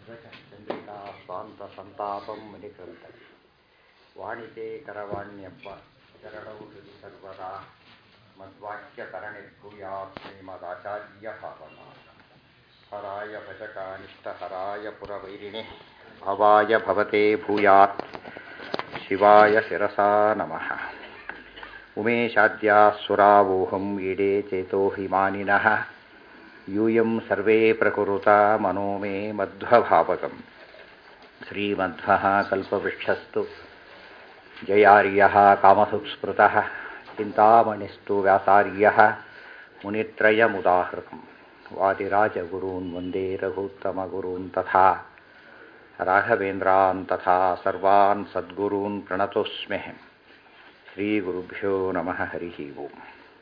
ಚಂದ್ರಿಕಾ ಸ್ವಾಂತ ಸಂತಾಪಂ ಮಣಿಕೃತ ವಾಣಿತೆ ಕರವಾಣ್ಯಪ್ಪ ಚರಣೌ ಹೃದಿ ಸರ್ವದಾ ಮದ್ವಾಕ್ಯತರಣಿ ಭೂಯಾತ್ ಶ್ರೀಮದಾಚಾರ್ಯ ಭಾವನಾ ಹರಾಯ ಭಜಕಾನಿಷ್ಟಹರಾಯ ಪುರವೈರಿಣೆ ಭವಾಯ ಭವತೆ ಭೂಯಾತ್ ಶಿವಾಯ ಶಿರಸಾ ನಮಃ ಉಮೇಶಾದ್ಯಾ ಸುರಾವೋಹಂ ಈಡೇ ಚೇತೋ ಹಿಮಾನಿನಃ ಯೂಯಂ ಸರ್ವೇ ಪ್ರಕುರುತ ಮನೋ ಮೇ ಮಧ್ವಭಾವಕಂ ಶ್ರೀಮಧ್ವಃ ಕಲ್ಪವೃಕ್ಷಸ್ತು ಜಯಾರ್ಯಃ ಕಾಮಸುಸ್ಮೃತಃ ಚಿಂತಾಮಣಿಸ್ತು ವ್ಯಾಸಾರ್ಯಃ ಮುನಿತ್ರಯमुदाहृतम् वादिराजगुरून् वन्दे रघुत्तमगुरून् तथा राघवेन्द्रान् तथा सर्वान् सद्गुरून् प्रणतोऽस्म्यहम् श्रीगुरुभ्यो नमः हरिः ओम्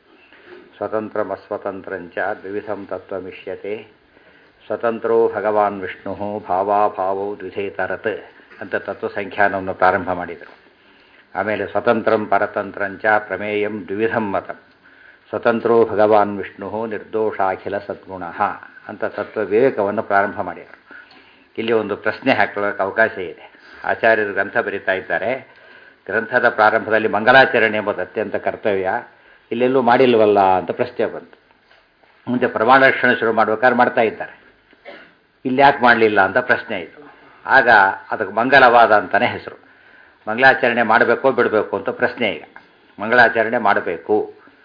ಸ್ವತಂತ್ರಮಸ್ವತಂತ್ರಂಚ ದ್ವಿವಿಧಂ ತತ್ವಮಿಷ್ಯತೆ ಸ್ವತಂತ್ರೋ ಭಗವಾನ್ ವಿಷ್ಣು ಭಾವಾಭಾವೋ ದ್ವಿಧೇತರತ್ ಅಂತ ತತ್ವ ಸಂಖ್ಯಾನವನ್ನು ಪ್ರಾರಂಭ ಮಾಡಿದರು ಆಮೇಲೆ ಸ್ವತಂತ್ರಂ ಪರತಂತ್ರಂಚ ಪ್ರಮೇಯಂ ದ್ವಿವಿಧಂ ಮತಂ ಸ್ವತಂತ್ರೋ ಭಗವಾನ್ ವಿಷ್ಣು ನಿರ್ದೋಷಾಖಿಲ ಸದ್ಗುಣ ಅಂತ ತತ್ವ ವಿವೇಕವನ್ನು ಪ್ರಾರಂಭ ಮಾಡಿದರು ಇಲ್ಲಿ ಒಂದು ಪ್ರಶ್ನೆ ಹಾಕೊಳ್ಳೋಕೆ ಅವಕಾಶ ಇದೆ ಆಚಾರ್ಯರು ಗ್ರಂಥ ಬರೀತಾ ಇದ್ದಾರೆ ಗ್ರಂಥದ ಪ್ರಾರಂಭದಲ್ಲಿ ಮಂಗಲಾಚರಣೆ ಎಂಬುದು ಅತ್ಯಂತ ಕರ್ತವ್ಯ ಇಲ್ಲೆಲ್ಲೂ ಮಾಡಿಲ್ವಲ್ಲ ಅಂತ ಪ್ರಶ್ನೆ ಬಂತು ಮುಂದೆ ಪ್ರಮಾಣ ರಕ್ಷಣೆ ಶುರು ಮಾಡ್ಬೇಕಾದ್ರೆ ಮಾಡ್ತಾ ಇದ್ದಾರೆ ಇಲ್ಲಿ ಯಾಕೆ ಮಾಡಲಿಲ್ಲ ಅಂತ ಪ್ರಶ್ನೆ ಇತ್ತು ಆಗ ಅದಕ್ಕೆ ಮಂಗಲವಾದ ಅಂತಲೇ ಹೆಸರು ಮಂಗಳಾಚರಣೆ ಮಾಡಬೇಕೋ ಬಿಡಬೇಕು ಅಂತ ಪ್ರಶ್ನೆ ಈಗ ಮಂಗಳಾಚರಣೆ ಮಾಡಬೇಕು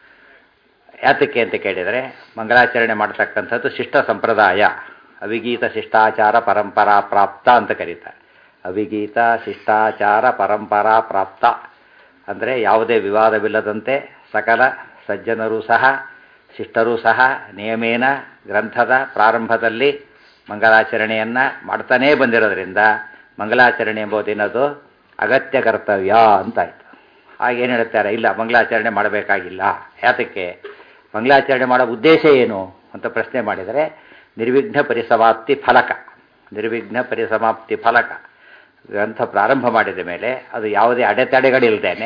ಯಾತಕ್ಕೆ ಅಂತ ಕೇಳಿದರೆ ಮಂಗಳಾಚರಣೆ ಮಾಡತಕ್ಕಂಥದ್ದು ಶಿಷ್ಟ ಸಂಪ್ರದಾಯ ಅವಿಗೀತ ಶಿಷ್ಟಾಚಾರ ಪರಂಪರಾ ಪ್ರಾಪ್ತ ಅಂತ ಕರೀತಾರೆ ಅವಿಗೀತ ಶಿಷ್ಟಾಚಾರ ಪರಂಪರಾ ಪ್ರಾಪ್ತ ಅಂದರೆ ಯಾವುದೇ ವಿವಾದವಿಲ್ಲದಂತೆ ಸಕಲ ಸಜ್ಜನರೂ ಸಹ ಶಿಷ್ಟರೂ ಸಹ ನಿಯಮೇನ ಗ್ರಂಥದ ಪ್ರಾರಂಭದಲ್ಲಿ ಮಂಗಲಾಚರಣೆಯನ್ನು ಮಾಡ್ತಾನೇ ಬಂದಿರೋದ್ರಿಂದ ಮಂಗಲಾಚರಣೆ ಎಂಬುದೇನದು ಅಗತ್ಯ ಕರ್ತವ್ಯ ಅಂತಾಯಿತು ಹಾಗೇನು ಹೇಳ್ತಾರೆ ಇಲ್ಲ ಮಂಗಲಾಚರಣೆ ಮಾಡಬೇಕಾಗಿಲ್ಲ ಯಾತಕ್ಕೆ ಮಂಗಲಾಚರಣೆ ಮಾಡೋ ಉದ್ದೇಶ ಏನು ಅಂತ ಪ್ರಶ್ನೆ ಮಾಡಿದರೆ ನಿರ್ವಿಘ್ನ ಪರಿಸಮಾಪ್ತಿ ಫಲಕ ನಿರ್ವಿಘ್ನ ಪರಿಸಮಾಪ್ತಿ ಫಲಕ ಗ್ರಂಥ ಪ್ರಾರಂಭ ಮಾಡಿದ ಮೇಲೆ ಅದು ಯಾವುದೇ ಅಡೆತಡೆಗಳಿಲ್ಲದೇನೆ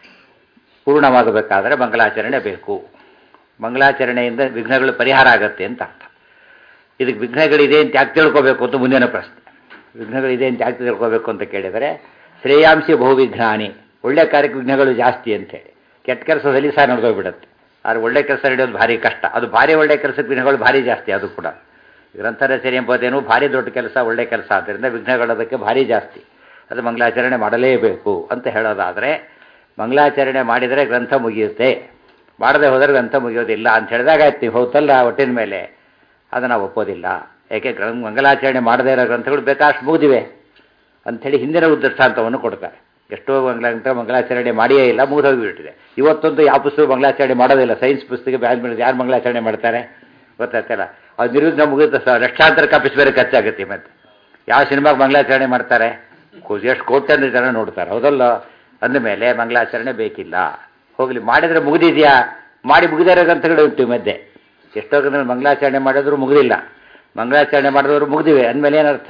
ಪೂರ್ಣವಾಗಬೇಕಾದರೆ ಮಂಗಲಾಚರಣೆ ಬೇಕು ಮಂಗಲಾಚರಣೆಯಿಂದ ವಿಘ್ನಗಳು ಪರಿಹಾರ ಆಗುತ್ತೆ ಅಂತ ಅರ್ಥ ಇದಕ್ಕೆ ವಿಘ್ನಗಳಿದೆ ಅಂತ ಯಾಕೆ ತಿಳ್ಕೋಬೇಕು ಅಂತ ಮುಂದಿನ ಪ್ರಶ್ನೆ ವಿಘ್ನಗಳಿದೆ ಅಂತ ಯಾಕೆ ತಿಳ್ಕೋಬೇಕು ಅಂತ ಕೇಳಿದರೆ ಶ್ರೇಯಾಂಶಿ ಬಹುವಿಘ್ನಾನಿ ಒಳ್ಳೆ ಕಾರ್ಯಕ್ಕೆ ವಿಘ್ನಗಳು ಜಾಸ್ತಿ ಅಂತೇಳಿ ಕೆಟ್ಟ ಕೆಲಸದಲ್ಲಿ ಸಹ ನಡೆದೋಗ್ಬಿಡುತ್ತೆ ಆದರೆ ಒಳ್ಳೆ ಕೆಲಸ ನಡೆಯೋದು ಭಾರಿ ಕಷ್ಟ ಅದು ಭಾರಿ ಒಳ್ಳೆ ಕೆಲಸಕ್ಕೆ ವಿಘ್ನಗಳು ಭಾರಿ ಜಾಸ್ತಿ ಅದು ಕೂಡ ಗ್ರಂಥ ರಚನೆ ಎಂಬುದೇನು ಭಾರಿ ದೊಡ್ಡ ಕೆಲಸ ಒಳ್ಳೆ ಕೆಲಸ ಆದ್ದರಿಂದ ವಿಘ್ನಗಳದಕ್ಕೆ ಭಾರಿ ಜಾಸ್ತಿ ಅದು ಮಂಗಲಾಚರಣೆ ಮಾಡಲೇಬೇಕು ಅಂತ ಹೇಳೋದಾದರೆ ಮಂಗಲಾಚರಣೆ ಮಾಡಿದರೆ ಗ್ರಂಥ ಮುಗಿಯುತ್ತೆ ಮಾಡದೆ ಹೋದರೆ ಗ್ರಂಥ ಮುಗಿಯೋದಿಲ್ಲ ಅಂತ ಹೇಳಿದಾಗ ಆಯ್ತು ನೀವು ಹೌದಲ್ಲ ಒಟ್ಟಿನ ಮೇಲೆ ಅದನ್ನು ಒಪ್ಪೋದಿಲ್ಲ ಯಾಕೆ ಗ್ರ ಮಂಗಲಾಚರಣೆ ಮಾಡದೇ ಇರೋ ಗ್ರಂಥಗಳು ಬೇಕಾಷ್ಟು ಮುಗಿದಿವೆ ಅಂಥೇಳಿ ಹಿಂದಿನ ದೃಷ್ಟಾಂತವನ್ನು ಕೊಡ್ತಾರೆ ಎಷ್ಟೋ ಮಂಗಳ ಮಂಗಲಾಚರಣೆ ಮಾಡಿಯೇ ಇಲ್ಲ ಮುಗಿದೋಗಿಬಿಟ್ಟಿದೆ ಇವತ್ತೊಂದು ಯಾವ ಪುಸ್ತಕ ಮಂಗಲಾಚರಣೆ ಮಾಡೋದಿಲ್ಲ ಸೈನ್ಸ್ ಪುಸ್ತಕ ಬ್ಯಾನ್ ಮಾಡಿದ್ರೆ ಯಾರು ಮಂಗಲಾಚರಣೆ ಮಾಡ್ತಾರೆ ಗೊತ್ತಾಗ್ತಿಲ್ಲ ಅದು ನಿರ್ವಿಘ್ನ ಮುಗಿದ ಸಹ ಲಕ್ಷಾಂತರ ಕಾಪಿಸ್ ಬೇರೆ ಖರ್ಚಾಗುತ್ತೆ ಮತ್ತೆ ಯಾವ ಸಿನಿಮಾಗೆ ಮಂಗಲಾಚರಣೆ ಮಾಡ್ತಾರೆ ಎಷ್ಟು ಕೋಟ್ಯಾಂತರ ಜನ ನೋಡ್ತಾರೆ ಹೌದಲ್ಲ ಅಂದಮೇಲೆ ಮಂಗಲಾಚರಣೆ ಬೇಕಿಲ್ಲ ಹೋಗಲಿ ಮಾಡಿದರೆ ಮುಗಿದಿದೆಯಾ ಮಾಡಿ ಮುಗಿದಿರೋ ಗ್ರಂಥಗಳು ಉಂಟು ಮಧ್ಯೆ ಎಷ್ಟೋ ಗ್ರಂಥಗಳು ಮಂಗಲಾಚರಣೆ ಮಾಡಿದ್ರು ಮುಗಿದಿಲ್ಲ ಮಂಗಲಾಚರಣೆ ಮಾಡಿದವರು ಮುಗಿದಿವೆ ಅಂದಮೇಲೆ ಏನರ್ಥ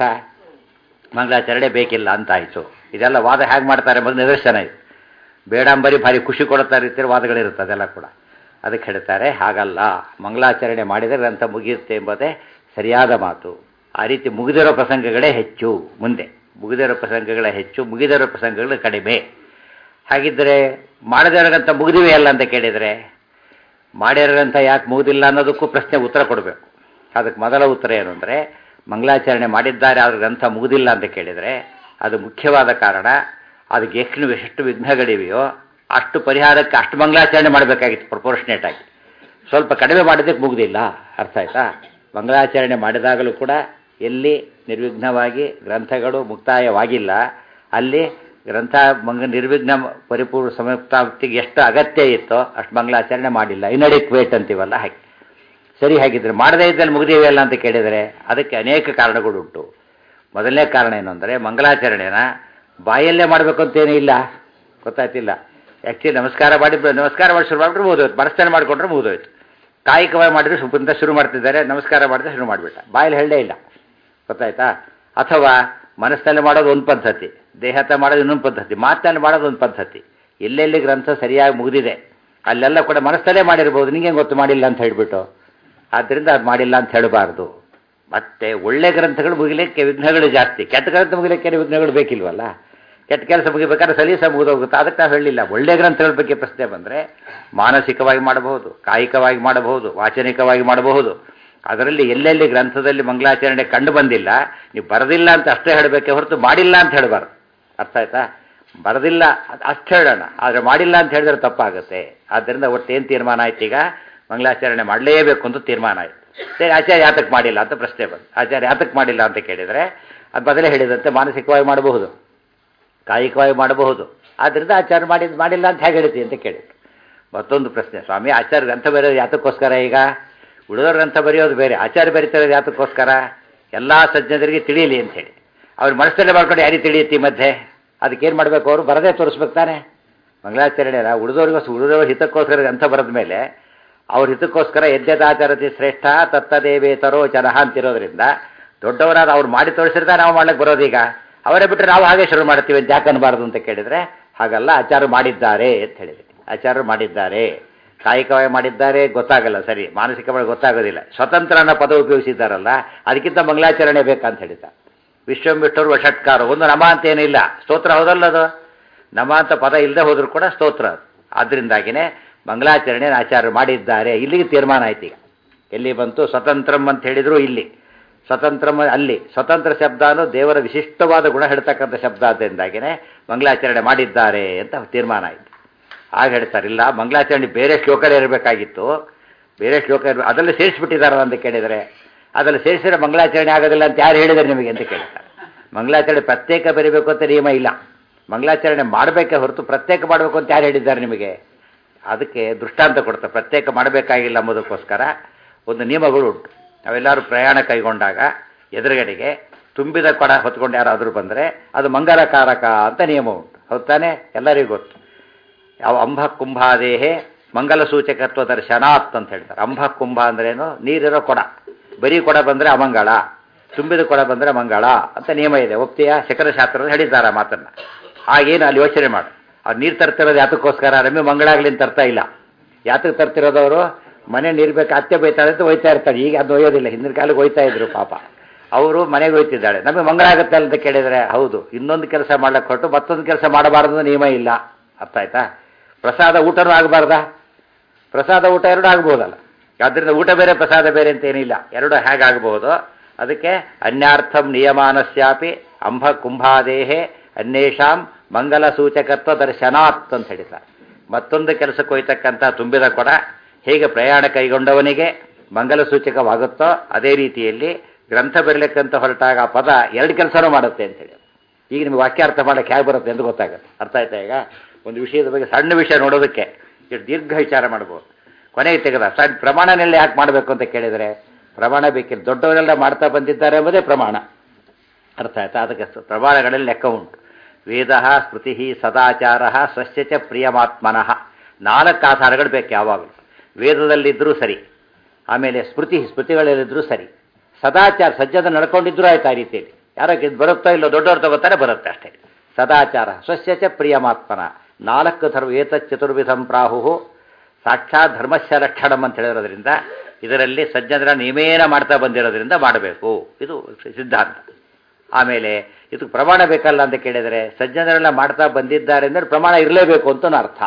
ಮಂಗಲಾಚರಣೆ ಬೇಕಿಲ್ಲ ಅಂತ ಆಯಿತು ಇದೆಲ್ಲ ವಾದ ಹೇಗೆ ಮಾಡ್ತಾರೆ ಎಂಬುದು ನಿದರ್ಶನ ಇದು ಬೇಡಂಬರಿ ಭಾರಿ ಖುಷಿ ಕೊಡ್ತಾ ರೀತಿಯ ವಾದಗಳಿರುತ್ತೆ ಅದೆಲ್ಲ ಕೂಡ ಅದಕ್ಕೆ ಹೇಳ್ತಾರೆ ಹಾಗಲ್ಲ ಮಂಗಲಾಚರಣೆ ಮಾಡಿದರೆ ಗ್ರಂಥ ಮುಗಿಯುತ್ತೆ ಎಂಬುದೇ ಸರಿಯಾದ ಮಾತು ಆ ರೀತಿ ಮುಗಿದಿರೋ ಪ್ರಸಂಗಗಳೇ ಹೆಚ್ಚು ಮುಂದೆ ಮುಗಿದಿರೋ ಪ್ರಸಂಗಗಳೇ ಹೆಚ್ಚು ಮುಗಿದಿರೋ ಪ್ರಸಂಗಗಳು ಕಡಿಮೆ ಹಾಗಿದ್ದರೆ ಮಾಡದಿರೋಂಥ ಮುಗಿದಿವೆ ಅಲ್ಲ ಅಂತ ಕೇಳಿದರೆ ಮಾಡಿರೋಂಥ ಯಾಕೆ ಮುಗಿದಿಲ್ಲ ಅನ್ನೋದಕ್ಕೂ ಪ್ರಶ್ನೆ ಉತ್ತರ ಕೊಡಬೇಕು ಅದಕ್ಕೆ ಮೊದಲ ಉತ್ತರ ಏನು ಅಂದರೆ ಮಂಗಲಾಚರಣೆ ಮಾಡಿದ್ದಾರೆ ಆದ್ರೆ ಗ್ರಂಥ ಮುಗಿದಿಲ್ಲ ಅಂತ ಕೇಳಿದರೆ ಅದು ಮುಖ್ಯವಾದ ಕಾರಣ ಅದಕ್ಕೆ ಎಷ್ಟು ಎಷ್ಟು ವಿಘ್ನಗಳಿವೆಯೋ ಅಷ್ಟು ಪರಿಹಾರಕ್ಕೆ ಅಷ್ಟು ಮಂಗಲಾಚರಣೆ ಮಾಡಬೇಕಾಗಿತ್ತು ಪ್ರಪೋರ್ಷನೇಟ್ ಆಗಿ ಸ್ವಲ್ಪ ಕಡಿಮೆ ಮಾಡಿದ್ದಕ್ಕೆ ಮುಗಿದಿಲ್ಲ ಅರ್ಥ ಆಯ್ತಾ ಮಂಗಲಾಚರಣೆ ಮಾಡಿದಾಗಲೂ ಕೂಡ ಎಲ್ಲಿ ನಿರ್ವಿಘ್ನವಾಗಿ ಗ್ರಂಥಗಳು ಮುಕ್ತಾಯವಾಗಿಲ್ಲ ಅಲ್ಲಿ ಗ್ರಂಥ ಮಂಗ ನಿರ್ವಿಘ್ನ ಪರಿಪೂರ್ಣ ಸಮಯುಕ್ತಾವತಿಗೆ ಎಷ್ಟು ಅಗತ್ಯ ಇತ್ತೋ ಅಷ್ಟು ಮಂಗಲಾಚರಣೆ ಮಾಡಿಲ್ಲ ಇನ್ಅಡಿಕ್ವೇಟ್ ಅಂತೀವಲ್ಲ ಹಾಗೆ ಸರಿ ಹಾಗಿದ್ರೆ ಮಾಡದೇ ಇದ್ದಲ್ಲಿ ಮುಗಿದಿವೆಯಲ್ಲ ಅಂತ ಕೇಳಿದರೆ ಅದಕ್ಕೆ ಅನೇಕ ಕಾರಣಗಳುಂಟು ಮೊದಲನೇ ಕಾರಣ ಏನು ಅಂದರೆ ಮಂಗಲಾಚರಣೆನ ಬಾಯಲ್ಲೇ ಮಾಡಬೇಕು ಅಂತೇನೂ ಇಲ್ಲ ಗೊತ್ತಾಯ್ತಿಲ್ಲ ಆ್ಯಕ್ಚುಲಿ ನಮಸ್ಕಾರ ಮಾಡಿ ನಮಸ್ಕಾರ ಮಾಡಿ ಶುರು ಮಾಡಿಬಿಟ್ರೆ ಮುಗಿದೋಯ್ತು ಮನಸ್ಸನ್ನು ಮಾಡಿಕೊಂಡ್ರೆ ಮುಗಿದೋಯ್ತು ಕಾಯಿಕವಾಗಿ ಮಾಡಿದ್ರೆ ಸುಬ್ಬಂತ ಶುರು ಮಾಡ್ತಿದ್ದಾರೆ ನಮಸ್ಕಾರ ಮಾಡಿದ್ರೆ ಶುರು ಮಾಡಿಬಿಟ್ಟ ಬಾಯಲ್ಲಿ ಹೇಳಲೇ ಇಲ್ಲ ಗೊತ್ತಾಯ್ತಾ ಅಥವಾ ಮನಸ್ಸಲ್ಲಿ ಮಾಡೋದು ಒಂದು ಪದ್ಧತಿ ದೇಹತ ಮಾಡೋದು ಇನ್ನೊಂದು ಪದ್ಧತಿ ಮಾತನ್ನು ಮಾಡೋದು ಒಂದು ಪದ್ಧತಿ ಎಲ್ಲೆಲ್ಲಿ ಗ್ರಂಥ ಸರಿಯಾಗಿ ಮುಗಿದಿದೆ ಅಲ್ಲೆಲ್ಲ ಕೂಡ ಮನಸ್ಸಲ್ಲೇ ಮಾಡಿರ್ಬೋದು ನಿಂಗೆ ಗೊತ್ತು ಮಾಡಿಲ್ಲ ಅಂತ ಹೇಳಿಬಿಟ್ಟು ಆದ್ದರಿಂದ ಅದು ಮಾಡಿಲ್ಲ ಅಂತ ಹೇಳಬಾರ್ದು ಮತ್ತೆ ಒಳ್ಳೆ ಗ್ರಂಥಗಳು ಮುಗಿಲಿಕ್ಕೆ ವಿಘ್ನಗಳು ಜಾಸ್ತಿ ಕೆಟ್ಟ ಗ್ರಂಥ ಮುಗಿಲಿಕ್ಕೆ ವಿಘ್ನಗಳು ಬೇಕಿಲ್ವಲ್ಲ ಕೆಟ್ಟ ಕೆಲಸ ಮುಗಿಬೇಕಾದ್ರೆ ಸಲೀಸ ಮುಗಿದೋಗುತ್ತೆ ಅದಕ್ಕೆ ನಾವು ಹೇಳಲಿಲ್ಲ ಒಳ್ಳೆ ಗ್ರಂಥಗಳ ಬಗ್ಗೆ ಪ್ರಶ್ನೆ ಬಂದರೆ ಮಾನಸಿಕವಾಗಿ ಮಾಡಬಹುದು ಕಾಯಿಕವಾಗಿ ಮಾಡಬಹುದು ವಾಚನಿಕವಾಗಿ ಮಾಡಬಹುದು ಅದರಲ್ಲಿ ಎಲ್ಲೆಲ್ಲಿ ಗ್ರಂಥದಲ್ಲಿ ಮಂಗಳಾಚರಣೆ ಕಂಡು ಬಂದಿಲ್ಲ ನೀವು ಬರದಿಲ್ಲ ಅಂತ ಅಷ್ಟೇ ಹೇಳಬೇಕೆ ಹೊರತು ಮಾಡಿಲ್ಲ ಅಂತ ಹೇಳಬಾರ್ದು ಅರ್ಥ ಆಯ್ತಾ ಬರದಿಲ್ಲ ಅಷ್ಟು ಹೇಳೋಣ ಆದರೆ ಮಾಡಿಲ್ಲ ಅಂತ ಹೇಳಿದ್ರೆ ತಪ್ಪಾಗುತ್ತೆ ಆದ್ದರಿಂದ ಒಟ್ಟು ಏನು ತೀರ್ಮಾನ ಆಯ್ತು ಈಗ ಮಂಗಳಾಚರಣೆ ಮಾಡಲೇಬೇಕು ಅಂತ ತೀರ್ಮಾನ ಆಯಿತು ಸರಿ ಆಚಾರ್ಯ ಯಾತಕ್ಕೆ ಮಾಡಿಲ್ಲ ಅಂತ ಪ್ರಶ್ನೆ ಬಂತು ಆಚಾರ್ಯ ಯಾತಕ್ಕೆ ಮಾಡಿಲ್ಲ ಅಂತ ಕೇಳಿದರೆ ಅದು ಬದಲೇ ಹೇಳಿದಂತೆ ಮಾನಸಿಕವಾಗಿ ಮಾಡಬಹುದು ಕಾಯಿಕವಾಗಿ ಮಾಡಬಹುದು ಆದ್ದರಿಂದ ಆಚಾರ್ಯ ಮಾಡಿದ್ ಮಾಡಿಲ್ಲ ಅಂತ ಹೇಗೆ ಹೇಳ್ತಿ ಅಂತ ಕೇಳಿದ್ರು ಮತ್ತೊಂದು ಪ್ರಶ್ನೆ ಸ್ವಾಮಿ ಆಚಾರ್ಯ ಗ್ರಂಥ ಬರೆಯೋದು ಯಾತಕ್ಕೋಸ್ಕರ ಈಗ ಉಳಿದವ್ರ ಗ್ರಂಥ ಬರೆಯೋದು ಬೇರೆ ಆಚಾರ್ಯ ಬರೀತಿರೋದು ಯಾತಕ್ಕೋಸ್ಕರ ಎಲ್ಲ ಸಜ್ಜನರಿಗೆ ತಿಳಿಯಲಿ ಅಂತ ಹೇಳಿ ಅವ್ರ ಮನಸ್ಸಲ್ಲೇ ಮಾಡ್ಕೊಂಡು ಯಾರಿಗೆ ತಿಳಿಯುತ್ತೆ ಈ ಮಧ್ಯೆ ಅದಕ್ಕೇನು ಮಾಡಬೇಕು ಅವರು ಬರದೇ ತೋರಿಸ್ಬೇಕು ತಾನೆ ಮಂಗಳಾಚರಣೆನ ಉಳಿದವ್ರಿಗೋಸ್ಕರ ಉಳಿದವ್ರ ಹಿತಕ್ಕೋಸ್ಕರ ಗ್ರಂಥ ಬರೆದ ಮೇಲೆ ಅವ್ರ ಹಿತಕ್ಕೋಸ್ಕರ ಯದ್ಯದಾಚಾರತಿ ಶ್ರೇಷ್ಠ ತತ್ತದೇವೇತರೋ ಜನಃ ಅಂತಿರೋದ್ರಿಂದ ದೊಡ್ಡವರಾದ ಅವ್ರು ಮಾಡಿ ತೋರಿಸಿರ್ತಾರೆ ನಾವು ಮಾಡ್ಲಿಕ್ಕೆ ಬರೋದೀಗ ಅವರೇ ಬಿಟ್ಟರೆ ನಾವು ಹಾಗೆ ಶುರು ಮಾಡ್ತೀವಿ ಅಂತ ಯಾಕೆ ಅನ್ಬಾರ್ದು ಅಂತ ಕೇಳಿದರೆ ಹಾಗಲ್ಲ ಆಚಾರ ಮಾಡಿದ್ದಾರೆ ಅಂತ ಹೇಳಿದ್ರಿ ಆಚಾರ್ಯರು ಮಾಡಿದ್ದಾರೆ ಕಾಯಿಕವಾಗಿ ಮಾಡಿದ್ದಾರೆ ಗೊತ್ತಾಗಲ್ಲ ಸರಿ ಮಾನಸಿಕವಾಗಿ ಗೊತ್ತಾಗೋದಿಲ್ಲ ಸ್ವತಂತ್ರ ಅನ್ನೋ ಪದ ಉಪಯೋಗಿಸಿದ್ದಾರಲ್ಲ ಅದಕ್ಕಿಂತ ಮಂಗಳಾಚರಣೆ ಬೇಕಂತ ಹೇಳಿದ್ದ ವಿಶ್ವಂಬಿಟ್ಟರು ವಷಟ್ಕಾರ ಒಂದು ನಮ ಅಂತ ಏನಿಲ್ಲ ಸ್ತೋತ್ರ ಹೌದಲ್ಲ ಅದು ನಮ ಅಂತ ಪದ ಇಲ್ಲದೆ ಹೋದರೂ ಕೂಡ ಸ್ತೋತ್ರ ಅದು ಆದ್ದರಿಂದಾಗಿನೇ ಮಂಗಳಾಚರಣೆ ಆಚಾರ್ಯ ಮಾಡಿದ್ದಾರೆ ಇಲ್ಲಿಗೆ ತೀರ್ಮಾನ ಆಯ್ತು ಈಗ ಎಲ್ಲಿ ಬಂತು ಸ್ವತಂತ್ರಂ ಅಂತ ಹೇಳಿದ್ರು ಇಲ್ಲಿ ಸ್ವತಂತ್ರಂ ಅಲ್ಲಿ ಸ್ವತಂತ್ರ ಶಬ್ದ ಅನ್ನೋ ದೇವರ ವಿಶಿಷ್ಟವಾದ ಗುಣ ಹೇಳ್ತಕ್ಕಂಥ ಶಬ್ದ ಆದ್ದರಿಂದಾಗಿನೇ ಮಂಗಳಾಚರಣೆ ಮಾಡಿದ್ದಾರೆ ಅಂತ ತೀರ್ಮಾನ ಆಯಿತು ಆಗ ಹೇಳ್ತಾರಿಲ್ಲ ಮಂಗಳಾಚರಣೆ ಬೇರೆ ಶ್ಲೋಕನೇ ಇರಬೇಕಾಗಿತ್ತು ಬೇರೆ ಶ್ಲೋಕ ಇರ ಅದರಲ್ಲಿ ಸೇರಿಸ್ಬಿಟ್ಟಿದ್ದಾರಲ್ಲ ಅಂತ ಕೇಳಿದರೆ ಅದರಲ್ಲಿ ಸೇರಿಸಿದ್ರೆ ಮಂಗಳಾಚರಣೆ ಆಗೋದಿಲ್ಲ ಅಂತ ಯಾರು ಹೇಳಿದ್ದಾರೆ ನಿಮಗೆ ಅಂತ ಕೇಳ್ತಾರೆ ಮಂಗಳಾಚರಣೆ ಪ್ರತ್ಯೇಕ ಬರೀಬೇಕು ಅಂತ ನಿಯಮ ಇಲ್ಲ ಮಂಗಳಾಚರಣೆ ಮಾಡಬೇಕೇ ಹೊರತು ಪ್ರತ್ಯೇಕ ಮಾಡಬೇಕು ಅಂತ ಯಾರು ಹೇಳಿದ್ದಾರೆ ನಿಮಗೆ ಅದಕ್ಕೆ ದೃಷ್ಟಾಂತ ಕೊಡ್ತಾರೆ ಪ್ರತ್ಯೇಕ ಮಾಡಬೇಕಾಗಿಲ್ಲ ಎಂಬುದಕ್ಕೋಸ್ಕರ ಒಂದು ನಿಯಮಗಳು ಉಂಟು ನಾವೆಲ್ಲರೂ ಪ್ರಯಾಣ ಕೈಗೊಂಡಾಗ ಎದುರುಗಡೆಗೆ ತುಂಬಿದ ಕೊಡ ಹೊತ್ಕೊಂಡು ಯಾರಾದರೂ ಬಂದರೆ ಅದು ಮಂಗಲಕಾರಕ ಅಂತ ನಿಯಮ ಉಂಟು ಹೌದು ತಾನೇ ಎಲ್ಲರಿಗೂ ಗೊತ್ತು ಯಾವ ಅಂಬ ಕುಂಭಾದೇಹೆ ಮಂಗಲ ಸೂಚಕತ್ವ ದರ್ಶನಾತ್ ಅಂತ ಹೇಳ್ತಾರೆ ಅಂಬ ಕುಂಭ ಅಂದ್ರೇನು ನೀರಿರೋ ಕೊಡ ಬರೀ ಕೊಡ ಬಂದರೆ ಅಮಂಗಳ ತುಂಬಿದ ಕೊಡ ಬಂದರೆ ಮಂಗಳ ಅಂತ ನಿಯಮ ಇದೆ ಒಪ್ತಿಯ ಶಕರಶಾಸ್ತ್ರದ ಹೇಳಿದ್ದಾರೆ ಮಾತನ್ನು ಆಗೇನು ಅಲ್ಲಿ ಯೋಚನೆ ಮಾಡು ಅವ್ರು ನೀರು ತರ್ತಿರೋದು ಯಾತಕ್ಕೋಸ್ಕರ ರಮ್ಯ ಮಂಗಳಾಗ್ಲಿ ಅಂತ ತರ್ತಾ ಇಲ್ಲ ಯಾತಕ್ಕೆ ತರ್ತಿರೋದವರು ಮನೆ ನೀರು ಬೇಕು ಅತ್ತೆ ಬೈತಾಳೆ ಅಂತ ಒಯ್ತಾ ಇರ್ತಾರೆ ಈಗ ಅದು ಒಯ್ಯೋದಿಲ್ಲ ಹಿಂದಿನ ಕಾಲಕ್ಕೆ ಒಯ್ತಾ ಇದ್ರು ಪಾಪ ಅವರು ಮನೆಗೆ ಒಯ್ತಿದ್ದಾಳೆ ನಮಗೆ ಮಂಗಳ ಆಗುತ್ತೆ ಅಂತ ಕೇಳಿದರೆ ಹೌದು ಇನ್ನೊಂದು ಕೆಲಸ ಮಾಡ್ಲಿಕ್ಕೆ ಹೊರಟು ಮತ್ತೊಂದು ಕೆಲಸ ಮಾಡಬಾರ್ದು ನಿಯಮ ಇಲ್ಲ ಅರ್ಥ ಆಯ್ತಾ ಪ್ರಸಾದ ಊಟನೂ ಆಗಬಾರ್ದಾ ಪ್ರಸಾದ ಊಟ ಎರಡು ಆಗ್ಬೋದಲ್ಲ ಆದ್ದರಿಂದ ಊಟ ಬೇರೆ ಪ್ರಸಾದ ಬೇರೆ ಅಂತ ಏನಿಲ್ಲ ಎರಡು ಹೇಗಾಗಬಹುದು ಅದಕ್ಕೆ ಅನ್ಯಾರ್ಥಂ ನಿಯಮಾನಸ್ಯಾಪಿ ಅಂಬ ಕುಂಭಾದೇಹೆ ಅನ್ಯೇಷಾಂ ಮಂಗಲ ಸೂಚಕತ್ವ ದರ್ಶನಾತ್ ಅಂತ ಹೇಳಿದ್ದಾರೆ ಮತ್ತೊಂದು ಕೆಲಸಕ್ಕೆ ಹೋಯ್ತಕ್ಕಂಥ ತುಂಬಿದ ಕೊಡ ಹೇಗೆ ಪ್ರಯಾಣ ಕೈಗೊಂಡವನಿಗೆ ಮಂಗಲ ಸೂಚಕವಾಗುತ್ತೋ ಅದೇ ರೀತಿಯಲ್ಲಿ ಗ್ರಂಥ ಬರಲಿಕ್ಕಂತ ಹೊರಟಾಗ ಆ ಪದ ಎರಡು ಕೆಲಸನೂ ಮಾಡುತ್ತೆ ಅಂತೇಳಿ ಈಗ ನಿಮಗೆ ವಾಕ್ಯ ಅರ್ಥ ಮಾಡೋಕ್ಕೆ ಹೇಗೆ ಬರುತ್ತೆ ಅಂತ ಗೊತ್ತಾಗುತ್ತೆ ಅರ್ಥ ಆಯ್ತಾ ಈಗ ಒಂದು ವಿಷಯದ ಬಗ್ಗೆ ಸಣ್ಣ ವಿಷಯ ನೋಡೋದಕ್ಕೆ ಎಷ್ಟು ದೀರ್ಘ ವಿಚಾರ ಮಾಡ್ಬೋದು ಕೊನೆಗೆ ತೆಗೆದ ಸಣ್ಣ ಪ್ರಮಾಣನೆಲ್ಲ ಯಾಕೆ ಮಾಡಬೇಕು ಅಂತ ಕೇಳಿದರೆ ಪ್ರಮಾಣ ಬೇಕಿಲ್ಲ ದೊಡ್ಡವರೆಲ್ಲ ಮಾಡ್ತಾ ಬಂದಿದ್ದಾರೆ ಎಂಬುದೇ ಪ್ರಮಾಣ ಅರ್ಥ ಆಯ್ತಾ ಅದಕ್ಕೆ ಪ್ರಮಾಣಗಳಲ್ಲಿ ಲೆಕ್ಕ ಉಂಟು ವೇದ ಸ್ಮೃತಿ ಸದಾಚಾರ ಸ್ವಸ್ಯ ಚ ಪ್ರಿಯಮಾತ್ಮನಃ ನಾಲ್ಕು ಆಧಾರಗಳು ಬೇಕು ಯಾವಾಗಲೂ ವೇದದಲ್ಲಿದ್ದರೂ ಸರಿ ಆಮೇಲೆ ಸ್ಮೃತಿ ಸ್ಮೃತಿಗಳಲ್ಲಿದ್ದರೂ ಸರಿ ಸದಾಚಾರ ಸಜ್ಜದ ನಡ್ಕೊಂಡಿದ್ರೂ ಆಯ್ತು ಆ ರೀತಿಯಲ್ಲಿ ಯಾರಕ್ಕೆ ಇದು ಬರುತ್ತೋ ಇಲ್ಲೋ ದೊಡ್ಡವ್ರು ತಗೋತಾರೆ ಬರುತ್ತೆ ಅಷ್ಟೇ ಸದಾಚಾರ ಸ್ವಸ್ಯ ಚ ಪ್ರಿಯಮಾತ್ಮನ ನಾಲ್ಕು ಧರ್ಮ ಏತ ಚತುರ್ವಿಧಂ ಪ್ರಾಹು ಸಾಕ್ಷಾತ್ ಧರ್ಮಸ್ಯ ಲಕ್ಷಣಂ ಅಂತ ಹೇಳಿರೋದ್ರಿಂದ ಇದರಲ್ಲಿ ಸಜ್ಜನರ ನಿಯಮೇನ ಮಾಡ್ತಾ ಬಂದಿರೋದ್ರಿಂದ ಮಾಡಬೇಕು ಇದು ಸಿದ್ಧಾಂತ ಆಮೇಲೆ ಇದು ಪ್ರಮಾಣ ಬೇಕಲ್ಲ ಅಂತ ಕೇಳಿದರೆ ಸಜ್ಜನರೆಲ್ಲ ಮಾಡ್ತಾ ಬಂದಿದ್ದಾರೆ ಅಂದರೆ ಪ್ರಮಾಣ ಇರಲೇಬೇಕು ಅಂತ ಅರ್ಥ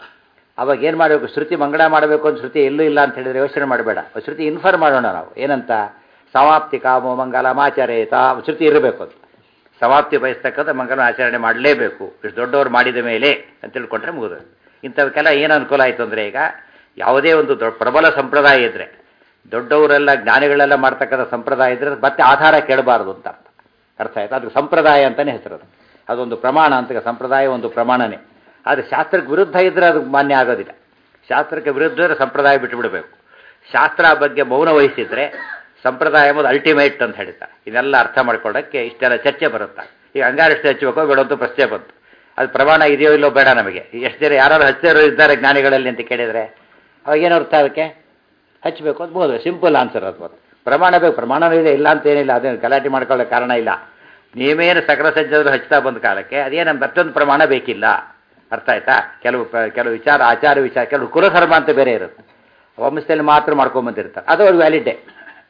ಅವಾಗ ಏನು ಮಾಡಬೇಕು ಶ್ರುತಿ ಮಂಗಳ ಮಾಡಬೇಕು ಅಂತ ಶ್ರುತಿ ಎಲ್ಲೂ ಇಲ್ಲ ಅಂತ ಹೇಳಿದರೆ ಯೋಚನೆ ಮಾಡಬೇಡ ಶ್ರುತಿ ಇನ್ಫಾರ್ಮ್ ಮಾಡೋಣ ನಾವು ಏನಂತ ಸಮಾಪ್ತಿ ಕಾಮೋ ಮಂಗಲ ಮಾಚರೇತ ಶ್ರುತಿ ಇರಬೇಕು ಅಂತ ಸಮಾಪ್ತಿ ಬಯಸ್ತಕ್ಕಂಥ ಮಂಗಲ ಆಚರಣೆ ಮಾಡಲೇಬೇಕು ಇಷ್ಟು ದೊಡ್ಡವರು ಮಾಡಿದ ಮೇಲೆ ಅಂತ ತಿಳ್ಕೊಂಡ್ರೆ ಮುಗಿದು ಇಂಥವಕ್ಕೆಲ್ಲ ಏನು ಅನುಕೂಲ ಆಯಿತು ಅಂದರೆ ಈಗ ಯಾವುದೇ ಒಂದು ದೊಡ್ಡ ಪ್ರಬಲ ಸಂಪ್ರದಾಯ ಇದ್ದರೆ ದೊಡ್ಡವರೆಲ್ಲ ಜ್ಞಾನಿಗಳೆಲ್ಲ ಮಾಡ್ತಕ್ಕಂಥ ಸಂಪ್ರದಾಯ ಇದ್ದರೆ ಮತ್ತೆ ಆಧಾರ ಕೇಳಬಾರ್ದು ಅಂತ ಅರ್ಥ ಅರ್ಥ ಆಯ್ತು ಅದಕ್ಕೆ ಸಂಪ್ರದಾಯ ಅಂತಲೇ ಹೆಸರು ಅದೊಂದು ಪ್ರಮಾಣ ಅಂತ ಸಂಪ್ರದಾಯ ಒಂದು ಪ್ರಮಾಣನೇ ಆದರೆ ಶಾಸ್ತ್ರಕ್ಕೆ ವಿರುದ್ಧ ಇದ್ದರೆ ಅದು ಮಾನ್ಯ ಆಗೋದಿಲ್ಲ ಶಾಸ್ತ್ರಕ್ಕೆ ವಿರುದ್ಧ ಇದ್ದರೆ ಸಂಪ್ರದಾಯ ಬಿಟ್ಟುಬಿಡಬೇಕು ಶಾಸ್ತ್ರ ಬಗ್ಗೆ ಮೌನ ವಹಿಸಿದರೆ ಸಂಪ್ರದಾಯ ಎಂಬುದು ಅಲ್ಟಿಮೇಟ್ ಅಂತ ಹೇಳ್ತಾರೆ ಇದೆಲ್ಲ ಅರ್ಥ ಮಾಡ್ಕೊಳ್ಳೋಕ್ಕೆ ಇಷ್ಟೆಲ್ಲ ಚರ್ಚೆ ಬರುತ್ತೆ ಈಗ ಅಂಗಾರಷ್ಟು ಹಚ್ಚಬೇಕೋ ಬೇಡ ಅಂತ ಪ್ರಶ್ನೆ ಬಂತು ಅದು ಪ್ರಮಾಣ ಇದೆಯೋ ಇಲ್ಲೋ ಬೇಡ ನಮಗೆ ಎಷ್ಟು ಜನ ಯಾರು ಹಚ್ಚಿರೋ ಇದ್ದಾರೆ ಜ್ಞಾನಿಗಳಲ್ಲಿ ಅಂತ ಕೇಳಿದರೆ ಅವಾಗ ಏನು ಅರ್ಥ ಅದಕ್ಕೆ ಹಚ್ಚಬೇಕು ಅಂತ ಬೋದು ಸಿಂಪಲ್ ಆನ್ಸರ್ ಅದು ಪ್ರಮಾಣ ಬೇಕು ಪ್ರಮಾಣನೂ ಇದೆ ಇಲ್ಲ ಅಂತ ಏನಿಲ್ಲ ಅದೇನು ಗಲಾಟೆ ಮಾಡ್ಕೊಳ್ಳೋ ಕಾರಣ ಇಲ್ಲ ನೀವೇನು ಸಕಲ ಸಜ್ಜದರು ಹಚ್ತಾ ಬಂದ ಕಾಲಕ್ಕೆ ಅದೇನು ಮತ್ತೊಂದು ಪ್ರಮಾಣ ಬೇಕಿಲ್ಲ ಅರ್ಥ ಆಯ್ತಾ ಕೆಲವು ಕೆಲವು ವಿಚಾರ ಆಚಾರ ವಿಚಾರ ಕೆಲವು ಕುಲಧರ್ಮ ಅಂತ ಬೇರೆ ಇರುತ್ತೆ ವಂಶದಲ್ಲಿ ಮಾತ್ರ ಮಾಡ್ಕೊಂಬಂದಿರ್ತಾರೆ ಅದು ಅವ್ರು ವ್ಯಾಲಿಡ್ಡೇ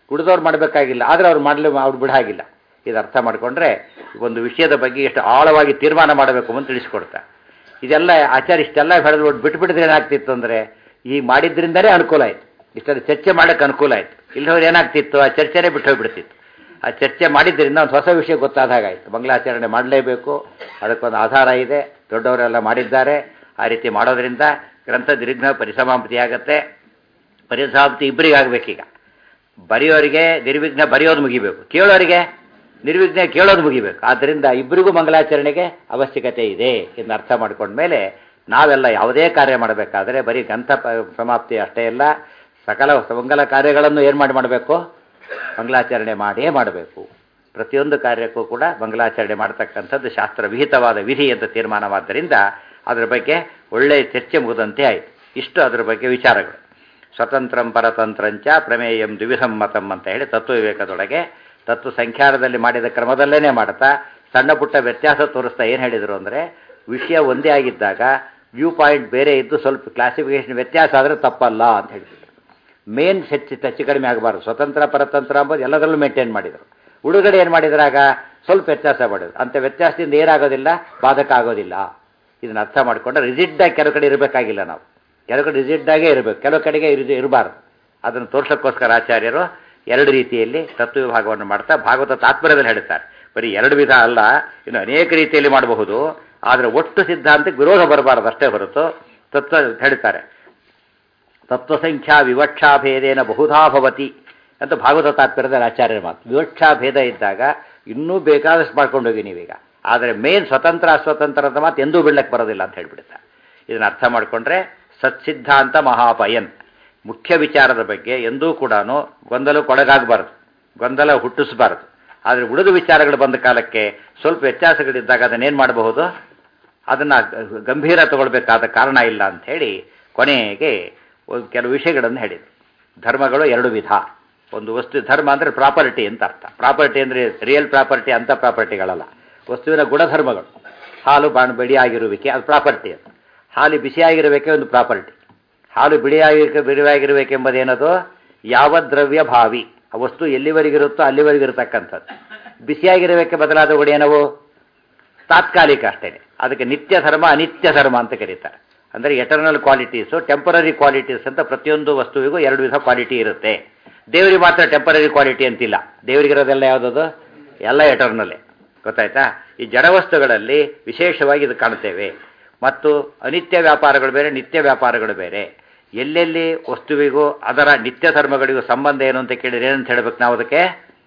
ಉಳಿದವ್ರು ಮಾಡಬೇಕಾಗಿಲ್ಲ ಆದರೆ ಅವ್ರು ಮಾಡಲಿ ಅವ್ರು ಬಿಡಾಗಿಲ್ಲ ಇದು ಅರ್ಥ ಮಾಡಿಕೊಂಡ್ರೆ ಒಂದು ವಿಷಯದ ಬಗ್ಗೆ ಎಷ್ಟು ಆಳವಾಗಿ ತೀರ್ಮಾನ ಮಾಡಬೇಕು ಅಂತ ತಿಳಿಸ್ಕೊಡ್ತಾರೆ ಇದೆಲ್ಲ ಆಚಾರ ಇಷ್ಟೆಲ್ಲ ಬೆಳೆದು ಬಿಟ್ಬಿಟ್ಟಿದ್ರೆ ಏನಾಗ್ತಿತ್ತು ಅಂದರೆ ಈ ಮಾಡಿದ್ರಿಂದಲೇ ಅನುಕೂಲ ಆಯಿತು ಇಷ್ಟೆಲ್ಲ ಚರ್ಚೆ ಮಾಡೋಕ್ಕೆ ಅನುಕೂಲ ಆಯಿತು ಇಲ್ಲದವ್ರು ಏನಾಗ್ತಿತ್ತು ಆ ಚರ್ಚೆನೇ ಬಿಟ್ಟು ಹೋಗ್ಬಿಡ್ತಿತ್ತು ಆ ಚರ್ಚೆ ಮಾಡಿದ್ರಿಂದ ಒಂದು ಹೊಸ ವಿಷಯ ಗೊತ್ತಾದ ಹಾಗಾಯಿತು ಮಂಗಳಾಚರಣೆ ಮಾಡಲೇಬೇಕು ಅದಕ್ಕೊಂದು ಆಧಾರ ಇದೆ ದೊಡ್ಡವರೆಲ್ಲ ಮಾಡಿದ್ದಾರೆ ಆ ರೀತಿ ಮಾಡೋದ್ರಿಂದ ಗ್ರಂಥ ನಿರ್ಘ್ನ ಪರಿಸಮಾಪ್ತಿ ಆಗತ್ತೆ ಪರಿಸಮಾಪ್ತಿ ಇಬ್ಬರಿಗೆ ಆಗಬೇಕೀಗ ಬರೆಯೋರಿಗೆ ನಿರ್ವಿಘ್ನ ಬರೆಯೋದು ಮುಗಿಬೇಕು ಕೇಳೋರಿಗೆ ನಿರ್ವಿಘ್ನ ಕೇಳೋದು ಮುಗಿಬೇಕು ಆದ್ದರಿಂದ ಇಬ್ಬರಿಗೂ ಮಂಗಲಾಚರಣೆಗೆ ಅವಶ್ಯಕತೆ ಇದೆ ಎಂದು ಅರ್ಥ ಮಾಡ್ಕೊಂಡ್ಮೇಲೆ ನಾವೆಲ್ಲ ಯಾವುದೇ ಕಾರ್ಯ ಮಾಡಬೇಕಾದ್ರೆ ಬರೀ ಗ್ರಂಥ ಪ- ಸಮಾಪ್ತಿ ಅಷ್ಟೇ ಅಲ್ಲ ಸಕಲ ಮಂಗಲ ಕಾರ್ಯಗಳನ್ನು ಏನು ಮಾಡಿ ಮಾಡಬೇಕು ಮಂಗಲಾಚರಣೆ ಮಾಡಿಯೇ ಮಾಡಬೇಕು ಪ್ರತಿಯೊಂದು ಕಾರ್ಯಕ್ಕೂ ಕೂಡ ಮಂಗಲಾಚರಣೆ ಮಾಡ್ತಕ್ಕಂಥದ್ದು ಶಾಸ್ತ್ರ ವಿಹಿತವಾದ ವಿಧಿ ಅಂತ ತೀರ್ಮಾನವಾದ್ದರಿಂದ ಅದರ ಬಗ್ಗೆ ಒಳ್ಳೆಯ ಚರ್ಚೆ ಮುಗಿದಂತೆ ಆಯಿತು ಇಷ್ಟು ಅದರ ಬಗ್ಗೆ ವಿಚಾರಗಳು ಸ್ವತಂತ್ರಂ ಪರತಂತ್ರಂಚ ಪ್ರಮೇಯಂ ದ್ವಿವಿಧಂ ಮತಂ ಅಂತ ಹೇಳಿ ತತ್ವ ವಿವೇಕದೊಳಗೆ ತತ್ವ ಸಂಖ್ಯಾನದಲ್ಲಿ ಮಾಡಿದ ಕ್ರಮದಲ್ಲೇ ಮಾಡ್ತಾ ಸಣ್ಣ ಪುಟ್ಟ ವ್ಯತ್ಯಾಸ ತೋರಿಸ್ತಾ ಏನು ಹೇಳಿದರು ಅಂದರೆ ವಿಷಯ ಒಂದೇ ಆಗಿದ್ದಾಗ ವ್ಯೂ ಪಾಯಿಂಟ್ ಬೇರೆ ಇದ್ದು ಸ್ವಲ್ಪ ಕ್ಲಾಸಿಫಿಕೇಶನ್ ವ್ಯತ್ಯಾಸ ಆದರೆ ತಪ್ಪಲ್ಲ ಅಂತ ಹೇಳಿದ್ರು ಮೇನ್ ಹೆಚ್ಚು ಹೆಚ್ಚು ಕಡಿಮೆ ಆಗಬಾರ್ದು ಸ್ವತಂತ್ರ ಪರತಂತ್ರ ಅಂಬೋದು ಎಲ್ಲದರಲ್ಲೂ ಮೇಂಟೈನ್ ಮಾಡಿದರು ಉಡುಗಡೆ ಏನು ಮಾಡಿದ್ರಾಗ ಸ್ವಲ್ಪ ವ್ಯತ್ಯಾಸ ಮಾಡಿದ್ರು ಅಂಥ ವ್ಯತ್ಯಾಸದಿಂದ ಏನಾಗೋದಿಲ್ಲ ಬಾಧಕ ಆಗೋದಿಲ್ಲ ಇದನ್ನ ಅರ್ಥ ಮಾಡಿಕೊಂಡ್ರೆ ರಿಜಿಡ್ಡಾಗಿ ಕೆಲವು ಕಡೆ ಇರಬೇಕಾಗಿಲ್ಲ ನಾವು ಕೆಲವು ಕಡೆ ರಿಜಿಡ್ಡಾಗೇ ಇರಬೇಕು ಕೆಲವು ಕಡೆಗೆ ಇರು ಇರಬಾರ್ದು ಅದನ್ನು ತೋರ್ಸೋಕ್ಕೋಸ್ಕರ ಆಚಾರ್ಯರು ಎರಡು ರೀತಿಯಲ್ಲಿ ತತ್ವ ವಿಭಾಗವನ್ನು ಮಾಡ್ತಾ ಭಾಗವತ ತಾತ್ಪರ್ಯದಲ್ಲಿ ಹೇಳ್ತಾರೆ ಬರೀ ಎರಡು ವಿಧ ಅಲ್ಲ ಇನ್ನು ಅನೇಕ ರೀತಿಯಲ್ಲಿ ಮಾಡಬಹುದು ಆದರೆ ಒಟ್ಟು ಸಿದ್ಧಾಂತಕ್ಕೆ ವಿರೋಧ ಬರಬಾರದು ಅಷ್ಟೇ ಹೊರತು ತತ್ವ ಹೇಳ್ತಾರೆ ತತ್ವಸಂಖ್ಯಾ ವಿವಕ್ಷಾಭೇದೇನ ಬಹುಧಾ ಭವತಿ ಅಂತ ಭಾಗವತ ತಾತ್ಪರ್ಯದಲ್ಲಿ ಆಚಾರ್ಯರ ಮಾತು ವಿವಕ್ಷಾಭೇದ ಇದ್ದಾಗ ಇನ್ನೂ ಬೇಕಾದಷ್ಟು ಮಾಡ್ಕೊಂಡು ಹೋಗಿ ನೀವೀಗ ಆದರೆ ಮೇನ್ ಸ್ವತಂತ್ರ ಅಸ್ವತಂತ್ರದ ಮಾತು ಎಂದೂ ಬಿಡ್ಲಕ್ಕೆ ಬರೋದಿಲ್ಲ ಅಂತ ಹೇಳ್ಬಿಡುತ್ತೆ ಇದನ್ನ ಅರ್ಥ ಮಾಡಿಕೊಂಡ್ರೆ ಸತ್ಸಿದ್ಧಾಂತ ಮಹಾಪಯನ್ ಮುಖ್ಯ ವಿಚಾರದ ಬಗ್ಗೆ ಎಂದೂ ಕೂಡ ಗೊಂದಲಕ್ಕೊಳಗಾಗಬಾರ್ದು ಗೊಂದಲ ಹುಟ್ಟಿಸಬಾರ್ದು ಆದರೆ ಉಳಿದ ವಿಚಾರಗಳು ಬಂದ ಕಾಲಕ್ಕೆ ಸ್ವಲ್ಪ ವ್ಯತ್ಯಾಸಗಳಿದ್ದಾಗ ಅದನ್ನೇನು ಮಾಡಬಹುದು ಅದನ್ನು ಗಂಭೀರ ತಗೊಳ್ಬೇಕಾದ ಕಾರಣ ಇಲ್ಲ ಅಂತ ಹೇಳಿ ಕೊನೆಗೆ ಒಂದು ಕೆಲವು ವಿಷಯಗಳನ್ನು ಹೇಳಿದರು ಧರ್ಮಗಳು ಎರಡು ವಿಧ ಒಂದು ವಸ್ತು ಧರ್ಮ ಅಂದರೆ ಪ್ರಾಪರ್ಟಿ ಅಂತ ಅರ್ಥ ಪ್ರಾಪರ್ಟಿ ಅಂದರೆ ರಿಯಲ್ ಪ್ರಾಪರ್ಟಿ ಅಂಥ ಪ್ರಾಪರ್ಟಿಗಳಲ್ಲ ವಸ್ತುವಿನ ಗುಣಧರ್ಮಗಳು ಹಾಲು ಬಾಣ್ ಬಿಡಿಯಾಗಿರುವಿಕೆ ಅದು ಪ್ರಾಪರ್ಟಿ ಅಂತ ಹಾಲು ಬಿಸಿಯಾಗಿರಬೇಕೆ ಒಂದು ಪ್ರಾಪರ್ಟಿ ಹಾಲು ಬಿಡಿಯಾಗಿ ಬಿಡಿಯಾಗಿರಬೇಕೆಂಬುದೇನದು ಯಾವ ದ್ರವ್ಯ ಭಾವಿ ಆ ವಸ್ತು ಎಲ್ಲಿವರೆಗಿರುತ್ತೋ ಅಲ್ಲಿವರೆಗಿರತಕ್ಕಂಥದ್ದು ಬಿಸಿಯಾಗಿರಬೇಕೆ ಬದಲಾದ ಏನವು ತಾತ್ಕಾಲಿಕ ಅಷ್ಟೇ ಅದಕ್ಕೆ ನಿತ್ಯ ಧರ್ಮ ಅನಿತ್ಯ ಧರ್ಮ ಅಂತ ಕರೀತಾರೆ ಅಂದರೆ ಎಟರ್ನಲ್ ಕ್ವಾಲಿಟೀಸು ಟೆಂಪರರಿ ಕ್ವಾಲಿಟೀಸ್ ಅಂತ ಪ್ರತಿಯೊಂದು ವಸ್ತುವಿಗೂ ಎರಡು ವಿಧ ಕ್ವಾಲಿಟಿ ಇರುತ್ತೆ ದೇವರಿಗೆ ಮಾತ್ರ ಟೆಂಪರರಿ ಕ್ವಾಲಿಟಿ ಅಂತಿಲ್ಲ ದೇವರಿಗಿರೋದೆಲ್ಲ ಯಾವುದದು ಎಲ್ಲ ಎಟರ್ನಲ್ಲೇ ಗೊತ್ತಾಯ್ತಾ ಈ ಜಡವಸ್ತುಗಳಲ್ಲಿ ವಿಶೇಷವಾಗಿ ಇದು ಕಾಣ್ತೇವೆ ಮತ್ತು ಅನಿತ್ಯ ವ್ಯಾಪಾರಗಳು ಬೇರೆ ನಿತ್ಯ ವ್ಯಾಪಾರಗಳು ಬೇರೆ ಎಲ್ಲೆಲ್ಲಿ ವಸ್ತುವಿಗೂ ಅದರ ನಿತ್ಯ ಧರ್ಮಗಳಿಗೂ ಸಂಬಂಧ ಏನು ಅಂತ ಕೇಳಿದ್ರೆ ಏನಂತ ಹೇಳಬೇಕು ನಾವು ಅದಕ್ಕೆ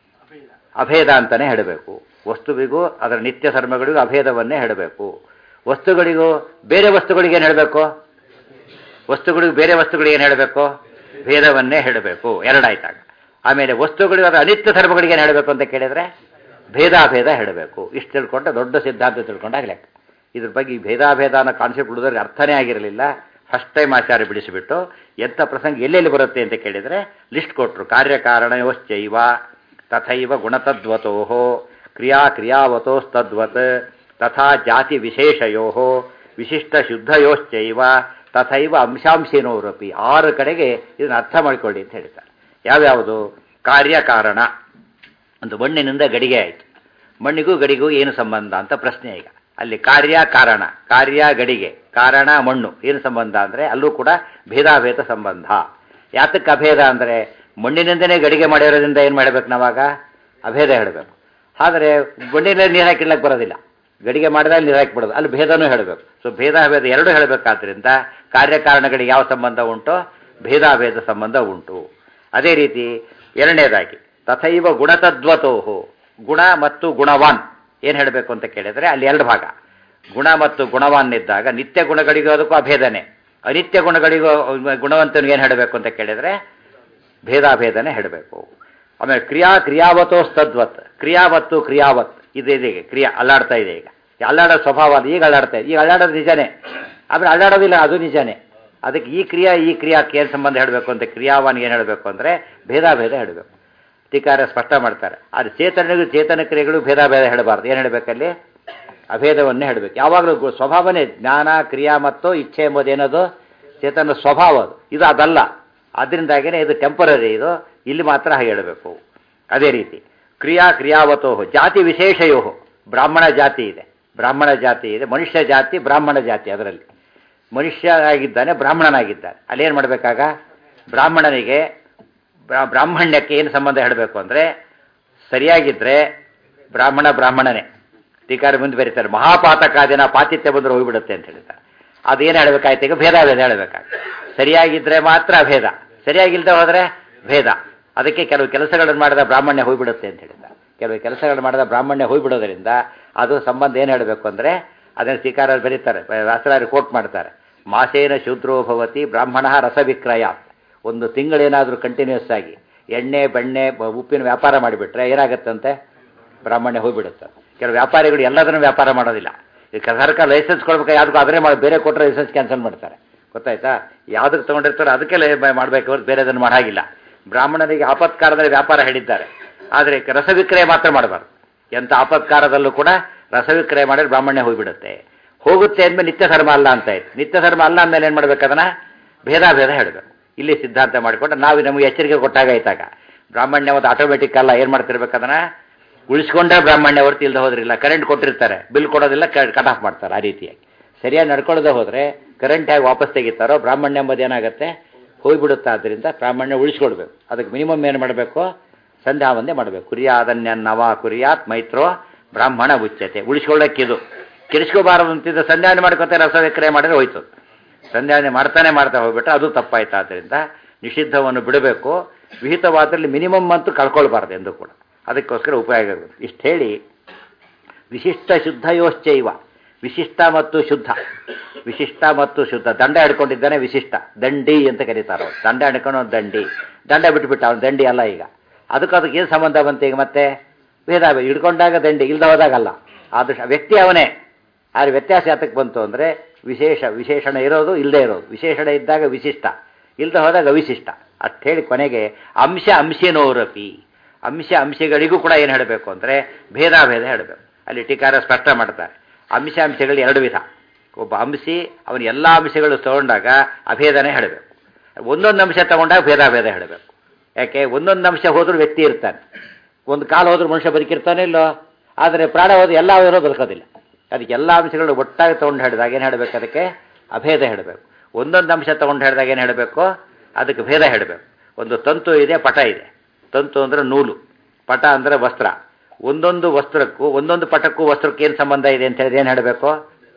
ಅಭೇದ ಅಂತಲೇ ಹೇಳಬೇಕು ವಸ್ತುವಿಗೂ ಅದರ ನಿತ್ಯ ಧರ್ಮಗಳಿಗೂ ಅಭೇದವನ್ನೇ ಹೇಳಬೇಕು ವಸ್ತುಗಳಿಗೂ ಬೇರೆ ವಸ್ತುಗಳಿಗೆ ಏನು ಹೇಳಬೇಕು ವಸ್ತುಗಳಿಗೂ ಬೇರೆ ವಸ್ತುಗಳಿಗೆ ಏನು ಹೇಳಬೇಕು ಭೇದವನ್ನೇ ಹೇಳಬೇಕು ಎರಡಾಯ್ತಾಗ ಆಮೇಲೆ ವಸ್ತುಗಳಿಗೂ ಅದರ ಅನಿತ್ಯ ಧರ್ಮಗಳಿಗೆ ಏನು ಹೇಳಬೇಕು ಅಂತ ಕೇಳಿದರೆ ಭೇದಾಭೇದ ಹೇಳಬೇಕು ಇಷ್ಟು ತಿಳ್ಕೊಂಡ್ರೆ ದೊಡ್ಡ ಸಿದ್ಧಾಂತ ತಿಳ್ಕೊಂಡಾಗ ಲೆಕ್ಕ ಇದ್ರ ಬಗ್ಗೆ ಈ ಭೇದಾಭೇದ ಅನ್ನೋ ಕಾನ್ಸೆಪ್ಟ್ ಉಳಿದವ್ರಿಗೆ ಅರ್ಥನೇ ಆಗಿರಲಿಲ್ಲ ಫಸ್ಟ್ ಟೈಮ್ ಆಚಾರ್ಯ ಬಿಡಿಸಿಬಿಟ್ಟು ಎಂಥ ಪ್ರಸಂಗ ಎಲ್ಲೆಲ್ಲಿ ಬರುತ್ತೆ ಅಂತ ಕೇಳಿದರೆ ಲಿಸ್ಟ್ ಕೊಟ್ಟರು ಕಾರ್ಯಕಾರಣಯೋಶ್ಚೈವ ತಥೈವ ಗುಣತದ್ವತೋ ಕ್ರಿಯಾ ಕ್ರಿಯಾವತೋಸ್ತದ್ವತ್ ತಥಾ ಜಾತಿ ವಿಶೇಷಯೋ ವಿಶಿಷ್ಟ ಶುದ್ಧಯೋಶ್ಚೈವ ತಥೈವ ಅಂಶಾಂಶಿನೋರಪಿ ಆರು ಕಡೆಗೆ ಇದನ್ನು ಅರ್ಥ ಮಾಡಿಕೊಳ್ಳಿ ಅಂತ ಹೇಳ್ತಾರೆ ಯಾವ್ಯಾವುದು ಕಾರ್ಯಕಾರಣ ಒಂದು ಮಣ್ಣಿನಿಂದ ಗಡಿಗೆ ಆಯಿತು ಮಣ್ಣಿಗೂ ಗಡಿಗೂ ಏನು ಸಂಬಂಧ ಅಂತ ಪ್ರಶ್ನೆ ಈಗ ಅಲ್ಲಿ ಕಾರ್ಯ ಕಾರಣ ಕಾರ್ಯ ಗಡಿಗೆ ಕಾರಣ ಮಣ್ಣು ಏನು ಸಂಬಂಧ ಅಂದರೆ ಅಲ್ಲೂ ಕೂಡ ಭೇದಾಭೇದ ಸಂಬಂಧ ಯಾತಕ್ಕೆ ಅಭೇದ ಅಂದರೆ ಮಣ್ಣಿನಿಂದನೇ ಗಡಿಗೆ ಮಾಡಿರೋದ್ರಿಂದ ಏನು ಮಾಡಬೇಕು ನಾವಾಗ ಅಭೇದ ಹೇಳಬೇಕು ಆದರೆ ಮಣ್ಣಿನಲ್ಲಿ ನೀರು ಹಾಕಿಡ್ಲಕ್ಕೆ ಬರೋದಿಲ್ಲ ಗಡಿಗೆ ಮಾಡಿದಾಗ ನೀರು ಹಾಕಿಬಿಡೋದು ಅಲ್ಲಿ ಭೇದನೂ ಹೇಳಬೇಕು ಸೊ ಭೇದಾಭೇದ ಎರಡೂ ಹೇಳಬೇಕಾದ್ರಿಂದ ಕಾರ್ಯಕಾರಣಗಳಿಗೆ ಯಾವ ಸಂಬಂಧ ಉಂಟು ಭೇದಾಭೇದ ಸಂಬಂಧ ಉಂಟು ಅದೇ ರೀತಿ ಎರಡನೇದಾಗಿ ತಥೈವ ಗುಣತದ್ವತೋಹು ಗುಣ ಮತ್ತು ಗುಣವಾನ್ ಏನು ಹೇಳಬೇಕು ಅಂತ ಕೇಳಿದರೆ ಅಲ್ಲಿ ಎರಡು ಭಾಗ ಗುಣ ಮತ್ತು ಗುಣವಾನ್ ಇದ್ದಾಗ ನಿತ್ಯ ಗುಣಗಳಿಗೂ ಅದಕ್ಕೂ ಅಭೇದನೆ ಅನಿತ್ಯ ಗುಣಗಳಿಗೂ ಗುಣವಂತನಿಗೆ ಏನು ಹೇಳಬೇಕು ಅಂತ ಕೇಳಿದರೆ ಭೇದಾಭೇದನೆ ಹೇಳಬೇಕು ಆಮೇಲೆ ಕ್ರಿಯಾ ಕ್ರಿಯಾವತೋಸ್ತದ್ವತ್ ಕ್ರಿಯಾ ಮತ್ತು ಕ್ರಿಯಾವತ್ ಇದೆ ಇದೀಗ ಕ್ರಿಯಾ ಅಲ್ಲಾಡ್ತಾ ಇದೆ ಈಗ ಅಲ್ಲಾಡೋ ಸ್ವಭಾವ ಅದು ಈಗ ಅಲ್ಲಾಡ್ತಾ ಇದೆ ಈಗ ಅಲ್ಲಾಡೋದು ನಿಜನೇ ಆಮೇಲೆ ಅಲ್ಲಾಡೋದಿಲ್ಲ ಅದು ನಿಜನೇ ಅದಕ್ಕೆ ಈ ಕ್ರಿಯಾ ಈ ಕ್ರಿಯಾಕ್ಕೆ ಏನು ಸಂಬಂಧ ಹೇಳಬೇಕು ಅಂತ ಕ್ರಿಯಾವಾನ್ಗೆ ಏನು ಹೇಳಬೇಕು ಅಂದರೆ ಭೇದಾಭೇದ ಹೇಳಬೇಕು ಟೀಕಾರ ಸ್ಪಷ್ಟ ಮಾಡ್ತಾರೆ ಆದರೆ ಚೇತನಗೂ ಚೇತನ ಕ್ರಿಯೆಗಳು ಭೇದಾಭೇದ ಹೇಳಬಾರ್ದು ಏನು ಹೇಳಬೇಕಲ್ಲಿ ಅಭೇದವನ್ನೇ ಹೇಳಬೇಕು ಯಾವಾಗಲೂ ಗು- ಸ್ವಭಾವನೇ ಜ್ಞಾನ ಕ್ರಿಯಾ ಮತ್ತು ಇಚ್ಛೆ ಎಂಬುದೇನದು ಚೇತನ ಸ್ವಭಾವ ಅದು ಇದು ಅದಲ್ಲ ಅದರಿಂದಾಗಿನೇ ಇದು ಟೆಂಪರರಿ ಇದು ಇಲ್ಲಿ ಮಾತ್ರ ಹಾಗೆ ಹೇಳಬೇಕು ಅದೇ ರೀತಿ ಕ್ರಿಯಾ ಕ್ರಿಯಾವತೋ ಜಾತಿ ವಿಶೇಷಯೋ ಬ್ರಾಹ್ಮಣ ಜಾತಿ ಇದೆ ಬ್ರಾಹ್ಮಣ ಜಾತಿ ಇದೆ ಮನುಷ್ಯ ಜಾತಿ ಬ್ರಾಹ್ಮಣ ಜಾತಿ ಅದರಲ್ಲಿ ಮನುಷ್ಯ ಆಗಿದ್ದಾನೆ ಬ್ರಾಹ್ಮಣನಾಗಿದ್ದಾನೆ ಅಲ್ಲೇನು ಮಾಡಬೇಕಾಗ ಬ್ರಾಹ್ಮಣನಿಗೆ ಬ್ರಾ ಬ್ರಾಹ್ಮಣ್ಯಕ್ಕೆ ಏನು ಸಂಬಂಧ ಹೇಳಬೇಕು ಅಂದರೆ ಸರಿಯಾಗಿದ್ದರೆ ಬ್ರಾಹ್ಮಣ ಬ್ರಾಹ್ಮಣನೇ ಟೀಕಾರ ಮುಂದೆ ಬರೀತಾರೆ ಮಹಾಪಾತಕಾದಿನ ಪಾತಿತ್ಯ ಬಂದರೆ ಹೋಗ್ಬಿಡುತ್ತೆ ಅಂತ ಹೇಳ್ತಾರೆ ಅದೇನು ಹೇಳಬೇಕಾಯ್ತು ಈಗ ಭೇದ ಭೇದ ಹೇಳಬೇಕಾಗ್ತದೆ ಸರಿಯಾಗಿದ್ದರೆ ಮಾತ್ರ ಭೇದ ಸರಿಯಾಗಿಲ್ಲದೆ ಹೋದರೆ ಭೇದ ಅದಕ್ಕೆ ಕೆಲವು ಕೆಲಸಗಳನ್ನು ಮಾಡಿದ ಬ್ರಾಹ್ಮಣ್ಯ ಹೋಗ್ಬಿಡುತ್ತೆ ಅಂತ ಹೇಳಿದ್ದಾರೆ ಕೆಲವು ಕೆಲಸಗಳು ಮಾಡಿದ ಬ್ರಾಹ್ಮಣ್ಯ ಹೋಗ್ಬಿಡೋದ್ರಿಂದ ಅದು ಸಂಬಂಧ ಏನು ಹೇಳಬೇಕು ಅಂದರೆ ಅದನ್ನು ಟೀಕಾರ ಬರೀತಾರೆ ವ್ಯಾಸರಾರಿ ಕೋಟ್ ಮಾಡ್ತಾರೆ ಮಾಸೇನ ಶೂದ್ರೋ ಭವತಿ ಬ್ರಾಹ್ಮಣ ರಸವಿಕ್ರಯ ಒಂದು ತಿಂಗಳೇನಾದರೂ ಕಂಟಿನ್ಯೂಸ್ ಆಗಿ ಎಣ್ಣೆ ಬೆಣ್ಣೆ ಬ- ಉಪ್ಪಿನ ವ್ಯಾಪಾರ ಮಾಡಿಬಿಟ್ರೆ ಏನಾಗುತ್ತಂತೆ ಬ್ರಾಹ್ಮಣ್ಯ ಹೋಗ್ಬಿಡುತ್ತೆ ಕೆಲವು ವ್ಯಾಪಾರಿಗಳು ಎಲ್ಲದನ್ನು ವ್ಯಾಪಾರ ಮಾಡೋದಿಲ್ಲ ಈಗ ಸರ್ಕಾರ ಲೈಸೆನ್ಸ್ ಕೊಡ್ಬೇಕು ಯಾವುದಕ್ಕೂ ಅದನ್ನೇ ಮಾಡಿ ಬೇರೆ ಕೊಟ್ಟರೆ ಲೈಸೆನ್ಸ್ ಕ್ಯಾನ್ಸಲ್ ಮಾಡ್ತಾರೆ ಗೊತ್ತಾಯ್ತಾ ಯಾವುದಕ್ಕೆ ತೊಗೊಂಡಿರ್ತಾರೋ ಅದಕ್ಕೆ ಮಾಡಬೇಕು ಅವ್ರು ಬೇರೆದನ್ನು ಮಾಡಾಗಿಲ್ಲ ಬ್ರಾಹ್ಮಣರಿಗೆ ಆಪತ್ಕಾರದಲ್ಲಿ ವ್ಯಾಪಾರ ಹೇಳಿದ್ದಾರೆ ಆದರೆ ರಸವಿಕ್ರಯ ಮಾತ್ರ ಮಾಡಬಾರ್ದು ಎಂಥ ಆಪತ್ಕಾರದಲ್ಲೂ ಕೂಡ ರಸವಿಕ್ರಯ ಮಾಡಿದ್ರೆ ಬ್ರಾಹ್ಮಣ್ಯ ಹೋಗ್ಬಿಡುತ್ತೆ ಹೋಗುತ್ತೆ ಅಂದಮೇಲೆ ನಿತ್ಯ ಧರ್ಮ ಅಲ್ಲ ಅಂತ ಆಯ್ತು ನಿತ್ಯ ಧರ್ಮ ಅಲ್ಲ ಅಂದಮೇಲೆ ಏನು ಮಾಡ್ಬೇಕು ಅದನ್ನ ಭೇದ ಭೇದ ಹೇಳಬೇಕು ಇಲ್ಲಿ ಸಿದ್ಧಾಂತ ಮಾಡಿಕೊಂಡು ನಾವು ನಮಗೆ ಎಚ್ಚರಿಕೆ ಕೊಟ್ಟಾಗ ಆಯ್ತಾಗ ಬ್ರಾಹ್ಮಣ್ಯ ಮತ್ತು ಆಟೋಮೆಟಿಕ್ ಅಲ್ಲ ಏನು ಮಾಡ್ತಿರ್ಬೇಕು ಅದನ್ನ ಉಳಿಸ್ಕೊಂಡ್ರೆ ಬ್ರಾಹ್ಮಣ್ಯ ಹೊರತು ಇಲ್ಲದೆ ಹೋದ್ರಿಲ್ಲ ಕರೆಂಟ್ ಕೊಟ್ಟಿರ್ತಾರೆ ಬಿಲ್ ಕೊಡೋದಿಲ್ಲ ಕಟ್ ಆಫ್ ಮಾಡ್ತಾರೆ ಆ ರೀತಿಯಾಗಿ ಸರಿಯಾಗಿ ನಡ್ಕೊಳ್ಳದೆ ಹೋದರೆ ಕರೆಂಟ್ ಹೇಗೆ ವಾಪಸ್ ತೆಗಿತಾರೋ ಬ್ರಾಹ್ಮಣ್ಯ ಎಂಬುದು ಏನಾಗುತ್ತೆ ಹೋಗ್ಬಿಡುತ್ತೆ ಆದ್ದರಿಂದ ಬ್ರಾಹ್ಮಣ್ಯ ಉಳಿಸ್ಕೊಳ್ಬೇಕು ಅದಕ್ಕೆ ಮಿನಿಮಮ್ ಏನು ಮಾಡಬೇಕು ಸಂಧ್ಯಾ ವಂದೇ ಮಾಡಬೇಕು ಕುರಿಯಾದನ್ಯ ನವ ಕುರಿಯಾತ್ ಮೈತ್ರೋ ಬ್ರಾಹ್ಮಣ ಉಚ್ಯತೆ ಉಳಿಸ್ಕೊಳ್ಳೋಕ್ಕಿದು ಕೆಡಿಸ್ಕೋಬಾರದು ಅಂತಿದ್ದ ಸಂಧ್ಯಾವನೆ ಮಾಡ್ಕೊತಾರೆ ರಸ ವಿಕ್ರಯ ಮಾಡಿದ್ರೆ ಹೋಯ್ತು ಸಂಧ್ಯಾವನೆ ಮಾಡ್ತಾನೆ ಮಾಡ್ತಾ ಹೋಗ್ಬಿಟ್ರೆ ಅದು ತಪ್ಪಾಯ್ತು ಆದ್ದರಿಂದ ನಿಷಿದ್ಧವನ್ನು ಬಿಡಬೇಕು ವಿಹಿತವಾದಲ್ಲಿ ಮಿನಿಮಮ್ ಅಂತೂ ಕಳ್ಕೊಳ್ಬಾರ್ದು ಎಂದು ಕೂಡ ಅದಕ್ಕೋಸ್ಕರ ಉಪಯೋಗ ಆಗುತ್ತೆ ಇಷ್ಟು ಹೇಳಿ ವಿಶಿಷ್ಟ ಶುದ್ಧಯೋಶ್ಚೈವ ವಿಶಿಷ್ಟ ಮತ್ತು ಶುದ್ಧ ವಿಶಿಷ್ಟ ಮತ್ತು ಶುದ್ಧ ದಂಡ ಹಿಡ್ಕೊಂಡಿದ್ದಾನೆ ವಿಶಿಷ್ಟ ದಂಡಿ ಅಂತ ಕರೀತಾರೆ ಅವ್ರು. ದಂಡ ಹಿಡ್ಕೊಂಡು ಅವ್ನು ದಂಡಿ ದಂಡ ಬಿಟ್ಬಿಟ್ಟ ಅವ್ನು ದಂಡಿ ಅಲ್ಲ ಈಗ ಅದಕ್ಕೆ ಅದಕ್ಕೆ ಏನು ಸಂಬಂಧ ಬಂತು ಈಗ ಮತ್ತೆ ಭೇದ ಭೇದ. ಹಿಡ್ಕೊಂಡಾಗ ದಂಡಿ ಇಲ್ದ ಹೋದಾಗಲ್ಲ ಆದೃಶ ವ್ಯಕ್ತಿ ಅವನೇ ಆದ್ರೆ ವ್ಯತ್ಯಾಸ ಯಾತಕ್ಕೆ ಬಂತು ಅಂದರೆ ವಿಶೇಷ ವಿಶೇಷಣ ಇರೋದು ಇಲ್ಲದೆ ಇರೋದು ವಿಶೇಷಣ ಇದ್ದಾಗ ವಿಶಿಷ್ಟ ಇಲ್ಲದೆ ಹೋದಾಗ ಅವಿಶಿಷ್ಟ ಅಷ್ಟು ಹೇಳಿ ಕೊನೆಗೆ ಅಂಶ ಅಂಶಿನೋರಪಿ ಅಂಶ ಅಂಶಗಳಿಗೂ ಕೂಡ ಏನು ಹೇಳಬೇಕು ಅಂದರೆ ಭೇದ ಭೇದ ಹೇಳಬೇಕು ಅಲ್ಲಿ ಟೀಕಾರ ಸ್ಪಷ್ಟ ಮಾಡ್ತಾರೆ ಅಂಶ ಅಂಶಗಳು ಎರಡು ವಿಧ ಒಬ್ಬ ಅಂಶಿ ಅವನ ಎಲ್ಲ ಅಂಶಗಳು ತಗೊಂಡಾಗ ಅಭೇದನೇ ಹೇಳಬೇಕು ಒಂದೊಂದು ಅಂಶ ತಗೊಂಡಾಗ ಭೇದ ಭೇದ ಹೇಳಬೇಕು ಯಾಕೆ ಒಂದೊಂದು ಅಂಶ ಹೋದ್ರೂ ವ್ಯಕ್ತಿ ಇರ್ತಾನೆ ಒಂದು ಕಾಲು ಹೋದ್ರೂ ಮನುಷ್ಯ ಬದುಕಿರ್ತಾನೆ ಇಲ್ಲೋ ಆದರೆ ಪ್ರಾಣ ಹೋದ್ರೆ ಎಲ್ಲ ಇರೋ ಬದುಕೋದಿಲ್ಲ ಅದಕ್ಕೆ ಎಲ್ಲ ಅಂಶಗಳು ಒಟ್ಟಾಗಿ ತೊಗೊಂಡು ಹೇಳಿದಾಗ ಏನು ಹೇಳಬೇಕು ಅದಕ್ಕೆ ಅಭೇದ ಹೇಳಬೇಕು ಒಂದೊಂದು ಅಂಶ ತೊಗೊಂಡು ಹೇಳಿದಾಗ ಏನು ಹೇಳಬೇಕು ಅದಕ್ಕೆ ಭೇದ ಹೇಳಬೇಕು ಒಂದು ತಂತು ಇದೆ ಪಟ ಇದೆ ತಂತು ಅಂದರೆ ನೂಲು ಪಟ ಅಂದರೆ ವಸ್ತ್ರ ಒಂದೊಂದು ವಸ್ತ್ರಕ್ಕೂ ಒಂದೊಂದು ಪಟಕ್ಕೂ ವಸ್ತ್ರಕ್ಕೆ ಏನು ಸಂಬಂಧ ಇದೆ ಅಂತ ಹೇಳಿದ್ರೆ ಏನು ಹೇಳಬೇಕು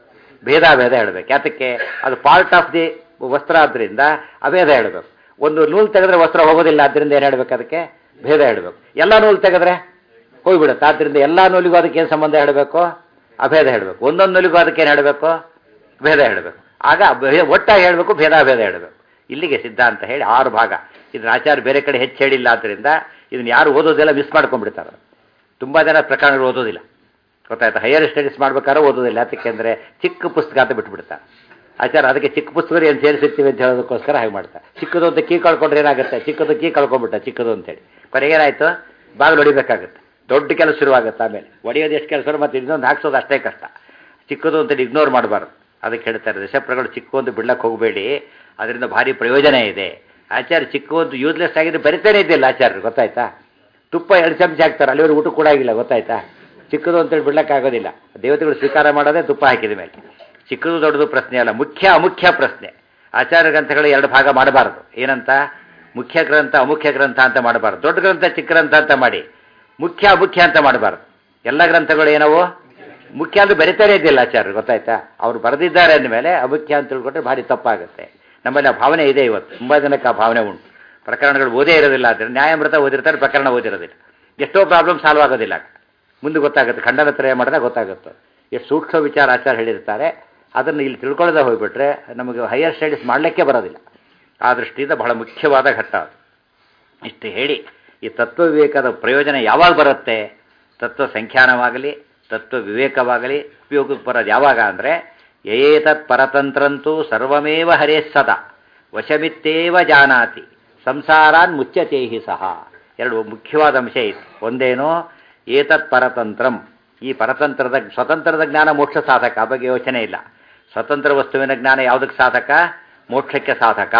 ಭೇದ ಭೇದ ಹೇಳಬೇಕು ಯಾತಕ್ಕೆ ಅದು ಪಾರ್ಟ್ ಆಫ್ ದಿ ವಸ್ತ್ರ ಆದ್ದರಿಂದ ಅಭೇದ ಹೇಳಬೇಕು ಒಂದು ನೂಲು ತೆಗೆದ್ರೆ ವಸ್ತ್ರ ಹೋಗೋದಿಲ್ಲ ಆದ್ದರಿಂದ ಏನು ಹೇಳಬೇಕು ಅದಕ್ಕೆ ಭೇದ ಹೇಳಬೇಕು ಎಲ್ಲ ನೂಲು ತೆಗೆದ್ರೆ ಹೋಗ್ಬಿಡುತ್ತೆ ಆದ್ದರಿಂದ ಎಲ್ಲ ನೂಲಿಗೂ ಅದಕ್ಕೆ ಏನು ಸಂಬಂಧ ಹೇಳಬೇಕು ಅಭೇದ ಹೇಳಬೇಕು ಒಂದೊಂದು ನೂಲಿಗೂ ಅದಕ್ಕೆ ಏನು ಹೇಳಬೇಕು ಭೇದ ಹೇಳಬೇಕು ಆಗ ಭೇ- ಒಟ್ಟಾಗಿ ಹೇಳಬೇಕು ಭೇದ ಭೇದ ಹೇಳಬೇಕು ಇಲ್ಲಿಗೆ ಸಿದ್ಧಾಂತ ಹೇಳಿ ಆರು ಭಾಗ ಇದನ್ನ ಆಚಾರ್ಯ ಬೇರೆ ಕಡೆ ಹೆಚ್ಚು ಹೇಳಿಲ್ಲ ಆದ್ದರಿಂದ ಇದನ್ನ ಯಾರು ಓದೋದೆಲ್ಲ ಮಿಸ್ ಮಾಡ್ಕೊಂಡ್ಬಿಡ್ತಾರೆ ತುಂಬ ಜನ ಪ್ರಕರಣಗಳು ಓದೋದಿಲ್ಲ ಗೊತ್ತಾಯ್ತಾ ಹೈಯರ್ ಸ್ಟಡೀಸ್ ಮಾಡ್ಬೇಕಾದ್ರೆ ಓದೋದಿಲ್ಲ ಯಾತಕ್ಕೆ ಅಂದರೆ ಚಿಕ್ಕ ಪುಸ್ತಕ ಅಂತ ಬಿಟ್ಬಿಡ್ತಾರೆ ಆಚಾರ ಅದಕ್ಕೆ ಚಿಕ್ಕ ಪುಸ್ತಕ ಏನು ಸೇರಿಸಿರ್ತೀವಿ ಅಂತ ಹೇಳೋದಕ್ಕೋಸ್ಕರ ಹಾಗೆ ಮಾಡ್ತಾರೆ ಚಿಕ್ಕದು ಅಂತ ಕೀ ಕಳ್ಕೊಂಡ್ರೆ ಏನಾಗುತ್ತೆ ಚಿಕ್ಕದು ಕೀ ಕಳ್ಕೊಂಡ್ಬಿಟ್ಟ ಚಿಕ್ಕದು ಅಂತೇಳಿ ಕೊನೆಗೆ ಏನಾಯ್ತು ಬಾಗಿಲು ಹೊಡಿಬೇಕಾಗುತ್ತೆ ದೊಡ್ಡ ಕೆಲಸ ಶುರುವಾಗುತ್ತೆ ಆಮೇಲೆ ಹೊಡೆಯೋದು ಎಷ್ಟು ಕೆಲಸ ಮತ್ತೆ ಇನ್ನೊಂದು ಹಾಕ್ಸೋದು ಅಷ್ಟೇ ಕಷ್ಟ ಚಿಕ್ಕದು ಅಂತೇಳಿ ಇಗ್ನೋರ್ ಮಾಡಬಾರ್ದು ಅದಕ್ಕೆ ಹೇಳ್ತಾರೆ ದಶಪ್ರಗಳು ಚಿಕ್ಕ ಒಂದು ಬಿಡ್ಲಕ್ಕೆ ಹೋಗಬೇಡಿ ಅದರಿಂದ ಭಾರಿ ಪ್ರಯೋಜನ ಇದೆ ಆಚಾರ್ಯ ಚಿಕ್ಕ ಒಂದು ಯೂಸ್ಲೆಸ್ ಆಗಿದ್ರೆ ಬರಿತಾನೆ ಇದ್ದಿಲ್ಲ ಆಚಾರ್ಯರು ಗೊತ್ತಾಯ್ತಾ ತುಪ್ಪ ಎರಡು ಚಮಚ ಹಾಕ್ತಾರೆ ಅಲ್ಲಿವರೆಗೆ ಊಟ ಕೂಡ ಆಗಿಲ್ಲ ಗೊತ್ತಾಯ್ತಾ ಚಿಕ್ಕದು ಅಂತೇಳಿ ಬಿಡ್ಲಕ್ಕಾಗೋದಿಲ್ಲ ದೇವತೆಗಳು ಸ್ವೀಕಾರ ಮಾಡೋದೇ ತುಪ್ಪ ಹಾಕಿದ ಮೇಲೆ ಚಿಕ್ಕದು ದೊಡ್ಡದು ಪ್ರಶ್ನೆ ಅಲ್ಲ ಮುಖ್ಯ ಅಮುಖ್ಯ ಪ್ರಶ್ನೆ ಆಚಾರ್ಯ ಗ್ರಂಥಗಳು ಎರಡು ಭಾಗ ಮಾಡಬಾರದು ಏನಂತ ಮುಖ್ಯ ಗ್ರಂಥ ಅಮುಖ್ಯ ಗ್ರಂಥ ಅಂತ ಮಾಡಬಾರ್ದು ದೊಡ್ಡ ಗ್ರಂಥ ಚಿಕ್ಕ ಗ್ರಂಥ ಅಂತ ಮಾಡಿ ಮುಖ್ಯ ಅಮುಖ್ಯ ಅಂತ ಮಾಡಬಾರ್ದು ಎಲ್ಲ ಗ್ರಂಥಗಳು ಏನವು ಮುಖ್ಯ ಅಂತ ಬರಿತಾನೆ ಇದ್ದಿಲ್ಲ ಆಚಾರ್ಯರು ಗೊತ್ತಾಯ್ತಾ ಅವ್ರು ಬರೆದಿದ್ದಾರೆ ಅಂದಮೇಲೆ ಅಮುಖ್ಯ ಅಂತ ತಿಳ್ಕೊಂಡ್ರೆ ಭಾರಿ ತಪ್ಪಾಗುತ್ತೆ ನಮ್ಮಲ್ಲಿ ಆ ಭಾವನೆ ಇದೆ ಇವತ್ತು ತುಂಬ ಜನಕ್ಕೆ ಆ ಭಾವನೆ ಉಂಟು ಪ್ರಕರಣಗಳು ಓದೇ ಇರೋದಿಲ್ಲ ಆದರೆ ನ್ಯಾಯಾಮೃತ ಓದಿರ್ತಾರೆ ಪ್ರಕರಣ ಓದಿರೋದಿಲ್ಲ ಎಷ್ಟೋ ಪ್ರಾಬ್ಲಮ್ ಸಾಲ್ವ್ ಆಗೋದಿಲ್ಲ ಮುಂದೆ ಗೊತ್ತಾಗುತ್ತೆ ಖಂಡನ ತ್ರಯ ಮಾಡಿದಾಗ ಗೊತ್ತಾಗುತ್ತೆ ಎಷ್ಟು ಸೂಕ್ಷ್ಮ ವಿಚಾರ ಆಚಾರ ಹೇಳಿರ್ತಾರೆ ಅದನ್ನು ಇಲ್ಲಿ ತಿಳ್ಕೊಳ್ಳದೆ ಹೋಗ್ಬಿಟ್ರೆ ನಮಗೆ ಹೈಯರ್ ಸ್ಟಡೀಸ್ ಮಾಡಲಿಕ್ಕೆ ಬರೋದಿಲ್ಲ ಆ ದೃಷ್ಟಿಯಿಂದ ಬಹಳ ಮುಖ್ಯವಾದ ಘಟ್ಟ ಅದು ಇಷ್ಟು ಹೇಳಿ ಈ ತತ್ವ ವಿವೇಕದ ಪ್ರಯೋಜನ ಯಾವಾಗ ಬರುತ್ತೆ ತತ್ವ ಸಂಖ್ಯಾನವಾಗಲಿ ತತ್ವ ವಿವೇಕವಾಗಲಿ ಉಪಯೋಗಕ್ಕೆ ಬರೋದು ಯಾವಾಗ ಅಂದರೆ ಏತತ್ ಪರತಂತ್ರಂತೂ ಸರ್ವಮೇವ ಹರೇ ಸದಾ ವಶಮಿತ್ತೇವ ಜಾನಾತಿ ಸಂಸಾರಾನ್ ಮುಚ್ಚತೇಹಿ ಸಹ ಎರಡು ಮುಖ್ಯವಾದ ಅಂಶ ಇದೆ ಒಂದೇನು ಏತತ್ ಪರತಂತ್ರಂ ಈ ಪರತಂತ್ರದ ಸ್ವತಂತ್ರದ ಜ್ಞಾನ ಮೋಕ್ಷ ಸಾಧಕ ಆ ಬಗ್ಗೆ ಯೋಚನೆ ಇಲ್ಲ ಸ್ವತಂತ್ರ ವಸ್ತುವಿನ ಜ್ಞಾನ ಯಾವುದಕ್ಕೆ ಸಾಧಕ ಮೋಕ್ಷಕ್ಕೆ ಸಾಧಕ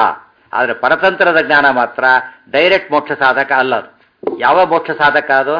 ಆದರೆ ಪರತಂತ್ರದ ಜ್ಞಾನ ಮಾತ್ರ ಡೈರೆಕ್ಟ್ ಮೋಕ್ಷ ಸಾಧಕ ಅಲ್ಲ ಅದು ಯಾವ ಮೋಕ್ಷ ಸಾಧಕ ಅದು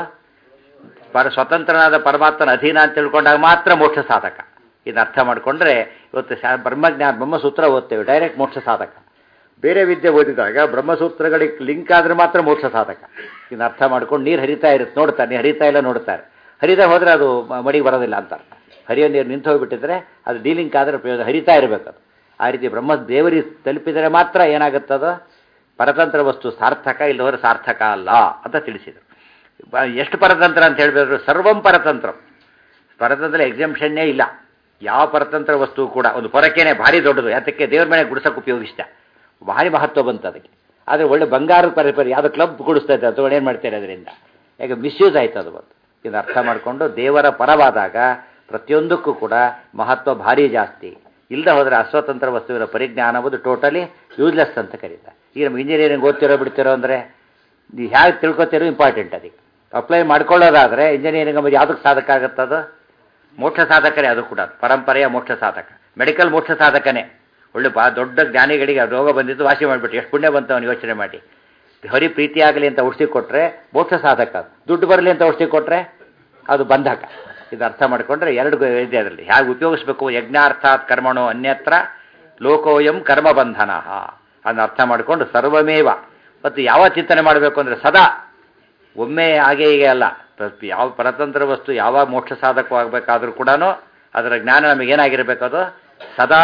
ಪರ ಸ್ವತಂತ್ರನಾದ ಪರಮಾತ್ಮನ ಅಧೀನ ಅಂತ ತಿಳ್ಕೊಂಡಾಗ ಮಾತ್ರ ಮೋಕ್ಷ ಸಾಧಕ ಇದನ್ನ ಅರ್ಥ ಮಾಡಿಕೊಂಡ್ರೆ ಇವತ್ತು ಶಾ ಬ್ರಹ್ಮಜ್ಞಾನ ಬ್ರಹ್ಮಸೂತ್ರ ಓದ್ತೇವೆ ಡೈರೆಕ್ಟ್ ಮೋಕ್ಷ ಸಾಧಕ ಬೇರೆ ವಿದ್ಯೆ ಓದಿದಾಗ ಬ್ರಹ್ಮಸೂತ್ರಗಳಿಗೆ ಲಿಂಕ್ ಆದ್ರೆ ಮಾತ್ರ ಮೋಕ್ಷ ಸಾಧಕ ಇದನ್ನ ಅರ್ಥ ಮಾಡ್ಕೊಂಡು ನೀರು ಹರಿತಾ ಇರುತ್ತೆ ನೋಡ್ತಾರೆ ನೀರು ಹರಿತಾ ಇಲ್ಲ ನೋಡ್ತಾರೆ ಹರಿತಾ ಹೋದ್ರೆ ಅದು ಮ- ಮಡಿಗೆ ಬರೋದಿಲ್ಲ ಅಂತಾರೆ ಹರಿಯೋ ನೀರು ನಿಂತು ಹೋಗ್ಬಿಟ್ಟಿದ್ರೆ ಅದು ಡೀಲಿಂಕ್ ಆದರೆ ಪ್ರಯೋಜನ ಹರಿತಾ ಇರಬೇಕು ಅದು ಆ ರೀತಿ ಬ್ರಹ್ಮ ದೇವರಿಗೆ ತಲುಪಿದರೆ ಮಾತ್ರ ಏನಾಗುತ್ತದು ಪರತಂತ್ರ ವಸ್ತು ಸಾರ್ಥಕ ಇಲ್ಲವರೆ ಸಾರ್ಥಕ ಅಲ್ಲ ಅಂತ ತಿಳಿಸಿದರು ಬ- ಎಷ್ಟು ಪರತಂತ್ರ ಅಂತ ಹೇಳಿದ್ರು ಸರ್ವಂ ಪರತಂತ್ರ ಪರತಂತ್ರ ಎಕ್ಸಾಮ್ಷನ್ನೇ ಇಲ್ಲ ಯಾವ ಪರತಂತ್ರ ವಸ್ತು ಕೂಡ ಒಂದು ಪೊರಕೆನೇ ಭಾರಿ ದೊಡ್ಡದು ಯಾತಕ್ಕೆ ದೇವ್ರ ಮನೆ ಗುಡಿಸೋಕೆ ಉಪಯೋಗಿಸ್ತ ಭಾರಿ ಮಹತ್ವ ಬಂತು ಅದಕ್ಕೆ ಆದರೆ ಒಳ್ಳೆ ಬಂಗಾರದ ಪರಿಪರಿ ಯಾವುದೋ ಕ್ಲಬ್ ಕೊಡಿಸ್ತಾ ಇದ್ದಾರೆ ಅಥವಾ ಏನು ಮಾಡ್ತಾರೆ ಅದರಿಂದ ಯಾಕೆ ಮಿಸ್ಯೂಸ್ ಆಯ್ತು ಅದು ಬಂತು ಇದನ್ನು ಅರ್ಥ ಮಾಡಿಕೊಂಡು ದೇವರ ಪರವಾದಾಗ ಪ್ರತಿಯೊಂದಕ್ಕೂ ಕೂಡ ಮಹತ್ವ ಭಾರಿ ಜಾಸ್ತಿ ಇಲ್ಲದೆ ಹೋದರೆ ಅಸ್ವತಂತ್ರ ವಸ್ತುವಿನ ಪರಿಜ್ಞಾನ ಅನ್ನೋದು ಟೋಟಲಿ ಯೂಸ್ಲೆಸ್ ಅಂತ ಕರೀತಾರೆ ಈಗ ನಮ್ಗೆ ಇಂಜಿನಿಯರಿಂಗ್ ಓದ್ತಿರೋ ಬಿಡ್ತಿರೋ ಅಂದರೆ ನೀವು ಹೇಗೆ ತಿಳ್ಕೊತಿರೋ ಇಂಪಾರ್ಟೆಂಟ್ ಅದಕ್ಕೆ ಅಪ್ಲೈ ಮಾಡ್ಕೊಳ್ಳೋದಾದರೆ ಇಂಜಿನಿಯರಿಂಗ್ ಅಂಬೋದು ಯಾವುದಕ್ಕೆ ಸಾಧಕ ಆಗುತ್ತದು ಮೋಕ್ಷ ಸಾಧಕನೇ ಅದು ಕೂಡ ಪರಂಪರೆಯ ಮೋಕ್ಷ ಸಾಧಕ ಮೆಡಿಕಲ್ ಮೋಕ್ಷ ಸಾಧಕನೇ ಒಳ್ಳೆ ಬಾ ದೊಡ್ಡ ಜ್ಞಾನಿಗಳಿಗೆ ರೋಗ ಬಂದಿದ್ದು ವಾಸಿ ಮಾಡಿಬಿಟ್ಟು ಎಷ್ಟು ಪುಣ್ಯ ಬಂತು ಅವನು ಯೋಚನೆ ಮಾಡಿ ಹರಿ ಪ್ರೀತಿ ಆಗಲಿ ಅಂತ ಔಷಧಿ ಕೊಟ್ಟರೆ ಮೋಕ್ಷ ಸಾಧಕ ಅದು ದುಡ್ಡು ಬರಲಿ ಅಂತ ಔಷಧಿ ಕೊಟ್ಟರೆ ಅದು ಬಂಧಕ ಇದು ಅರ್ಥ ಮಾಡಿಕೊಂಡ್ರೆ ಎರಡು ಗ- ಇದೆ ಅದರಲ್ಲಿ ಹೇಗೆ ಉಪಯೋಗಿಸ್ಬೇಕು ಯಜ್ಞಾರ್ಥಾತ್ ಕರ್ಮಣೋ ಅನ್ಯತ್ರ ಲೋಕೋಯಂ ಕರ್ಮ ಬಂಧನ ಅದನ್ನ ಅರ್ಥ ಮಾಡಿಕೊಂಡು ಸರ್ವಮೇವ ಮತ್ತು ಯಾವ ಚಿಂತನೆ ಮಾಡಬೇಕು ಅಂದರೆ ಸದಾ ಒಮ್ಮೆ ಹಾಗೆ ಹೀಗೆ ಅಲ್ಲ ಪ್ರತಿ ಯಾವ ಪರತಂತ್ರ ವಸ್ತು ಯಾವ ಮೋಕ್ಷ ಸಾಧಕವಾಗಬೇಕಾದ್ರೂ ಕೂಡ ಅದರ ಜ್ಞಾನ ನಮಗೇನಾಗಿರಬೇಕು ಅದು ಸದಾ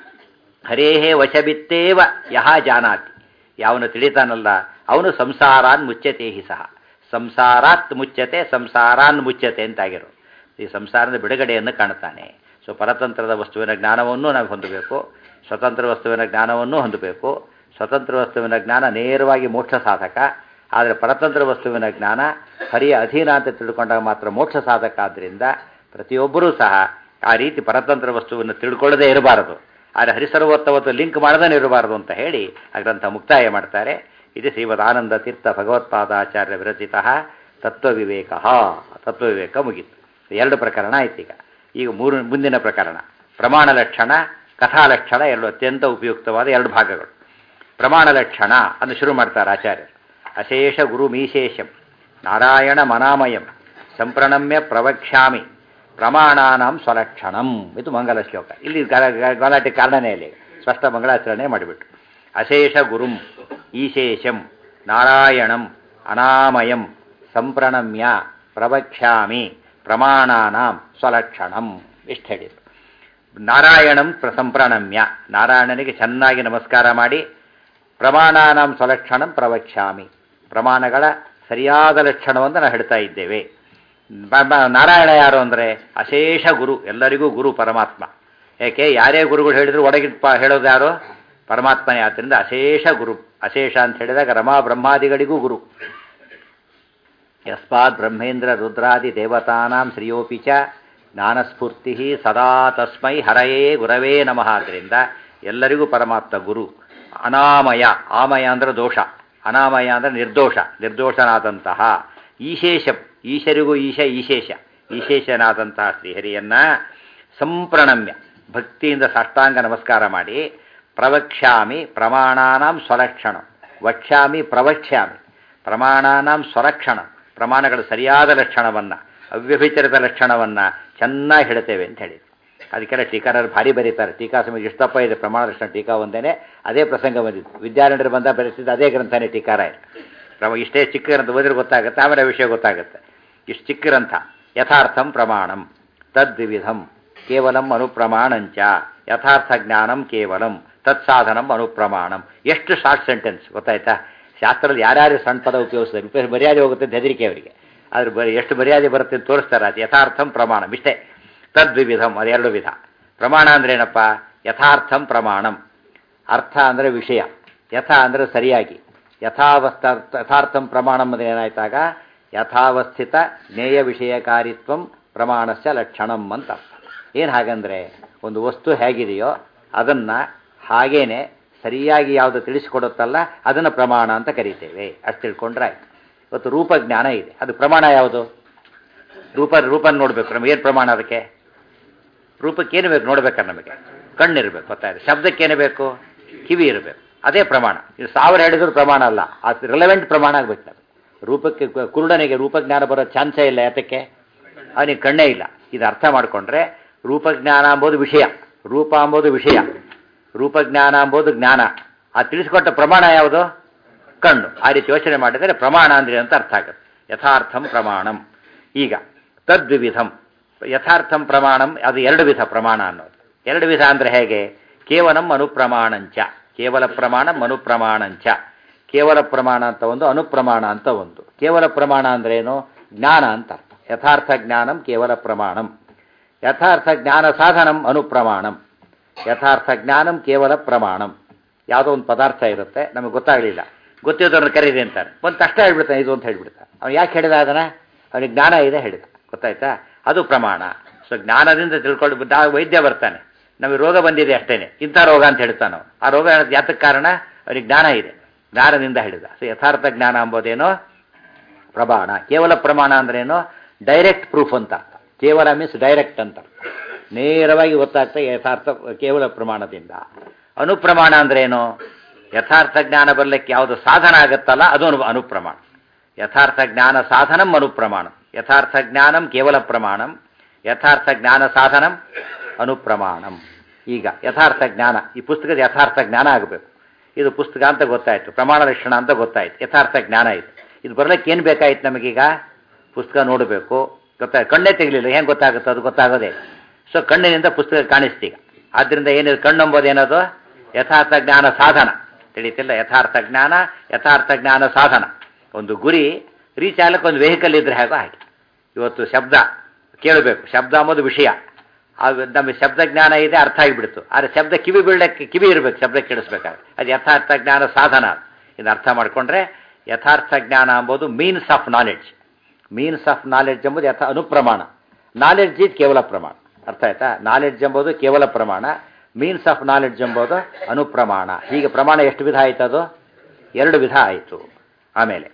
ಹರೇಹೇ ವಶಬಿತ್ತೇವ ಯಹ ಜಾನಾತಿ ಯಾವನು ತಿಳಿತಾನಲ್ಲ ಅವನು ಸಂಸಾರಾನ್ ಮುಚ್ಚತೆ ಹಿ ಸಹ ಸಂಸಾರಾತ್ ಮುಚ್ಚತೆ ಸಂಸಾರಾನ್ ಮುಚ್ಚತೆ ಅಂತಾಗಿರು ಈ ಸಂಸಾರದ ಬಿಡುಗಡೆಯನ್ನು ಕಾಣ್ತಾನೆ ಸೊ ಪರತಂತ್ರದ ವಸ್ತುವಿನ ಜ್ಞಾನವನ್ನು ನಾವು ಹೊಂದಬೇಕು ಸ್ವತಂತ್ರ ವಸ್ತುವಿನ ಜ್ಞಾನವನ್ನು ಹೊಂದಬೇಕು ಸ್ವತಂತ್ರ ವಸ್ತುವಿನ ಜ್ಞಾನ ನೇರವಾಗಿ ಮೋಕ್ಷ ಸಾಧಕ ಆದರೆ ಪರತಂತ್ರ ವಸ್ತುವಿನ ಜ್ಞಾನ ಹರಿಯ ಅಧೀನ ಅಂತ ತಿಳ್ಕೊಂಡಾಗ ಮಾತ್ರ ಮೋಕ್ಷ ಸಾಧಕ ಆದ್ದರಿಂದ ಪ್ರತಿಯೊಬ್ಬರೂ ಸಹ ಆ ರೀತಿ ಪರತಂತ್ರ ವಸ್ತುವನ್ನು ತಿಳ್ಕೊಳ್ಳದೇ ಇರಬಾರದು ಆದರೆ ಹರಿಸರ್ವೋತ್ತವತ್ತು ಲಿಂಕ್ ಮಾಡದೇ ಇರಬಾರದು ಅಂತ ಹೇಳಿ ಆ ಗ್ರಂಥ ಮುಕ್ತಾಯ ಮಾಡ್ತಾರೆ ಇದು ಶ್ರೀಮದ್ ಆನಂದ ತೀರ್ಥ ಭಗವತ್ಪಾದಾಚಾರ್ಯ ವಿರಚಿತ ತತ್ವವಿವೇಕ ತತ್ವವಿವೇಕ ಮುಗೀತು ಎರಡು ಪ್ರಕರಣ ಆಯ್ತು ಈಗ ಈಗ ಮೂರು ಮುಂದಿನ ಪ್ರಕರಣ ಪ್ರಮಾಣ ಲಕ್ಷಣ ಕಥಾಲಕ್ಷಣ ಎರಡು ಅತ್ಯಂತ ಉಪಯುಕ್ತವಾದ ಎರಡು ಭಾಗಗಳು ಪ್ರಮಾಣ ಲಕ್ಷಣ ಅನ್ನು ಶುರು ಮಾಡ್ತಾರೆ ಆಚಾರ್ಯರು ಅಶೇಷ ಗುರು ಮೀಶೇಷಂ ನಾರಾಯಣ ಮನಾಮಯಂ ಸಂಪ್ರಣಮ್ಯ ಪ್ರವಕ್ಷ್ಯಾಮಿ ಪ್ರಮಾಣಾನಾಂ ಸ್ವಲಕ್ಷಣಂ ಇದು ಮಂಗಲ ಶ್ಲೋಕ ಇಲ್ಲಿ ಗಲ- ಗ- ಗಲಾಟೆ ಕಾರಣನೇ ಇಲ್ಲಿ ಸ್ಪಷ್ಟ ಮಂಗಳಾಚರಣೆ ಮಾಡಿಬಿಟ್ಟು ಅಶೇಷ ಗುರುಂ ಈಶೇಷಂ ನಾರಾಯಣಂ ಅನಾಮಯಂ ಸಂಪ್ರಣಮ್ಯ ಪ್ರವಕ್ಷ್ಯಾಮಿ ಪ್ರಮಾಣಾನಾಂ ಸ್ವಲಕ್ಷಣಂ ಇಷ್ಟು ಹೇಳಿದರು ನಾರಾಯಣಂ ಪ್ರ ಸಂಪ್ರಣಮ್ಯ ನಾರಾಯಣನಿಗೆ ಚೆನ್ನಾಗಿ ನಮಸ್ಕಾರ ಮಾಡಿ ಪ್ರಮಾಣಾನಾಂ ಸ್ವಲಕ್ಷಣಂ ಪ್ರವಕ್ಷ್ಯಾಮಿ ಪ್ರಮಾಣಗಳ ಸರಿಯಾದ ಲಕ್ಷಣವನ್ನು ನಾವು ಹೇಳ್ತಾ ಇದ್ದೇವೆ ಬ- ಬ- ನಾರಾಯಣ ಯಾರು ಅಂದರೆ ಅಶೇಷ ಗುರು ಎಲ್ಲರಿಗೂ ಗುರು ಪರಮಾತ್ಮ ಯಾಕೆ ಯಾರೇ ಗುರುಗಳು ಹೇಳಿದ್ರು ಒಳಗಿನ ಪ ಹೇಳೋದು ಯಾರು ಪರಮಾತ್ಮನೇ ಆದ್ದರಿಂದ ಅಶೇಷ ಗುರು ಅಶೇಷ ಅಂತ ಹೇಳಿದಾಗ ರಮಾ ಬ್ರಹ್ಮಾದಿಗಳಿಗೂ ಗುರು ಯಸ್ಮಾತ್ ಬ್ರಹ್ಮೇಂದ್ರ ರುದ್ರಾದಿ ದೇವತಾನಾಂ ಶ್ರಿಯೋಪಿ ಚ ಜ್ಞಾನಸ್ಫೂರ್ತಿ ಸದಾ ತಸ್ಮೈ ಹರಯೇ ಗುರವೇ ನಮಃ ಆದ್ದರಿಂದ ಎಲ್ಲರಿಗೂ ಪರಮಾತ್ಮ ಗುರು ಅನಾಮಯ ಆಮಯ ಅಂದ್ರೆ ದೋಷ ಅನಾಮಯ ಅಂದ್ರೆ ನಿರ್ದೋಷ ನಿರ್ದೋಷನಾದಂತಹ ಈಶೇಷ ಈಶರಿಗೂ ಈಶ ಈಶೇಷ ಈಶೇಷನಾದಂತಹ ಶ್ರೀಹರಿಯನ್ನ ಸಂಪ್ರಣಮ್ಯ ಭಕ್ತಿಯಿಂದ ಸಾಷ್ಟಾಂಗ ನಮಸ್ಕಾರ ಮಾಡಿ ಪ್ರವಕ್ಷ್ಯಾಮಿ ಪ್ರಮಾಣಾನಾಂ ಸ್ವಲಕ್ಷಣ ವಕ್ಷ್ಯಾಮಿ ಪ್ರವಕ್ಷ್ಯಾಮಿ ಪ್ರಮಾಣಾನಾಂ ಸ್ವಲಕ್ಷಣ ಪ್ರಮಾಣಗಳ ಸರಿಯಾದ ಲಕ್ಷಣವನ್ನು ಅವ್ಯಭಿಚರಿತ ಲಕ್ಷಣವನ್ನು ಚೆನ್ನಾಗಿ ಹೇಳ್ತೇವೆ ಅಂತ ಹೇಳಿದ್ರು ಅದಕ್ಕೆಲ್ಲ ಟೀಕಾರರು ಭಾರಿ ಬರೀತಾರೆ ಟೀಕಾ ಸಮಿತಿ ಇಷ್ಟಪ್ಪ ಇದೆ ಪ್ರಮಾಣ ಲಕ್ಷಣ ಟೀಕಾ ಒಂದೇನೆ ಅದೇ ಪ್ರಸಂಗ ಬಂದಿತ್ತು ವಿದ್ಯಾರಣ್ಯರು ಬಂದ ಬರೆಸಿದ್ದು ಅದೇ ಗ್ರಂಥನೇ ಟೀಕಾರ ಪ್ರಮ ಇಷ್ಟೇ ಚಿಕ್ಕ ಗ್ರಂಥ ಓದಿದ್ರೆ ಗೊತ್ತಾಗುತ್ತೆ ಆಮೇಲೆ ಆ ವಿಷಯ ಗೊತ್ತಾಗುತ್ತೆ ಇಷ್ಟು ಚಿಕ್ಕ ಗ್ರಂಥ ಯಥಾರ್ಥಂ ಪ್ರಮಾಣಂ ತದ್ವಿಧಂ ಕೇವಲಂ ಅನುಪ್ರಮಾಣಂಚ ಯಥಾರ್ಥ ಜ್ಞಾನಂ ಕೇವಲಂ ತತ್ಸಾಧನಂ ಅನುಪ್ರಮಾಣಂ ಎಷ್ಟು ಶಾರ್ಟ್ ಸೆಂಟೆನ್ಸ್ ಗೊತ್ತಾಯ್ತಾ ಶಾಸ್ತ್ರದಲ್ಲಿ ಯಾರ್ಯಾರು ಸಣ್ಣ ಪದ ಉಪಯೋಗಿಸ್ತಾರೆ ಉಪಯೋಗ ಮರ್ಯಾದೆ ಹೋಗುತ್ತೆ ಅಂತ ಹೆದರಿಕೆ ಅವರಿಗೆ ಆದ್ರೆ ಬರೀ ಎಷ್ಟು ಮರ್ಯಾದೆ ಬರುತ್ತೆ ಅಂತ ತೋರಿಸ್ತಾರೆ ಅದು ಯಥಾರ್ಥಂ ಪ್ರಮಾಣಂ ಇಷ್ಟೇ ತದ್ವಿಧಂ ಅದೆರಡು ವಿಧ ಪ್ರಮಾಣ ಅಂದ್ರೆ ಏನಪ್ಪ ಯಥಾರ್ಥಂ ಪ್ರಮಾಣಂ ಅರ್ಥ ಅಂದರೆ ವಿಷಯ ಯಥ ಅಂದರೆ ಸರಿಯಾಗಿ ಯಥಾವಸ್ಥ ಯಥಾರ್ಥಂ ಪ್ರಮಾಣಂ ಅಂದರೆ ಏನಾಯ್ತಾಗ ಯಥಾವಸ್ಥಿತ ಜ್ಞೇಯ ವಿಷಯಕಾರಿತ್ವಂ ಪ್ರಮಾಣಸ್ಯ ಲಕ್ಷಣಂ ಅಂತ ಅರ್ಥ ಏನು ಹಾಗಂದ್ರೆ ಒಂದು ವಸ್ತು ಹೇಗಿದೆಯೋ ಅದನ್ನು ಹಾಗೇನೆ ಸರಿಯಾಗಿ ಯಾವುದು ತಿಳಿಸಿಕೊಡುತ್ತಲ್ಲ ಅದನ್ನು ಪ್ರಮಾಣ ಅಂತ ಕರಿತೇವೆ ಅಷ್ಟು ತಿಳ್ಕೊಂಡ್ರೆ ಆಯ್ತು ಇವತ್ತು ರೂಪಜ್ಞಾನ ಇದೆ ಅದು ಪ್ರಮಾಣ ಯಾವುದು ರೂಪ ರೂಪ ನೋಡ್ಬೇಕು ನಮಗೆ ಏನು ಪ್ರಮಾಣ ಅದಕ್ಕೆ ರೂಪಕ್ಕೇನು ಬೇಕು ನೋಡ್ಬೇಕಾರೆ ನಮಗೆ ಕಣ್ಣಿರ್ಬೇಕು ಗೊತ್ತಾಯ್ತು ಶಬ್ದಕ್ಕೇನು ಬೇಕು ಕಿವಿ ಇರಬೇಕು ಅದೇ ಪ್ರಮಾಣ ಇದು ಸಾವಿರ ಹೇಳಿದ್ರು ಪ್ರಮಾಣ ಅಲ್ಲ ಅದು ರಿಲೆವೆಂಟ್ ಪ್ರಮಾಣ ಆಗ್ಬೇಕು ಅದು ರೂಪಕ್ಕೆ ಕು- ಕುರುಡನಿಗೆ ರೂಪಜ್ಞಾನ ಬರೋ ಚಾನ್ಸೇ ಇಲ್ಲ ಯಾತಕ್ಕೆ ಅವನಿಗೆ ಕಣ್ಣೇ ಇಲ್ಲ ಇದು ಅರ್ಥ ಮಾಡಿಕೊಂಡ್ರೆ ರೂಪಜ್ಞಾನ ಅಂಬೋದು ವಿಷಯ ರೂಪ ಅಂಬೋದು ವಿಷಯ ರೂಪಜ್ಞಾನ ಅಂಬೋದು ಜ್ಞಾನ ಆ ತಿಳಿಸ್ಕೊಟ್ಟ ಪ್ರಮಾಣ ಯಾವುದು ಕಣ್ಣು ಆ ರೀತಿ ಯೋಚನೆ ಮಾಡಿದರೆ ಪ್ರಮಾಣ ಅಂದ್ರೆ ಅಂತ ಅರ್ಥ ಆಗುತ್ತೆ ಯಥಾರ್ಥಂ ಪ್ರಮಾಣಂ ಈಗ ತದ್ವಿಧಂ ಯಥಾರ್ಥಂ ಪ್ರಮಾಣಂ ಅದು ಎರಡು ವಿಧ ಪ್ರಮಾಣ ಅನ್ನೋದು ಎರಡು ವಿಧ ಅಂದರೆ ಹೇಗೆ ಕೇವಲಂ ಅನುಪ್ರಮಾಣಂಚ ಕೇವಲ ಪ್ರಮಾಣ ಅನುಪ್ರಮಾಣಂಚ ಕೇವಲ ಪ್ರಮಾಣ ಅಂತ ಒಂದು ಅನುಪ್ರಮಾಣ ಅಂತ ಒಂದು ಕೇವಲ ಪ್ರಮಾಣ ಅಂದ್ರೇನು ಜ್ಞಾನ ಅಂತ ಅರ್ಥ ಯಥಾರ್ಥ ಜ್ಞಾನಂ ಕೇವಲ ಪ್ರಮಾಣಂ ಯಥಾರ್ಥ ಜ್ಞಾನ ಸಾಧನಂ ಅನುಪ್ರಮಾಣಂ ಯಥಾರ್ಥ ಜ್ಞಾನಂ ಕೇವಲ ಪ್ರಮಾಣಂ ಯಾವುದೋ ಒಂದು ಪದಾರ್ಥ ಇರುತ್ತೆ ನಮಗೆ ಗೊತ್ತಾಗಲಿಲ್ಲ ಗೊತ್ತಿದ್ದವ್ರನ್ನ ಕರೀರಿ ಅಂತಾರೆ ಒಂದು ಕಷ್ಟ ಹೇಳ್ಬಿಡ್ತಾನೆ ಇದು ಅಂತ ಹೇಳ್ಬಿಡ್ತಾನೆ ಅವ್ನು ಯಾಕೆ ಹೇಳಿದ ಅದನ್ನ ಅವನಿಗೆ ಜ್ಞಾನ ಇದೆ ಹೇಳಿದ ಗೊತ್ತಾಯ್ತಾ ಅದು ಪ್ರಮಾಣ ಸೊ ಜ್ಞಾನದಿಂದ ತಿಳ್ಕೊಂಡು ಬುದ್ಧ ವೈದ್ಯ ಬರ್ತಾನೆ ನಮಗೆ ರೋಗ ಬಂದಿದೆ ಅಷ್ಟೇನೆ ಇಂಥ ರೋಗ ಅಂತ ಹೇಳ್ತಾನೆ ಅವನು ಆ ರೋಗ ಯಾತಕ್ಕೆ ಕಾರಣ ಅವನಿಗೆ ಜ್ಞಾನ ಇದೆ ಜ್ಞಾನದಿಂದ ಹೇಳಿದ ಸೊ ಯಥಾರ್ಥ ಜ್ಞಾನ ಎಂಬುದೇನೋ ಪ್ರಮಾಣ ಕೇವಲ ಪ್ರಮಾಣ ಅಂದ್ರೇನು ಡೈರೆಕ್ಟ್ ಪ್ರೂಫ್ ಅಂತ ಅರ್ಥ ಕೇವಲ ಮೀನ್ಸ್ ಡೈರೆಕ್ಟ್ ಅಂತ ಅರ್ಥ ನೇರವಾಗಿ ಗೊತ್ತಾಗ್ತಾ ಯಥಾರ್ಥ ಕೇವಲ ಪ್ರಮಾಣದಿಂದ ಅನುಪ್ರಮಾಣ ಅಂದ್ರೇನು ಯಥಾರ್ಥ ಜ್ಞಾನ ಬರಲಿಕ್ಕೆ ಯಾವುದು ಸಾಧನ ಆಗುತ್ತಲ್ಲ ಅದು ಅನು ಅನುಪ್ರಮಾಣ ಯಥಾರ್ಥ ಜ್ಞಾನ ಸಾಧನಂ ಅನುಪ್ರಮಾಣ ಯಥಾರ್ಥ ಜ್ಞಾನಂ ಕೇವಲ ಪ್ರಮಾಣಂ ಯಥಾರ್ಥ ಜ್ಞಾನ ಸಾಧನಂ ಅನುಪ್ರಮಾಣಂ ಈಗ ಯಥಾರ್ಥ ಜ್ಞಾನ ಈ ಪುಸ್ತಕದ ಯಥಾರ್ಥ ಜ್ಞಾನ ಆಗಬೇಕು ಇದು ಪುಸ್ತಕ ಅಂತ ಗೊತ್ತಾಯ್ತು ಪ್ರಮಾಣ ಲಕ್ಷಣ ಅಂತ ಗೊತ್ತಾಯ್ತು ಯಥಾರ್ಥ ಜ್ಞಾನ ಇದು ಇದು ಬರ್ಲಿಕ್ಕೆ ಏನು ಬೇಕಾಯ್ತು ನಮಗೀಗ ಪುಸ್ತಕ ನೋಡಬೇಕು ಗೊತ್ತಾಯ್ತು ಕಣ್ಣೇ ತೆಗಲಿಲ್ಲ ಹೆಂಗೆ ಗೊತ್ತಾಗುತ್ತೆ ಅದು ಗೊತ್ತಾಗೋದೇ ಸೊ ಕಣ್ಣಿನಿಂದ ಪುಸ್ತಕ ಕಾಣಿಸ್ತೀಗ ಆದ್ದರಿಂದ ಏನಿದೆ ಕಣ್ಣೆಂಬುದು ಏನದು ಯಥಾರ್ಥ ಜ್ಞಾನ ಸಾಧನ ತಿಳಿತಿಲ್ಲ ಯಥಾರ್ಥ ಜ್ಞಾನ ಯಥಾರ್ಥ ಜ್ಞಾನ ಸಾಧನ ಒಂದು ಗುರಿ ರೀಚ್ ಆಗ್ಲಿಕ್ಕೆ ಒಂದು ವೆಹಿಕಲ್ ಇದ್ರೆ ಹೇಗೋ ಹಾಗೆ ಇವತ್ತು ಶಬ್ದ ಕೇಳಬೇಕು ಶಬ್ದ ಅಂಬೋದು ವಿಷಯ ಆ ನಮಗೆ ಶಬ್ದ ಜ್ಞಾನ ಇದೆ ಅರ್ಥ ಆಗಿಬಿಡ್ತು ಆದರೆ ಶಬ್ದ ಕಿವಿ ಬೀಳಕ್ಕೆ ಕಿವಿ ಇರಬೇಕು ಶಬ್ದ ಕೇಳಿಸ್ಬೇಕಾದ್ರೆ ಅದು ಯಥಾರ್ಥ ಜ್ಞಾನ ಸಾಧನ ಇದು ಅರ್ಥ ಮಾಡಿಕೊಂಡ್ರೆ ಯಥಾರ್ಥ ಜ್ಞಾನ ಎಂಬುದು means of knowledge means of knowledge ಎಂಬುದು ಯಥ ಅನುಪ್ರಮಾಣ ನಾಲೆಡ್ಜ್ ಇದು ಕೇವಲ ಪ್ರಮಾಣ ಅರ್ಥ ಆಯ್ತಾ ನಾಲೆಡ್ಜ್ ಎಂಬುದು ಕೇವಲ ಪ್ರಮಾಣ ಮೀನ್ಸ್ ಆಫ್ ನಾಲೆಡ್ಜ್ ಎಂಬುದು ಅನುಪ್ರಮಾಣ ಹೀಗೆ ಪ್ರಮಾಣ ಎಷ್ಟು ವಿಧ ಆಯ್ತು ಅದು ಎರಡು ವಿಧ ಆಯಿತು ಆಮೇಲೆ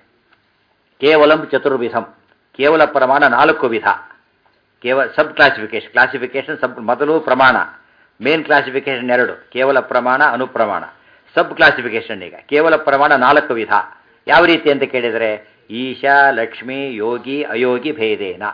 ಕೇವಲಂ ಚತುರ್ವಿಧಂ ಕೇವಲ ಪ್ರಮಾಣ ನಾಲ್ಕು ವಿಧ ಕೇವಲ ಸಬ್ ಕ್ಲಾಸಿಫಿಕೇಶನ್ ಕ್ಲಾಸಿಫಿಕೇಶನ್ ಸಬ್ ಮೊದಲು ಪ್ರಮಾಣ ಮೇನ್ ಕ್ಲಾಸಿಫಿಕೇಶನ್ ಎರಡು ಕೇವಲ ಪ್ರಮಾಣ ಅನುಪ್ರಮಾಣ ಸಬ್ ಕ್ಲಾಸಿಫಿಕೇಶನ್ ಈಗ ಕೇವಲ ಪ್ರಮಾಣ ನಾಲ್ಕು ವಿಧ ಯಾವ ರೀತಿ ಅಂತ ಕೇಳಿದರೆ ಈಶಾ ಲಕ್ಷ್ಮಿ ಯೋಗಿ ಅಯೋಗಿ ಭೇದೇನ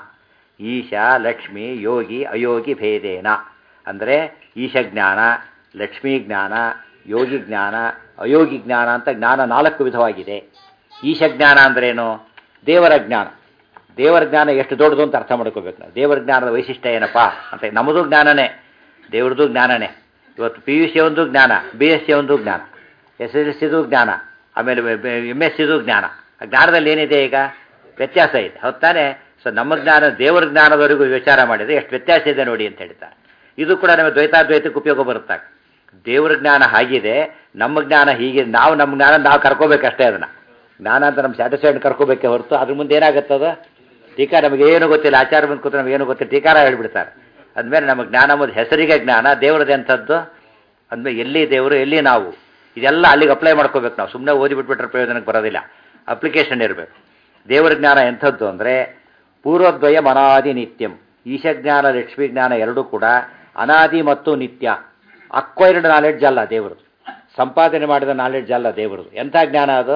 ಈಶಾ ಲಕ್ಷ್ಮಿ ಯೋಗಿ ಅಯೋಗಿ ಭೇದೇನ ಅಂದರೆ ಈಶಜ್ಞಾನ ಲಕ್ಷ್ಮೀ ಜ್ಞಾನ ಯೋಗಿ ಜ್ಞಾನ ಅಯೋಗಿ ಜ್ಞಾನ ಅಂತ ಜ್ಞಾನ ನಾಲ್ಕು ವಿಧವಾಗಿದೆ ಈಶಜ್ಞಾನ ಅಂದ್ರೇನು ದೇವರ ಜ್ಞಾನ ದೇವರ ಜ್ಞಾನ ಎಷ್ಟು ದೊಡ್ಡದು ಅಂತ ಅರ್ಥ ಮಾಡ್ಕೋಬೇಕು ನಾವು ದೇವರ ಜ್ಞಾನದ ವೈಶಿಷ್ಟ್ಯ ಏನಪ್ಪ ಅಂತ ನಮ್ಮದು ಜ್ಞಾನನೇ ದೇವ್ರದ್ದು ಜ್ಞಾನನೇ ಇವತ್ತು ಪಿ ಯು ಸಿ ಒಂದು ಜ್ಞಾನ ಬಿ ಎಸ್ ಸಿ ಒಂದು ಜ್ಞಾನ ಎಸ್ ಎಸ್ ಎಸ್ ಸಿದು ಜ್ಞಾನ ಆಮೇಲೆ ಎಮ್ ಎಸ್ ಸಿದು ಜ್ಞಾನ ಆ ಜ್ಞಾನದಲ್ಲಿ ಏನಿದೆ ಈಗ ವ್ಯತ್ಯಾಸ ಇದೆ ಹೌದ್ ತಾನೇ ಸೊ ನಮ್ಮ ಜ್ಞಾನ ದೇವರ ಜ್ಞಾನದವರೆಗೂ ವಿಚಾರ ಮಾಡಿದರೆ ಎಷ್ಟು ವ್ಯತ್ಯಾಸ ಇದೆ ನೋಡಿ ಅಂತ ಹೇಳ್ತಾರೆ ಇದು ಕೂಡ ನಮಗೆ ದ್ವೈತಾದ್ವೈತಕ್ಕೆ ಉಪಯೋಗ ಬರುತ್ತಾಗ ದೇವರ ಜ್ಞಾನ ಹಾಗಿದೆ ನಮ್ಮ ಜ್ಞಾನ ಹೀಗೆ ನಾವು ನಮ್ಮ ಜ್ಞಾನ ನಾವು ಕರ್ಕೋಬೇಕಷ್ಟೇ ಅದನ್ನು ಜ್ಞಾನ ಅಂತ ನಮ್ಮ ಸ್ಯಾಟಿಸ್ಫೈಡ್ ಕರ್ಕೋಬೇಕೇ ಹೊರತು ಅದ್ರ ಮುಂದೆ ಏನಾಗುತ್ತದ ಟೀಕಾ ನಮಗೆ ಏನು ಗೊತ್ತಿಲ್ಲ ಆಚಾರ ಬಂದು ಕೂತ್ರೆ ನಮಗೇನು ಗೊತ್ತಿಲ್ಲ ಟೀಕಾರ ಹೇಳ್ಬಿಡ್ತಾರೆ ಅಂದಮೇಲೆ ನಮ್ಮ ಜ್ಞಾನ ಅನ್ನೋದು ಹೆಸರಿಗೆ ಜ್ಞಾನ ದೇವರದ್ದು ಎಂಥದ್ದು ಅಂದಮೇಲೆ ಎಲ್ಲಿ ದೇವರು ಎಲ್ಲಿ ನಾವು ಇದೆಲ್ಲ ಅಲ್ಲಿಗೆ ಅಪ್ಲೈ ಮಾಡ್ಕೋಬೇಕು ನಾವು ಸುಮ್ಮನೆ ಓದಿ ಬಿಟ್ಬಿಟ್ರೆ ಪ್ರಯೋಜನಕ್ಕೆ ಬರೋದಿಲ್ಲ ಅಪ್ಲಿಕೇಶನ್ ಇರಬೇಕು ದೇವರ ಜ್ಞಾನ ಎಂಥದ್ದು ಅಂದರೆ ಪೂರ್ವದ್ವಯ ಅನಾದಿ ನಿತ್ಯಂ ಈಶಜ್ಞಾನ ಲಕ್ಷ್ಮೀ ಜ್ಞಾನ ಎರಡೂ ಕೂಡ ಅನಾದಿ ಮತ್ತು ನಿತ್ಯ ಅಕ್ವೈರ್ಡ್ ನಾಲೆಡ್ಜ್ ಅಲ್ಲ ದೇವರದು ಸಂಪಾದನೆ ಮಾಡಿದ ನಾಲೆಡ್ಜ್ ಅಲ್ಲ ದೇವರದು ಎಂಥ ಜ್ಞಾನ ಅದು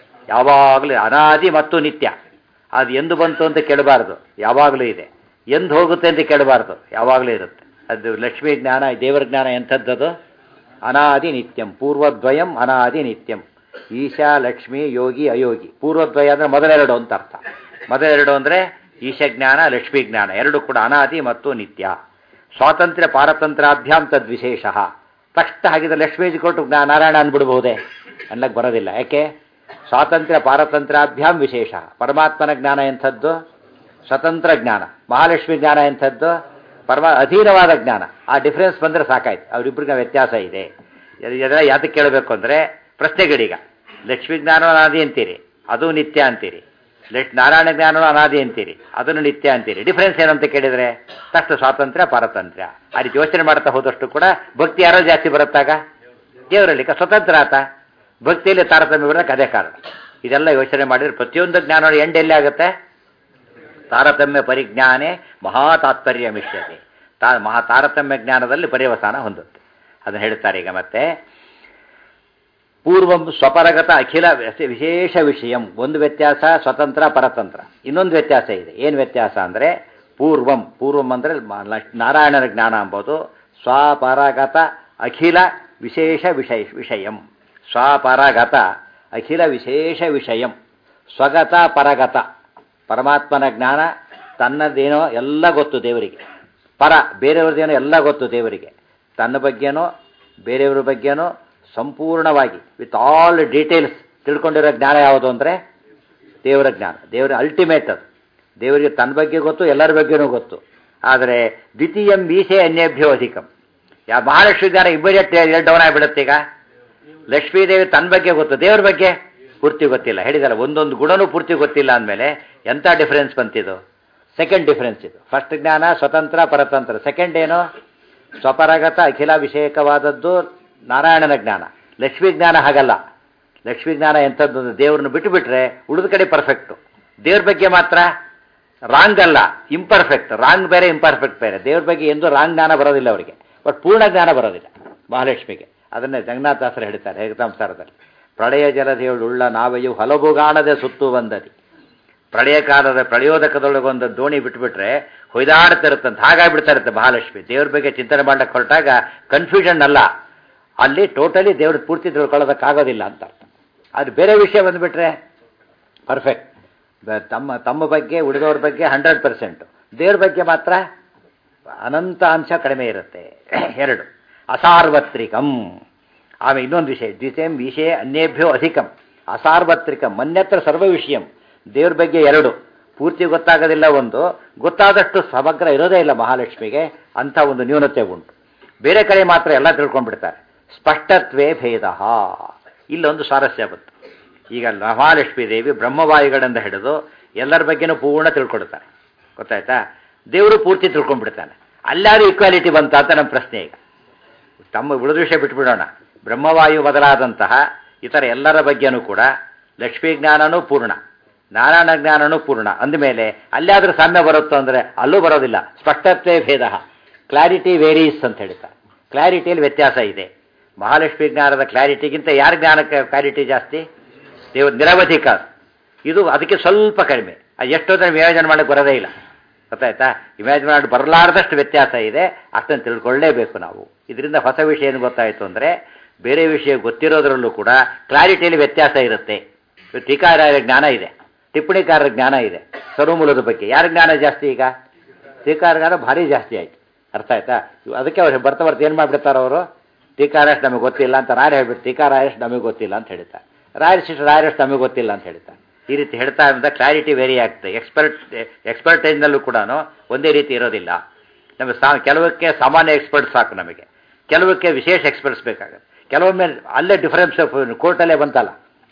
ಯಾವಾಗಲೂ ಅನಾದಿ ಮತ್ತು ನಿತ್ಯ ಅದು ಎಂದು ಬಂತು ಅಂತ ಕೇಳಬಾರ್ದು ಯಾವಾಗಲೂ ಇದೆ ಎಂದು ಹೋಗುತ್ತೆ ಅಂತ ಕೇಳಬಾರ್ದು ಯಾವಾಗಲೂ ಇರುತ್ತೆ ಅದು ಲಕ್ಷ್ಮೀ ಜ್ಞಾನ ದೇವರ ಜ್ಞಾನ ಎಂಥದ್ದದು ಅನಾದಿ ನಿತ್ಯಂ ಪೂರ್ವದ್ವಯಂ ಅನಾದಿ ನಿತ್ಯಂ ಈಶಾ ಲಕ್ಷ್ಮಿ ಯೋಗಿ ಅಯೋಗಿ ಪೂರ್ವದ್ವಯ ಅಂದರೆ ಮೊದಲೆರಡು ಅಂತ ಅರ್ಥ ಮೊದಲೆರಡು ಅಂದರೆ ಈಶಜ್ಞಾನ ಲಕ್ಷ್ಮೀ ಜ್ಞಾನ ಎರಡು ಕೂಡ ಅನಾದಿ ಮತ್ತು ನಿತ್ಯ ಸ್ವಾತಂತ್ರ್ಯ ಪಾರತಂತ್ರಾಭ್ಯಾಂ ತದ್ವಿಶೇಷ ತಕ್ಷಣ ಹಾಗಿದ್ರೆ ಲಕ್ಷ್ಮೀಜಿ ಕೊಟ್ಟು ಜ್ಞಾ ನಾರಾಯಣ ಅಂದ್ಬಿಡ್ಬಹುದೇ ಅನ್ನಕ್ಕೆ ಬರೋದಿಲ್ಲ ಯಾಕೆ ಸ್ವಾತಂತ್ರ್ಯ ಪಾರತಂತ್ರಾಭ್ಯಾಂ ವಿಶೇಷ ಪರಮಾತ್ಮನ ಜ್ಞಾನ ಎಂಥದ್ದು ಸ್ವತಂತ್ರ ಜ್ಞಾನ ಮಹಾಲಕ್ಷ್ಮಿ ಜ್ಞಾನ ಎಂಥದ್ದು ಪರಮ ಅಧೀನವಾದ ಜ್ಞಾನ ಆ ಡಿಫ್ರೆನ್ಸ್ ಬಂದರೆ ಸಾಕಾಯ್ತು ಅವರಿಬ್ಬರಿಗೆ ವ್ಯತ್ಯಾಸ ಇದೆ ಇದೆಲ್ಲ ಯಾತಕ್ಕೆ ಕೇಳಬೇಕು ಅಂದರೆ ಪ್ರಶ್ನೆಗಳೀಗ ಲಕ್ಷ್ಮೀ ಜ್ಞಾನ ಅನಾದಿ ಅಂತೀರಿ ಅದು ನಿತ್ಯ ಅಂತೀರಿ ಲಕ್ ನಾರಾಯಣ ಜ್ಞಾನ ಅನಾದಿ ಅಂತೀರಿ ಅದನ್ನು ನಿತ್ಯ ಅಂತೀರಿ ಡಿಫ್ರೆನ್ಸ್ ಏನಂತ ಕೇಳಿದರೆ ತಕ್ಷಣ ಸ್ವಾತಂತ್ರ್ಯ ಪಾರತಂತ್ರ್ಯ ಆ ರೀತಿ ಯೋಚನೆ ಮಾಡ್ತಾ ಹೋದಷ್ಟು ಕೂಡ ಭಕ್ತಿ ಯಾರೋ ಜಾಸ್ತಿ ಬರುತ್ತಾಗ ದೇವರಲ್ಲಿ ಸ್ವತಂತ್ರ ಆತ ಭಕ್ತಿಯಲ್ಲಿ ತಾರತಮ್ಯ ಬರೋದಕ್ಕೆ ಅದೇ ಕಾರಣ ಇದೆಲ್ಲ ಯೋಚನೆ ಮಾಡಿದ್ರೆ ಪ್ರತಿಯೊಂದು ಜ್ಞಾನ ಎಂಡ್ ಎಲ್ಲಿ ಆಗುತ್ತೆ ತಾರತಮ್ಯ ಪರಿಜ್ಞಾನೇ ಮಹಾ ತಾತ್ಪರ್ಯ ಮಿಷ್ಯತೆ ತಾ ಮಹಾ ತಾರತಮ್ಯ ಜ್ಞಾನದಲ್ಲಿ ಪರ್ಯವಸಾನ ಹೊಂದುತ್ತೆ ಅದನ್ನು ಹೇಳ್ತಾರೆ ಈಗ ಮತ್ತೆ ಪೂರ್ವಂ ಸ್ವಪರಗತ ಅಖಿಲ ವ್ಯಸ- ವಿಶೇಷ ವಿಷಯಂ ಒಂದು ವ್ಯತ್ಯಾಸ ಸ್ವತಂತ್ರ ಪರತಂತ್ರ ಇನ್ನೊಂದು ವ್ಯತ್ಯಾಸ ಇದೆ ಏನು ವ್ಯತ್ಯಾಸ ಅಂದರೆ ಪೂರ್ವಂ ಪೂರ್ವಂ ಅಂದರೆ ಮ- ಲ- ನಾರಾಯಣನ ಜ್ಞಾನ ಎಂಬುದು ಸ್ವಪರಗತ ಅಖಿಲ ವಿಶೇಷ ವಿಷಯ ವಿಷಯಂ ಸ್ವಪರಗತ ಅಖಿಲ ವಿಶೇಷ ವಿಷಯಂ ಸ್ವಗತ ಪರಗತ ಪರಮಾತ್ಮನ ಜ್ಞಾನ ತನ್ನದೇನೋ ಎಲ್ಲ ಗೊತ್ತು ದೇವರಿಗೆ ಪರ ಬೇರೆಯವ್ರದ್ದೇನೋ ಎಲ್ಲ ಗೊತ್ತು ದೇವರಿಗೆ ತನ್ನ ಬಗ್ಗೆನೋ ಬೇರೆಯವ್ರ ಬಗ್ಗೆನೋ ಸಂಪೂರ್ಣವಾಗಿ ವಿತ್ ಆಲ್ ಡೀಟೇಲ್ಸ್ ತಿಳ್ಕೊಂಡಿರೋ ಜ್ಞಾನ ಯಾವುದು ಅಂದರೆ ದೇವರ ಜ್ಞಾನ ದೇವರ ಅಲ್ಟಿಮೇಟ್ ಅದು ದೇವರಿಗೆ ತನ್ನ ಬಗ್ಗೆ ಗೊತ್ತು ಎಲ್ಲರ ಬಗ್ಗೆನೂ ಗೊತ್ತು ಆದರೆ ದ್ವಿತೀಯಂ ಮೀಸೆ ಅನ್ಯಭ್ಯೋ ಅಧಿಕಂ ಯಾ ಮಹಾಲಕ್ಷ್ಮಿ ಜ್ಞಾನ ಇಮಿಡಿಯೇಟ್ ಡೌನ್ ಆಗಿಬಿಡುತ್ತೆ ಈಗ ಲಕ್ಷ್ಮೀದೇವಿ ತನ್ನ ಬಗ್ಗೆ ಗೊತ್ತು ದೇವ್ರ ಬಗ್ಗೆ ಪೂರ್ತಿ ಗೊತ್ತಿಲ್ಲ ಹೇಳಿದಲ್ಲ ಒಂದೊಂದು ಗುಣನೂ ಪೂರ್ತಿ ಗೊತ್ತಿಲ್ಲ ಅಂದಮೇಲೆ ಎಂಥ ಡಿಫರೆನ್ಸ್ ಬಂತಿದು ಸೆಕೆಂಡ್ ಡಿಫರೆನ್ಸ್ ಇದು ಫಸ್ಟ್ ಜ್ಞಾನ ಸ್ವತಂತ್ರ ಪರತಂತ್ರ ಸೆಕೆಂಡ್ ಏನು ಸ್ವಪರಗತ ಅಖಿಲ ವಿಷಯಕವಾದದ್ದು ನಾರಾಯಣನ ಜ್ಞಾನ ಲಕ್ಷ್ಮೀ ಜ್ಞಾನ ಹಾಗಲ್ಲ ಲಕ್ಷ್ಮೀ ಜ್ಞಾನ ಎಂಥದ್ದು ಅಂದ್ರೆ ದೇವ್ರನ್ನ ಬಿಟ್ಟುಬಿಟ್ರೆ ಉಳಿದ ಕಡೆ ಪರ್ಫೆಕ್ಟು ದೇವ್ರ ಬಗ್ಗೆ ಮಾತ್ರ ರಾಂಗ್ ಅಲ್ಲ ಇಂಪರ್ಫೆಕ್ಟ್ ರಾಂಗ್ ಬೇರೆ ಇಂಪರ್ಫೆಕ್ಟ್ ಬೇರೆ ದೇವ್ರ ಬಗ್ಗೆ ಎಂದೂ ರಾಂಗ್ ಜ್ಞಾನ ಬರೋದಿಲ್ಲ ಅವರಿಗೆ ಬಟ್ ಪೂರ್ಣ ಜ್ಞಾನ ಬರೋದಿಲ್ಲ ಮಹಾಲಕ್ಷ್ಮಿಗೆ ಅದನ್ನೇ ಜಗನ್ನಾಥಾಸರು ಹೇಳ್ತಾರೆ ಹೇಗತಾಂಸಾರದಲ್ಲಿ ಪ್ರಳಯ ಜಲದೇವಳುಳ್ಳ ನಾವೆಯು ಹಲವುಗಾಣದೆ ಸುತ್ತು ಬಂದದಿ ಪ್ರಳಯ ಕಾಲದ ಪ್ರಳಯೋದಕದೊಳಗೊಂದು ದೋಣಿ ಬಿಟ್ಬಿಟ್ರೆ ಹೊಯ್ದಾಡ್ತಿರುತ್ತಂತ ಹಾಗಾಗ್ಬಿಡ್ತಾ ಮಹಾಲಕ್ಷ್ಮಿ ದೇವ್ರ ಬಗ್ಗೆ ಚಿಂತನೆ ಮಾಡಕ್ಕೆ ಹೊರಟಾಗ ಕನ್ಫ್ಯೂಷನ್ ಅಲ್ಲ ಅಲ್ಲಿ ಟೋಟಲಿ ದೇವ್ರ ಪೂರ್ತಿ ತಿಳ್ಕೊಳ್ಳೋದಕ್ಕಾಗೋದಿಲ್ಲ ಅಂತ ಅರ್ಥ ಅದು ಬೇರೆ ವಿಷಯ ಬಂದುಬಿಟ್ರೆ ಪರ್ಫೆಕ್ಟ್ ತಮ್ಮ ತಮ್ಮ ಬಗ್ಗೆ ಉಳಿದವ್ರ ಬಗ್ಗೆ ಹಂಡ್ರೆಡ್ ಪರ್ಸೆಂಟು ದೇವ್ರ ಬಗ್ಗೆ ಮಾತ್ರ ಅನಂತ ಅಂಶ ಕಡಿಮೆ ಇರುತ್ತೆ ಎರಡು ಅಸಾರ್ವತ್ರಿಕಂ ಆಮೇಲೆ ಇನ್ನೊಂದು ವಿಷಯ ದ್ವಿತೀಯಂ ವಿಷಯ ಅನ್ಯೇಭ್ಯೋ ಅಧಿಕಂ ಅಸಾರ್ವತ್ರಿಕಂ ಮನ್ಯತ್ರ ಸರ್ವ ವಿಷಯಂ ದೇವ್ರ ಬಗ್ಗೆ ಎರಡು ಪೂರ್ತಿ ಗೊತ್ತಾಗೋದಿಲ್ಲ ಒಂದು ಗೊತ್ತಾದಷ್ಟು ಸಮಗ್ರ ಇರೋದೇ ಇಲ್ಲ ಮಹಾಲಕ್ಷ್ಮಿಗೆ ಅಂಥ ಒಂದು ನ್ಯೂನತೆ ಉಂಟು ಬೇರೆ ಕಡೆ ಮಾತ್ರ ಎಲ್ಲ ತಿಳ್ಕೊಂಡ್ಬಿಡ್ತಾರೆ ಸ್ಪಷ್ಟತ್ವೇ ಭೇದ ಇಲ್ಲೊಂದು ಸ್ವಾರಸ್ಯ ಬಂತು ಈಗ ಮಹಾಲಕ್ಷ್ಮೀ ದೇವಿ ಬ್ರಹ್ಮವಾಯುಗಳಿಂದ ಹಿಡಿದು ಎಲ್ಲರ ಬಗ್ಗೆನೂ ಪೂರ್ಣ ತಿಳ್ಕೊಡ್ತಾರೆ ಗೊತ್ತಾಯ್ತಾ ದೇವರು ಪೂರ್ತಿ ತಿಳ್ಕೊಂಡ್ಬಿಡ್ತಾನೆ ಅಲ್ಲಾರು ಈಕ್ವಾಲಿಟಿ ಬಂತ ಅಂತ ನಮ್ಮ ಪ್ರಶ್ನೆ ಈಗ ತಮ್ಮ ಉಳಿದ ವಿಷಯ ಬಿಟ್ಬಿಡೋಣ ಬ್ರಹ್ಮವಾಯು ಬದಲಾದಂತಹ ಇತರ ಎಲ್ಲರ ಬಗ್ಗೆನೂ ಕೂಡ ಲಕ್ಷ್ಮೀ ಜ್ಞಾನನೂ ಪೂರ್ಣ ನಾರಾಯಣ ಜ್ಞಾನನೂ ಪೂರ್ಣ ಅಂದಮೇಲೆ ಅಲ್ಲಾದ್ರೂ ಸಾಮ್ಯ ಬರುತ್ತೋ ಅಂದರೆ ಅಲ್ಲೂ ಬರೋದಿಲ್ಲ ಸ್ಪಷ್ಟತ್ವೇ ಭೇದ ಕ್ಲಾರಿಟಿ ವೇರೀಸ್ ಅಂತ ಹೇಳ್ತಾರೆ ಕ್ಲಾರಿಟಿಯಲ್ಲಿ ವ್ಯತ್ಯಾಸ ಇದೆ ಮಹಾಲಕ್ಷ್ಮಿ ಜ್ಞಾನದ ಕ್ಲಾರಿಟಿಗಿಂತ ಯಾರ ಜ್ಞಾನಕ್ಕೆ ಕ್ಲಾರಿಟಿ ಜಾಸ್ತಿ ದೇವ ನಿರವಧಿಕ ಇದು ಅದಕ್ಕೆ ಸ್ವಲ್ಪ ಕಡಿಮೆ ಅದು ಎಷ್ಟೊತ್ತರ ವಿವೇಚನೆ ಮಾಡಕ್ಕೆ ಬರೋದೇ ಇಲ್ಲ ಗೊತ್ತಾಯ್ತಾ ಇಮ್ಯಾಜಿನ್ ಮಾಡಿ ಬರಲಾರ್ದಷ್ಟು ವ್ಯತ್ಯಾಸ ಇದೆ ಅಷ್ಟನ್ನು ತಿಳ್ಕೊಳ್ಳೇಬೇಕು ನಾವು ಇದರಿಂದ ಹೊಸ ವಿಷಯ ಏನು ಗೊತ್ತಾಯಿತು ಅಂದರೆ ಬೇರೆ ವಿಷಯ ಗೊತ್ತಿರೋದ್ರಲ್ಲೂ ಕೂಡ ಕ್ಲಾರಿಟಿಯಲ್ಲಿ ವ್ಯತ್ಯಾಸ ಇರುತ್ತೆ ಟೀಕಾರಾಯರ ಜ್ಞಾನ ಇದೆ ಟಿಪ್ಪಣಿಕಾರರ ಜ್ಞಾನ ಇದೆ ಸರ್ವಮೂಲದ ಬಗ್ಗೆ ಯಾರ ಜ್ಞಾನ ಜಾಸ್ತಿ ಈಗ ಟೀಕಾರ ಜ್ಞಾನ ಭಾರಿ ಜಾಸ್ತಿ ಆಯಿತು ಅರ್ಥ ಆಯ್ತಾ ಇವ್ ಅದಕ್ಕೆ ಅವ್ರು ಬರ್ತಾ ಬರ್ತಾ ಏನು ಮಾಡಿಬಿಡ್ತಾರೆ ಅವರು ಟೀಕಾರಷ್ಟು ನಮಗೆ ಗೊತ್ತಿಲ್ಲ ಅಂತ ರಾಯರು ಹೇಳ್ಬಿಟ್ಟು ಟೀಕಾರಾಯಷ್ಟು ನಮಗೆ ಗೊತ್ತಿಲ್ಲ ಅಂತ ಹೇಳ್ತಾರೆ ರಾಯರ್ ಶಿಷ್ಟು ರಾಯರಷ್ಟು ನಮಗೆ ಗೊತ್ತಿಲ್ಲ ಅಂತ ಹೇಳ್ತಾರೆ ಈ ರೀತಿ ಹೇಳ್ತಾ ಇದ್ದ ಕ್ಲಾರಿಟಿ ವೇರಿ ಆಗ್ತದೆ ಎಕ್ಸ್ಪರ್ಟ್ ಎಕ್ಸ್ಪರ್ಟೈಸ್ನಲ್ಲೂ ಕೂಡ ಒಂದೇ ರೀತಿ ಇರೋದಿಲ್ಲ ನಮಗೆ ಸಾ ಕೆಲವಕ್ಕೆ ಸಾಮಾನ್ಯ ಎಕ್ಸ್ಪರ್ಟ್ ಸಾಕು ನಮಗೆ ಕೆಲವಕ್ಕೆ ವಿಶೇಷ ಎಕ್ಸ್ಪರ್ಟ್ಸ್ ಬೇಕಾಗುತ್ತೆ ಕೆಲವೊಮ್ಮೆ ಅಲ್ಲೇ ಡಿಫರೆನ್ಸ್ ಕೋರ್ಟಲ್ಲೇ ಬಂತಲ್ಲ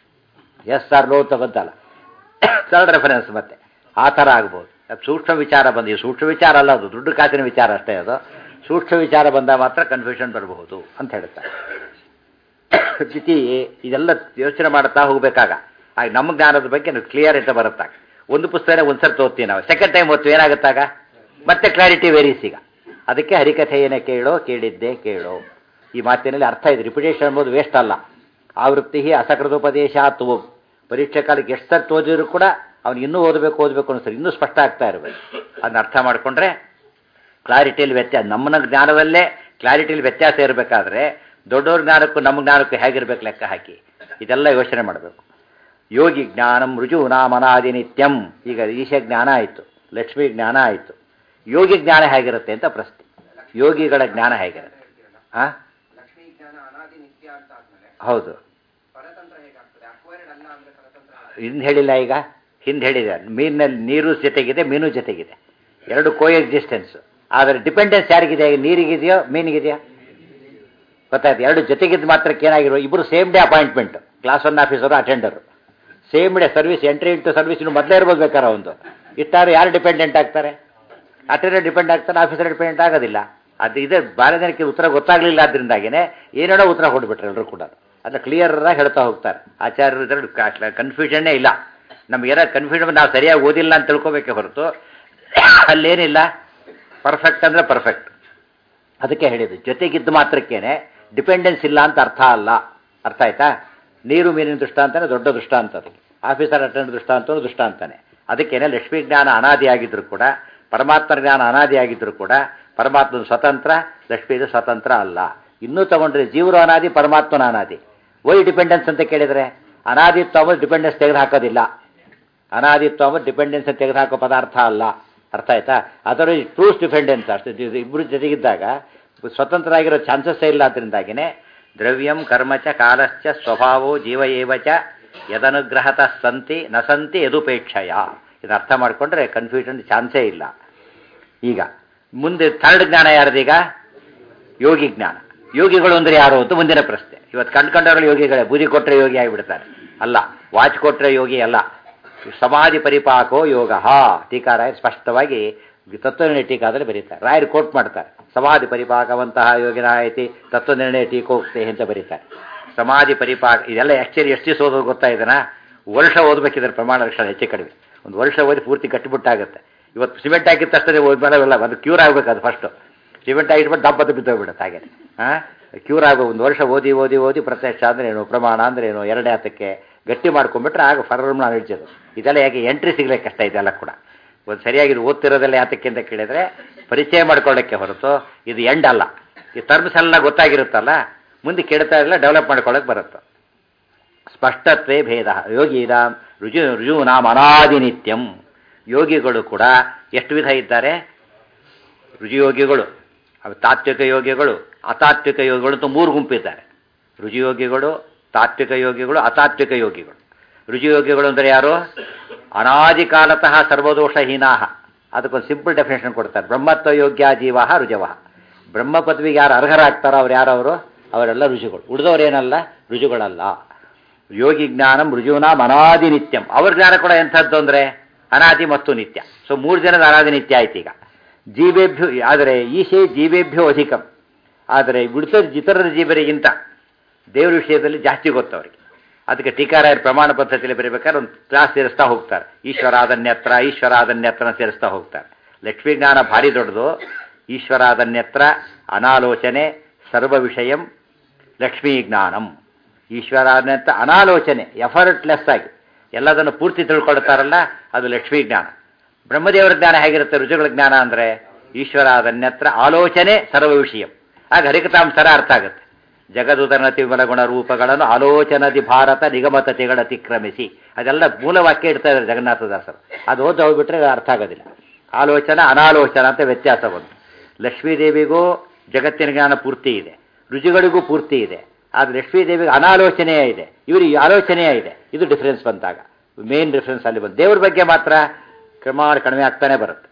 ಎಸ್ ಸರ್ ಲೋ ಅಂತ ಬಂತಲ್ಲ ಥರ್ಡ್ ರೆಫರೆನ್ಸ್ ಮತ್ತೆ ಆ ಥರ ಆಗ್ಬೋದು ಅದು ಸೂಕ್ಷ್ಮ ವಿಚಾರ ಬಂದು ಸೂಕ್ಷ್ಮ ವಿಚಾರ ಅಲ್ಲ ಅದು ದುಡ್ಡು ಕಾಸಿನ ವಿಚಾರ ಅಷ್ಟೇ ಅದು ಸೂಕ್ಷ್ಮ ವಿಚಾರ ಬಂದಾಗ ಮಾತ್ರ ಕನ್ಫ್ಯೂಷನ್ ಬರಬಹುದು ಅಂತ ಹೇಳ್ತಾರೆ ಸ್ಥಿತಿ ಇದೆಲ್ಲ ಯೋಚನೆ ಮಾಡ್ತಾ ಹೋಗ್ಬೇಕಾಗ ಆಗ ನಮ್ಮ ಜ್ಞಾನದ ಬಗ್ಗೆ ನಾವು ಕ್ಲಿಯರ್ ಅಂತ ಬರುತ್ತಾಗ ಒಂದು ಪುಸ್ತಕನೇ ಒಂದು ಸರ್ತಿ ಓದ್ತೀವಿ ನಾವು ಸೆಕೆಂಡ್ ಟೈಮ್ ಓದ್ತೀವಿ ಏನಾಗುತ್ತಾಗ ಮತ್ತೆ ಕ್ಲಾರಿಟಿ ವೇರೀಸ್ ಈಗ ಅದಕ್ಕೆ ಹರಿಕಥೆಯನ್ನೇ ಕೇಳೋ ಕೇಳಿದ್ದೆ ಕೇಳೋ ಈ ಮಾತಿನಲ್ಲಿ ಅರ್ಥ ಇದೆ ರಿಪಿಟೇಷನ್ ಎಂಬುದು ವೇಸ್ಟ್ ಅಲ್ಲ ಆವೃತ್ತಿ ಅಸಕೃತೋಪದೇಶ ತುವು ಪರೀಕ್ಷೆ ಕಾಲಕ್ಕೆ ಎಷ್ಟು ಸರ್ತಿ ಓದಿದ್ರು ಕೂಡ ಅವ್ನು ಇನ್ನೂ ಓದಬೇಕು ಓದಬೇಕು ಅನಿಸ್ತಾರೆ ಇನ್ನೂ ಸ್ಪಷ್ಟ ಆಗ್ತಾ ಇರಬೇಕು ಅದನ್ನ ಅರ್ಥ ಮಾಡಿಕೊಂಡ್ರೆ ಕ್ಲಾರಿಟಿಯಲ್ಲಿ ವ್ಯತ್ಯಾಸ ನಮ್ಮನ್ನ ಜ್ಞಾನದಲ್ಲೇ ಕ್ಲಾರಿಟಿಯಲ್ಲಿ ವ್ಯತ್ಯಾಸ ಇರಬೇಕಾದ್ರೆ ದೊಡ್ಡವ್ರ ಜ್ಞಾನಕ್ಕೂ ನಮ್ಮ ಜ್ಞಾನಕ್ಕೂ ಹೇಗಿರ್ಬೇಕು ಲೆಕ್ಕ ಹಾಕಿ ಇದೆಲ್ಲ ಯೋಚನೆ ಮಾಡಬೇಕು ಯೋಗಿ ಜ್ಞಾನಂ ರುಜು ನಾಮನಾದಿ ನಿತ್ಯಂ ಈಗ ಈಶ ಜ್ಞಾನ ಆಯಿತು ಲಕ್ಷ್ಮೀ ಜ್ಞಾನ ಆಯಿತು ಯೋಗಿ ಜ್ಞಾನ ಹೇಗಿರುತ್ತೆ ಅಂತ ಪ್ರಶ್ನೆ ಯೋಗಿಗಳ ಜ್ಞಾನ ಹೇಗಿರುತ್ತೆ ಆ ಲಕ್ಷ್ಮೀ ಜ್ಞಾನ ಅನಾದಿ ನಿತ್ಯ ಅಂತ ಆದ್ಮೇಲೆ ಹೌದು ಪರತಂತ್ರ ಹೇಗಾಗ್ತದೆ ಅಕ್ವೈರ್ಡ್ ಅಲ್ಲ ಅಂದ್ರೆ ಪರತಂತ್ರ ಹಿಂದೆ ಹೇಳಿಲ್ಲ ಈಗ ಹಿಂದೆ ಹೇಳಿದೆ ಮೀನಲ್ಲಿ ನೀರು ಜೊತೆಗಿದೆ ಮೀನು ಜೊತೆಗಿದೆ ಎರಡು ಕೋ ಎಕ್ಸಿಸ್ಟೆನ್ಸ್ ಆದರೆ ಡಿಪೆಂಡೆನ್ಸ್ ಯಾರಿಗಿದೆ ನೀರಿಗಿದೆಯೋ ಮೀನಿಗಿದೆಯಾ ಗೊತ್ತಾಯ್ತು ಎರಡು ಜೊತೆಗಿದ್ದು ಮಾತ್ರಕ್ಕೆ ಏನಾಗಿರೋ ಇಬ್ಬರು same day appointment class one officer attender same day service entry into service ಇನ್ನು ಮೊದಲೇ ಇರ್ಬೋದು ಬೇಕಾರೆ ಒಂದು ಇಟ್ಟಾರು ಯಾರು ಡಿಪೆಂಡೆಂಟ್ ಆಗ್ತಾರೆ ಅಟೆಂಡರ್ ಡಿಪೆಂಡ್ ಆಗ್ತಾರೆ ಆಫೀಸರ್ ಡಿಪೆಂಡೆಂಟ್ ಆಗೋದಿಲ್ಲ ಅದು ಇದೆ ಬಾರ ಜನಕ್ಕೆ ಉತ್ತರ ಗೊತ್ತಾಗಲಿಲ್ಲ ಅದರಿಂದಾಗಿನೇ ಏನೇನೋ ಉತ್ತರ ಕೊಟ್ಬಿಟ್ರೆ ಎಲ್ಲರೂ ಕೂಡ ಅದನ್ನ ಕ್ಲಿಯರ್ ಆಗಿ ಹೇಳ್ತಾ ಹೋಗ್ತಾರೆ ಆಚಾರ್ಯರು ಇದ್ರಲ್ಲಿ ಕನ್ಫ್ಯೂಷನ್ನೇ ಇಲ್ಲ ನಮಗೇನೋ ಕನ್ಫ್ಯೂಷನ್ ನಾವು ಸರಿಯಾಗಿ ಓದಿಲ್ಲ ಅಂತ ತಿಳ್ಕೊಬೇಕೆ ಹೊರತು ಅಲ್ಲೇನಿಲ್ಲ ಪರ್ಫೆಕ್ಟ್ ಅಂದರೆ ಪರ್ಫೆಕ್ಟ್ ಅದಕ್ಕೆ ಹೇಳಿದ್ದು ಜೊತೆಗಿದ್ದು ಮಾತ್ರಕ್ಕೇನೆ ಡಿಪೆಂಡೆನ್ಸ್ ಇಲ್ಲ ಅಂತ ಅರ್ಥ ಅಲ್ಲ ಅರ್ಥ ಆಯ್ತಾ ನೀರು ಮೀನಿನ ದೃಷ್ಟಾಂತನೇ ದೊಡ್ಡ ದೃಷ್ಟಾಂತ ಅದು ಆಫೀಸರ್ ಅಟೆಂಡ್ ದೃಷ್ಟಾಂತನೂ ದೃಷ್ಟಾಂತನೇ ಅದಕ್ಕೇನೆ ಲಕ್ಷ್ಮೀ ಜ್ಞಾನ ಅನಾದಿಯಾಗಿದ್ದರೂ ಕೂಡ ಪರಮಾತ್ಮ ಜ್ಞಾನ ಅನಾದಿಯಾಗಿದ್ದರೂ ಕೂಡ ಪರಮಾತ್ಮನ ಸ್ವತಂತ್ರ ಲಕ್ಷ್ಮೀದು ಸ್ವತಂತ್ರ ಅಲ್ಲ ಇನ್ನೂ ತಗೊಂಡ್ರೆ ಜೀವರು ಅನಾದಿ ಪರಮಾತ್ಮನ ಅನಾದಿ ವೈ ಡಿಪೆಂಡೆನ್ಸ್ ಅಂತ ಕೇಳಿದರೆ ಅನಾದಿತ್ವ ಅಂಬುದು ಡಿಪೆಂಡೆನ್ಸ್ ತೆಗೆದು ಹಾಕೋದಿಲ್ಲ ಅನಾದಿತ್ವ ಅಂಬುದು ಡಿಪೆಂಡೆನ್ಸ್ ತೆಗೆದು ಹಾಕೋ ಪದಾರ್ಥ ಅಲ್ಲ ಅರ್ಥ ಆಯ್ತಾ ಅದರ ಟ್ರೂಸ್ ಡಿಪೆಂಡೆನ್ಸ್ ಅಷ್ಟು ಇದು ಇಬ್ಬರು ಜೊತೆಗಿದ್ದಾಗ ಸ್ವತಂತ್ರ ಆಗಿರೋ ಚಾನ್ಸಸ್ಸೇ ಇಲ್ಲ ಅದರಿಂದಾಗಿನೇ ದ್ರವ್ಯಂ ಕರ್ಮಚ ಕಾಲಶ್ಚ ಸ್ವಭಾವೋ ಜೀವ ಏವ ಚ ಯದನುಗ್ರಹತ ಸಂತಿ ನ ಸಂತಿ ಯದುಪೇಕ್ಷಯ ಇದು ಅರ್ಥ ಮಾಡಿಕೊಂಡ್ರೆ ಕನ್ಫ್ಯೂಷನ್ ಚಾನ್ಸೇ ಇಲ್ಲ ಈಗ ಮುಂದೆ ಥರ್ಡ್ ಜ್ಞಾನ ಯಾರ್ದೀಗ ಯೋಗಿ ಜ್ಞಾನ ಯೋಗಿಗಳು ಅಂದ್ರೆ ಯಾರು ಅಂತ ಮುಂದಿನ ಪ್ರಶ್ನೆ ಇವತ್ತು ಕಂಡ್ಕೊಂಡವರು ಯೋಗಿಗಳೇ ಬೂದಿ ಕೊಟ್ಟರೆ ಯೋಗಿ ಆಗಿಬಿಡ್ತಾರೆ ಅಲ್ಲ ವಾಚ್ ಕೊಟ್ಟರೆ ಯೋಗಿ ಅಲ್ಲ ಸಮಾಧಿ ಪರಿಪಾಕೋ ಯೋಗ ಟೀಕಾರಾಯರು ಸ್ಪಷ್ಟವಾಗಿ ತತ್ವನಿರ್ಣಯ ಟೀಕಾದಲ್ಲಿ ಬರೀತಾರೆ ರಾಯರು ಕೋಟ್ ಮಾಡ್ತಾರೆ ಸಮಾಧಿ ಪರಿಪಾಕವಂತಹ ಯೋಗಿನ ಐತಿ ತತ್ವನಿರ್ಣಯ ಟೀಕೋಕ್ತೆ ಅಂತ ಬರೀತಾರೆ ಸಮಾಧಿ ಪರಿಪಾಕ ಇದೆಲ್ಲ ಆ್ಯಕ್ಚುಲಿ ಎಷ್ಟು ದಿವಸ ಓದೋದು ಗೊತ್ತಾ ಇದನ್ನ ವರ್ಷ ಓದಬೇಕಿದ್ರೆ ಪ್ರಮಾಣ ಲಕ್ಷಣ ಹೆಚ್ಚು ಕಡಿಮೆ ಒಂದು ವರ್ಷ ಓದಿ ಪೂರ್ತಿ ಗಟ್ಟಿಬಿಟ್ಟಾಗುತ್ತೆ ಇವತ್ತು ಸಿಮೆಂಟ್ ಹಾಕಿದ ತಕ್ಷಣ ಓದ್ಬೇಡವಲ್ಲ ಅದು ಕ್ಯೂರ್ ಆಗಬೇಕು ಅದು ಫಸ್ಟು ಸಿಮೆಂಟ್ ಆಗಿಟ್ಬಿಟ್ಟು ದಪ್ಪತ್ತು ಬಿದ್ದೋಗ್ಬಿಡುತ್ತೆ ಹಾಗೆ ಹಾಂ ಕ್ಯೂರ್ ಆಗೋ ಒಂದು ವರ್ಷ ಓದಿ ಓದಿ ಓದಿ ಪ್ರತ್ಯಕ್ಷ ಅಂದ್ರೆ ಏನು ಪ್ರಮಾಣ ಅಂದ್ರೆ ಏನು ಎರಡನೇ ಹತ್ತಕ್ಕೆ ಗಟ್ಟಿ ಮಾಡ್ಕೊಂಡ್ಬಿಟ್ರೆ ಆಗ ಫರ್ಮ್ ನಾಲೆಡ್ಜ್ ಅದು ಇದೆಲ್ಲ ಯಾಕೆ ಎಂಟ್ರಿ ಸಿಗ್ಲಿಕ್ಕೆ ಕಷ್ಟ ಇದೆಲ್ಲ ಕೂಡ ಒಂದು ಸರಿಯಾಗಿ ಇದು ಓದ್ತಿರೋದೆಲ್ಲ ಯಾತಕ್ಕೆ ಅಂತ ಕೇಳಿದರೆ ಪರಿಚಯ ಮಾಡ್ಕೊಳ್ಳೋಕ್ಕೆ ಹೊರತು ಇದು ಎಂಡ್ ಅಲ್ಲ ಈ ಟರ್ಮ್ಸ್ ಎಲ್ಲ ಗೊತ್ತಾಗಿರುತ್ತಲ್ಲ ಮುಂದೆ ಕೆಡ್ತಾ ಇಲ್ಲ ಡೆವಲಪ್ ಮಾಡ್ಕೊಳ್ಳೋಕೆ ಬರುತ್ತೆ ಸ್ಪಷ್ಟತ್ವೇ ಭೇದ ಯೋಗೀನಾಂ ರುಜು ರುಜೂನಾಂ ಅನಾದಿನಿತ್ಯಂ ಯೋಗಿಗಳು ಕೂಡ ಎಷ್ಟು ವಿಧ ಇದ್ದಾರೆ ರುಜಿಯೋಗಿಗಳು ಅವು ತಾತ್ವಿಕ ಯೋಗಿಗಳು ಅತಾತ್ವಿಕ ಯೋಗಿಗಳು ಅಂತ ಮೂರು ಗುಂಪಿದ್ದಾರೆ ರುಜಿಯೋಗಿಗಳು ತಾತ್ವಿಕ ಯೋಗಿಗಳು ಅತಾತ್ವಿಕ ಯೋಗಿಗಳು ರುಜಿಯೋಗಿಗಳು ಅಂದರೆ ಯಾರು ಅನಾದಿ ಕಾಲತಃ ಸರ್ವದೋಷಹೀನಾಹ ಅದಕ್ಕೊಂದು ಸಿಂಪಲ್ ಡೆಫಿನೇಷನ್ ಕೊಡ್ತಾರೆ ಬ್ರಹ್ಮತ್ವ ಯೋಗ್ಯ ಜೀವ ರುಜವ ಬ್ರಹ್ಮ ಪದವಿಗೆ ಯಾರು ಅರ್ಹರಾಗ್ತಾರೋ ಅವ್ರು ಯಾರವರು ಅವರೆಲ್ಲ ರುಜುಗಳು ಉಳಿದವರೇನಲ್ಲ ರುಜುಗಳಲ್ಲ ಯೋಗಿ ಜ್ಞಾನಂ ರುಜುನಾಂ ಅನಾದಿ ನಿತ್ಯಂ ಅವ್ರ ಜ್ಞಾನ ಕೂಡ ಎಂಥದ್ದು ಅಂದರೆ ಅನಾದಿ ಮತ್ತು ನಿತ್ಯ ಸೊ ಮೂರು ಜನದ ಅನಾದಿ ನಿತ್ಯ ಆಯ್ತು ಈಗ ಜೀವೇಭ್ಯೋ ಆದರೆ ಈಶೇ ಜೀವೇಭ್ಯೋ ಅಧಿಕಂ ಆದರೆ ಉಳಿದ ಇತರರ ಜೀವರಿಗಿಂತ ದೇವರ ವಿಷಯದಲ್ಲಿ ಜಾಸ್ತಿ ಗೊತ್ತವರಿಗೆ ಅದಕ್ಕೆ ಟೀಕಾರಾಯರ ಪ್ರಮಾಣ ಪದ್ಧತಿಯಲ್ಲಿ ಬರೀಬೇಕಾದ್ರೆ ಒಂದು ಕ್ಲಾಸ್ ಸೇರಿಸ್ತಾ ಹೋಗ್ತಾರೆ ಈಶ್ವರಾದನ್ಯತ್ರ ಈಶ್ವರಾದನ್ಯತ್ರ ಸೇರಿಸ್ತಾ ಹೋಗ್ತಾರೆ ಲಕ್ಷ್ಮೀ ಜ್ಞಾನ ಭಾರಿ ದೊಡ್ಡದು ಈಶ್ವರಾದನ್ಯತ್ರ ಅನಾಲೋಚನೆ ಸರ್ವ ವಿಷಯಂ ಲಕ್ಷ್ಮೀ ಜ್ಞಾನಂ ಈಶ್ವರಾದನ್ಯತ್ರ ಅನಾಲೋಚನೆ ಎಫರ್ಟ್ಲೆಸ್ ಆಗಿ ಎಲ್ಲದನ್ನು ಪೂರ್ತಿ ತಿಳ್ಕೊಳ್ತಾರಲ್ಲ ಅದು ಲಕ್ಷ್ಮೀ ಜ್ಞಾನ ಬ್ರಹ್ಮದೇವರ ಜ್ಞಾನ ಹೇಗಿರುತ್ತೆ ರುಜುಗಳ ಜ್ಞಾನ ಅಂದರೆ ಈಶ್ವರಾದನ್ಯತ್ರ ಆಲೋಚನೆ ಸರ್ವ ವಿಷಯಂ ಆಗ ಹರಿಕತಾಂಸರ ಅರ್ಥ ಆಗುತ್ತೆ ಜಗದುದನತಿ ವಿಮಲಗುಣ ರೂಪಗಳನ್ನು ಆಲೋಚನದಿ ಭಾರತ ನಿಗಮತತೆಗಳ ಅತಿಕ್ರಮಿಸಿ ಅದೆಲ್ಲ ಮೂಲವಾಕ್ಯ ಇಡ್ತಾ ಇದ್ದಾರೆ ಜಗನ್ನಾಥದಾಸರು ಅದು ಓದಿ ಹೋಗ್ಬಿಟ್ರೆ ಅದು ಅರ್ಥ ಆಗೋದಿಲ್ಲ ಆಲೋಚನ ಅನಾಲೋಚನ ಅಂತ ವ್ಯತ್ಯಾಸ ಬಂತು ಲಕ್ಷ್ಮೀದೇವಿಗೂ ಜಗತ್ತಿನ ಜ್ಞಾನ ಪೂರ್ತಿ ಇದೆ ರುಚಿಗಳಿಗೂ ಪೂರ್ತಿ ಇದೆ ಆದರೆ ಲಕ್ಷ್ಮೀದೇವಿಗೆ ಅನಾಲೋಚನೆಯೇ ಇದೆ ಇವರಿಗೆ ಆಲೋಚನೆಯೇ ಇದೆ ಇದು ಡಿಫ್ರೆನ್ಸ್ ಬಂದಾಗ ಮೇನ್ ಡಿಫ್ರೆನ್ಸ್ ಅಲ್ಲಿ ಬಂತು ದೇವ್ರ ಬಗ್ಗೆ ಮಾತ್ರ ಕ್ರಮಾಣ ಕಡಿಮೆ ಆಗ್ತಾನೆ ಬರುತ್ತೆ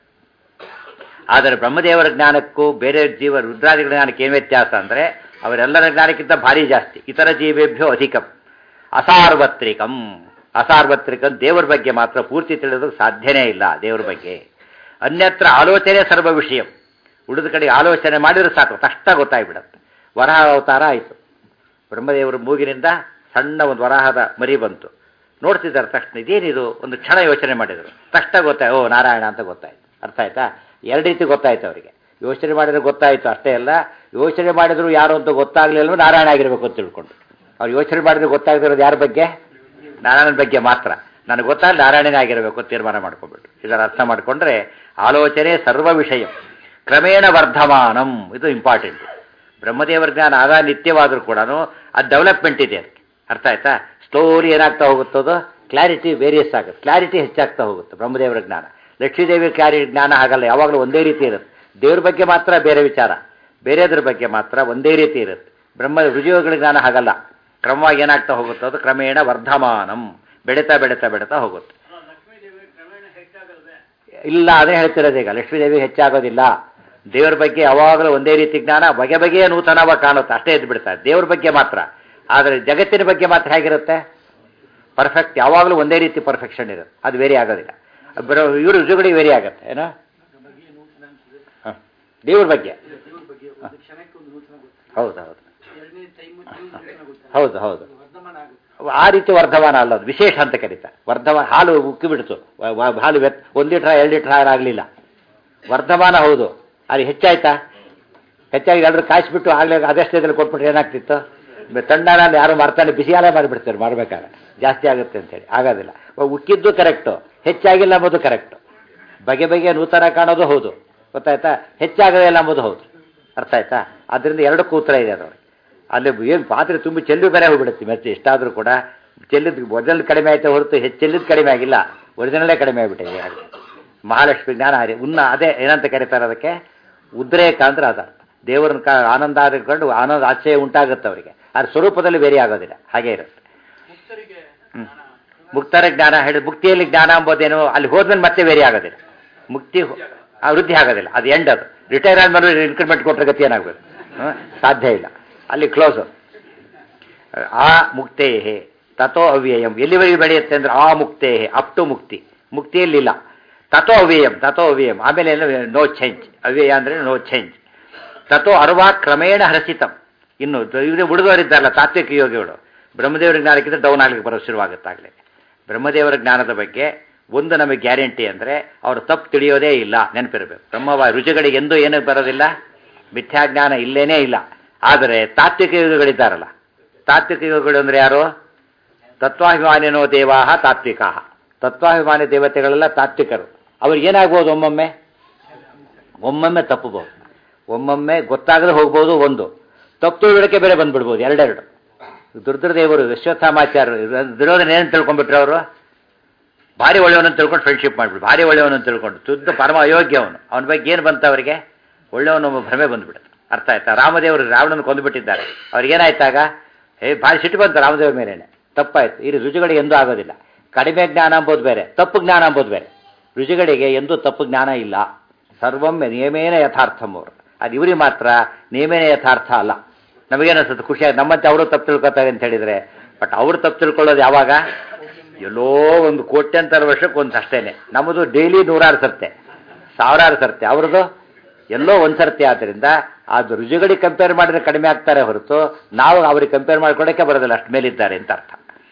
ಆದರೆ ಬ್ರಹ್ಮದೇವರ ಜ್ಞಾನಕ್ಕೂ ಬೇರೆ ಜೀವ ರುದ್ರಾದಿಗಳ ಜ್ಞಾನಕ್ಕೆ ಏನು ವ್ಯತ್ಯಾಸ ಅಂದರೆ ಅವರೆಲ್ಲರ ಜ್ಞಾನಕ್ಕಿಂತ ಭಾರಿ ಜಾಸ್ತಿ ಇತರ ಜೀವೇಭ್ಯೋ ಅಧಿಕಂ ಅಸಾರ್ವತ್ರಿಕಂ ಅಸಾರ್ವತ್ರಿಕಂ ದೇವರ ಬಗ್ಗೆ ಮಾತ್ರ ಪೂರ್ತಿ ತಿಳಿಯೋದಕ್ಕೆ ಸಾಧ್ಯನೇ ಇಲ್ಲ ದೇವರ ಬಗ್ಗೆ ಅನ್ಯತ್ರ ಆಲೋಚನೆ ಸರ್ವ ವಿಷಯ ಉಳಿದ ಕಡೆ ಆಲೋಚನೆ ಮಾಡಿದ್ರೆ ಸಾಕು ತಕ್ಷಣ ಗೊತ್ತಾಗ್ಬಿಡತ್ತೆ ವರಹ ಅವತಾರ ಆಯಿತು ಬ್ರಹ್ಮದೇವರ ಮೂಗಿನಿಂದ ಸಣ್ಣ ಒಂದು ವರಾಹದ ಮರಿ ಬಂತು ನೋಡ್ತಿದ್ದಾರೆ ತಕ್ಷಣ ಇದೇನಿದು ಒಂದು ಕ್ಷಣ ಯೋಚನೆ ಮಾಡಿದರು ತಕ್ಷಣ ಗೊತ್ತಾಯ್ತು ಓ ನಾರಾಯಣ ಅಂತ ಗೊತ್ತಾಯ್ತು ಅರ್ಥ ಆಯ್ತಾ ಎರಡು ರೀತಿ ಗೊತ್ತಾಯ್ತು ಅವರಿಗೆ ಯೋಚನೆ ಮಾಡಿದ್ರೆ ಗೊತ್ತಾಯಿತು ಅಷ್ಟೇ ಅಲ್ಲ ಯೋಚನೆ ಮಾಡಿದ್ರು ಯಾರು ಅಂತ ಗೊತ್ತಾಗಲಿಲ್ಲ ನಾರಾಯಣ ಆಗಿರ್ಬೇಕು ಅಂತ ತಿಳ್ಕೊಂಡು ಅವ್ರು ಯೋಚನೆ ಮಾಡಿದ್ರೆ ಗೊತ್ತಾಗದಿರೋದು ಯಾರ ಬಗ್ಗೆ ನಾರಾಯಣನ ಬಗ್ಗೆ ಮಾತ್ರ ನನಗೆ ಗೊತ್ತಾಗಲಿ ನಾರಾಯಣನೇ ಆಗಿರಬೇಕು ಅಂತ ತೀರ್ಮಾನ ಮಾಡ್ಕೊಬಿಟ್ಟು ಇದರ ಅರ್ಥ ಮಾಡಿಕೊಂಡ್ರೆ ಆಲೋಚನೆ ಸರ್ವ ವಿಷಯ ಕ್ರಮೇಣ ವರ್ಧಮಾನಂ ಇದು ಇಂಪಾರ್ಟೆಂಟ್ ಬ್ರಹ್ಮದೇವರ ಜ್ಞಾನ ಆಗ ನಿತ್ಯವಾದರೂ ಕೂಡ ಅದು ಡೆವಲಪ್ಮೆಂಟ್ ಇದೆ ಅದಕ್ಕೆ ಅರ್ಥ ಆಯ್ತಾ ಸ್ಟೋರಿ ಏನಾಗ್ತಾ ಹೋಗುತ್ತದೋ ಕ್ಲಾರಿಟಿ ವೇರಿಯಸ್ ಆಗುತ್ತೆ ಕ್ಲಾರಿಟಿ ಹೆಚ್ಚಾಗ್ತಾ ಹೋಗುತ್ತೆ ಬ್ರಹ್ಮದೇವರ ಜ್ಞಾನ ಲಕ್ಷ್ಮೀದೇವಿ ಕ್ಲಾರಿ ಜ್ಞಾನ ಆಗಲ್ಲ ಯಾವಾಗಲೂ ಒಂದೇ ರೀತಿ ಇರುತ್ತೆ ದೇವ್ರ ಬಗ್ಗೆ ಮಾತ್ರ ಬೇರೆ ವಿಚಾರ ಬೇರೆದ್ರ ಬಗ್ಗೆ ಮಾತ್ರ ಒಂದೇ ರೀತಿ ಇರುತ್ತೆ ಬ್ರಹ್ಮ ರುಜಿಯೋಗಳ ಜ್ಞಾನ ಹಾಗಲ್ಲ ಕ್ರಮವಾಗಿ ಏನಾಗ್ತಾ ಹೋಗುತ್ತೆ ಅದು ಕ್ರಮೇಣ ವರ್ಧಮಾನಂ ಬೆಳೀತಾ ಬೆಳೀತಾ ಬೆಳೀತಾ ಹೋಗುತ್ತೆ ಇಲ್ಲ ಅದೇ ಹೇಳ್ತಿರೋದು ಈಗ ಲಕ್ಷ್ಮೀದೇವಿ ಹೆಚ್ಚಾಗೋದಿಲ್ಲ ದೇವ್ರ ಬಗ್ಗೆ ಯಾವಾಗಲೂ ಒಂದೇ ರೀತಿ ಜ್ಞಾನ ಬಗೆ ಬಗೆಯ ನೂತನವಾಗಿ ಕಾಣುತ್ತೆ ಅಷ್ಟೇ ಎದ್ದು ಬಿಡ್ತಾರೆ ದೇವ್ರ ಬಗ್ಗೆ ಮಾತ್ರ ಆದರೆ ಜಗತ್ತಿನ ಬಗ್ಗೆ ಮಾತ್ರ ಹೇಗಿರುತ್ತೆ ಪರ್ಫೆಕ್ಟ್ ಯಾವಾಗಲೂ ಒಂದೇ ರೀತಿ ಪರ್ಫೆಕ್ಷನ್ ಇರುತ್ತೆ ಅದು ವೇರಿ ಆಗೋದಿಲ್ಲ ಬರೋ ಇವರು ರುಜುಗಡಿ ವೇರಿ ಆಗುತ್ತೆ ಏನೋ ಹ. ದೇವ್ರ ಬಗ್ಗೆ ಹೌದು ಹೌದು ಹೌದು ಹೌದು ಆ ರೀತಿ ವರ್ಧಮಾನ ಅಲ್ಲ ಅದು ವಿಶೇಷ ಅಂತ ಕರೀತಾರೆ ವರ್ಧಮಾನ ಹಾಲು ಉಕ್ಕಿ ಬಿಡ್ತು ವ- ವ- ಹಾಲು ವ್ಯತ್ ಒಂದು ಲೀಟ್ರ್ ಎರಡು ಲೀಟ್ರ್ ಹಾಲು ಆಗಲಿಲ್ಲ ವರ್ಧಮಾನ ಹೌದು ಅದು ಹೆಚ್ಚಾಯ್ತಾ ಹೆಚ್ಚಾಗಿ ಎಲ್ಲರೂ ಕಾಯಿಸ್ಬಿಟ್ಟು ಆಗಲೇ ಅದಷ್ಟೇ ಕೊಟ್ಬಿಟ್ರೆ ಏನಾಗ್ತಿತ್ತು ತಣ್ಣನ ಯಾರು ಮಾರ್ತಾನೆ ಬಿಸಿಯಾಲೆ ಮಾಡಿಬಿಡ್ತಾರೆ ಮಾರ್ಬೇಕಾದ್ರೆ ಜಾಸ್ತಿ ಆಗುತ್ತೆ ಅಂತೇಳಿ ಆಗೋದಿಲ್ಲ ಉಕ್ಕಿದ್ದು ಕರೆಕ್ಟು ಹೆಚ್ಚಾಗಿಲ್ಲ ಅಂಬೋದು ಕರೆಕ್ಟು ಬಗೆ ಬಗೆ ನೂತನ ಕಾಣೋದು ಹೌದು ಗೊತ್ತಾಯ್ತಾ ಹೆಚ್ಚಾಗೋದಿಲ್ಲ ಅಂಬೋದು ಹೌದು ಅರ್ಥ ಆಯ್ತಾ ಅದರಿಂದ ಎರಡಕ್ಕೂ ಉತ್ತರ ಇದೆ ಅದರೊಳಗೆ ಅಲ್ಲಿ ಏನು ಪಾತ್ರೆ ತುಂಬಿ ಚೆಲ್ಲು ಬೇರೆ ಹೋಗ್ಬಿಡುತ್ತೆ ಮತ್ತೆ ಎಷ್ಟಾದರೂ ಕೂಡ ಚೆಲ್ಲಿದ್ದು ಒರಿಜಿನಲ್ ಕಡಿಮೆ ಆಯ್ತಾ ಹೊರತು ಹೆಚ್ಚು ಚೆಲ್ಲಿದ್ದು ಕಡಿಮೆ ಆಗಿಲ್ಲ ಒರಿಜಿನಲ್ಲೇ ಕಡಿಮೆ ಆಗಿಬಿಟ್ಟಿದೆ ಹಾಗೆ ಮಹಾಲಕ್ಷ್ಮಿ ಜ್ಞಾನ ಹರಿ ಉನ್ನ ಅದೇ ಏನಂತ ಕರೀತಾರೆ ಅದಕ್ಕೆ ಉದ್ರೇಕ ಅಂದ್ರೆ ಅದ ದೇವರನ್ನ ಕ ಆನಂದ ಕಂಡು ಆನಂದ ಆಶ್ಚರ್ಯ ಉಂಟಾಗುತ್ತೆ ಅವರಿಗೆ ಅದ್ರ ಸ್ವರೂಪದಲ್ಲಿ ಬೇರೆ ಆಗೋದಿಲ್ಲ ಹಾಗೆ ಇರುತ್ತೆ ಹ್ಮ್. ಮುಕ್ತರ ಜ್ಞಾನ ಹೇಳಿ ಮುಕ್ತಿಯಲ್ಲಿ ಜ್ಞಾನ ಎಂಬುದೇನು ಅಲ್ಲಿ ಹೋದ್ಮೇಲೆ ಮತ್ತೆ ಬೇರೆ ಆಗೋದಿಲ್ಲ ಮುಕ್ತಿ ಹೊ- ಆ, ವೃದ್ಧಿ ಆಗೋದಿಲ್ಲ ಅದು ಎಂಡ್ ಅದು ರಿಟೈರ್ ಆದ್ಮೇಲೆ ಇನ್ಕ್ರಿಮೆಂಟ್ ಕೊಟ್ಟರೆ ಗತಿ ಏನಾಗಬೇಕು ಸಾಧ್ಯ ಇಲ್ಲ ಅಲ್ಲಿ ಕ್ಲೋಸ್ ಆ ಮುಕ್ತೇ ತಥೋ ಅವ್ಯಯಂ ಎಲ್ಲಿವರೆಗೆ ಬೆಳೆಯುತ್ತೆ ಅಂದ್ರೆ ಆ ಮುಕ್ತೇ ಅಪ್ ಟು ಮುಕ್ತಿ ಮುಕ್ತಿಯಲ್ಲಿಲ್ಲ ತಥೋ ಅವ್ಯಯಂ ತಥೋ ಅವ್ಯಯಂ ಆಮೇಲೆ ನೋ ಚೇಂಜ್ ಅವ್ಯಯ ಅಂದ್ರೆ ನೋ ಚೇಂಜ್ ತಥೋ ಅರ್ವಾ ಕ್ರಮೇಣ ಹರಸಿತಂ ಇನ್ನು ಇವರು ಹುಡುಗರಿದ್ದಾರಲ್ಲ ತಾತ್ವಿಕ ಯೋಗಿಗಳು ಬ್ರಹ್ಮದೇವರ ಜ್ಞಾನಕ್ಕಿಂತ ಡೌನ್ ಆಗ್ಲಿಕ್ಕೆ ಬರೋ ಶುರುವಾಗುತ್ತಾಗಲೇ ಬ್ರಹ್ಮದೇವರ ಜ್ಞಾನದ ಬಗ್ಗೆ ಒಂದು ನಮಗೆ ಗ್ಯಾರಂಟಿ ಅಂದರೆ ಅವರು ತಪ್ಪು ತಿಳಿಯೋದೇ ಇಲ್ಲ ನೆನಪಿರಬೇಕು ಬ್ರಹ್ಮವ ರುಚಿಗಳಿಗೆ ಎಂದೂ ಏನೂ ಬರೋದಿಲ್ಲ ಮಿಥ್ಯಾಜ್ಞಾನ ಇಲ್ಲೇನೇ ಇಲ್ಲ ಆದರೆ ತಾತ್ವಿಕ ಯೋಗಿಗಳಿದ್ದಾರಲ್ಲ ತಾತ್ವಿಕ ಯೋಗಿಗಳು ಅಂದರೆ ಯಾರು ತತ್ವಾಭಿಮಾನಿನೋ ದೇವಾಹ ತಾತ್ವಿಕಾ ತತ್ವಾಭಿಮಾನಿ ದೇವತೆಗಳೆಲ್ಲ ತಾತ್ವಿಕರು ಅವ್ರಿಗೆ ಏನಾಗ್ಬೋದು ಒಮ್ಮೊಮ್ಮೆ ಒಮ್ಮೊಮ್ಮೆ ತಪ್ಪಬಹುದು ಒಮ್ಮೊಮ್ಮೆ ಗೊತ್ತಾಗದೆ ಹೋಗ್ಬೋದು ಒಂದು ತಪ್ಪು ತಿಳುವಳಿಕೆ ಬೇರೆ ಬಂದ್ಬಿಡ್ಬೋದು ಎರಡೆರಡು ದುರ್ದ್ರದೇವರು ವಿಶ್ವಥಾಮಾಚಾರ್ಯರು ದುರ್ಯೋಧನ ಏನು ತಿಳ್ಕೊಂಡ್ಬಿಟ್ರು ಅವರು ಭಾರಿ ಒಳ್ಳೆಯವನನ್ನು ತಿಳ್ಕೊಂಡು ಫ್ರೆಂಡ್ಶಿಪ್ ಮಾಡಿಬಿಟ್ಟು ಭಾರಿ ಒಳ್ಳೆಯವನನ್ನು ತಿಳ್ಕೊಂಡು ಶುದ್ಧ ಪರಮ ಅಯೋಗ್ಯ ಅವನು ಅವನ ಬಗ್ಗೆ ಏನು ಬಂತ ಅವರಿಗೆ ಒಳ್ಳೆಯವನು ಭ್ರಮೆ ಬಂದ್ಬಿಡುತ್ತೆ ಅರ್ಥ ಆಯ್ತಾ ರಾಮದೇವರು ರಾವಣನ ಕೊಂದುಬಿಟ್ಟಿದ್ದಾರೆ ಅವ್ರಿಗೆ ಏನಾಯ್ತಾಗ ಏ ಭಾರಿ ಸಿಟ್ಟು ಬಂತು ರಾಮದೇವ್ರ ಮೇಲೇನೆ ತಪ್ಪಾಯ್ತು ಈ ರುಜುಗಳಿಗೆ ಎಂದೂ ಆಗೋದಿಲ್ಲ ಕಡಿಮೆ ಜ್ಞಾನ ಅಂಬೋದು ಬೇರೆ ತಪ್ಪು ಜ್ಞಾನ ಅಂಬೋದು ಬೇರೆ ರುಜುಗಳಿಗೆ ಎಂದೂ ತಪ್ಪು ಜ್ಞಾನ ಇಲ್ಲ ಸರ್ವೊಮ್ಮೆ ನಿಯಮೇನ ಯಥಾರ್ಥಂ ಅವರು ಅದು ಇವರಿಗೆ ಮಾತ್ರ ನಿಯಮೇನ ಯಥಾರ್ಥ ಅಲ್ಲ ನಮಗೇನಿಸುತ್ತೆ ಖುಷಿಯಾಗಿ ನಮ್ಮಂತೆ ಅವರು ತಪ್ಪು ತಿಳ್ಕೊತಾರೆ ಅಂತ ಹೇಳಿದರೆ ಬಟ್ ಅವರು ತಪ್ಪು ತಿಳ್ಕೊಳ್ಳೋದು ಯಾವಾಗ ಎಲ್ಲೋ ಒಂದು ಕೋಟ್ಯಂತರ ವರ್ಷಕ್ಕೆ ಒಂದು ಅಷ್ಟೇನೆ ನಮ್ಮದು ಡೈಲಿ ನೂರಾರು ಸರ್ತೆ ಸಾವಿರಾರು ಸರ್ತೆ ಅವ್ರದ್ದು ಎಲ್ಲೋ ಒಂದು ಸರ್ತಿ ಆದ್ದರಿಂದ ಅದು ರುಜುಗಳಿಗೆ ಕಂಪೇರ್ ಮಾಡಿದ್ರೆ ಕಡಿಮೆ ಆಗ್ತಾರೆ ಹೊರತು ನಾವು ಅವ್ರಿಗೆ ಕಂಪೇರ್ ಮಾಡ್ಕೊಳಕ್ಕೆ ಬರೋದಿಲ್ಲ ಅಷ್ಟು ಮೇಲಿದ್ದಾರೆ ಅಂತ ಅರ್ಥ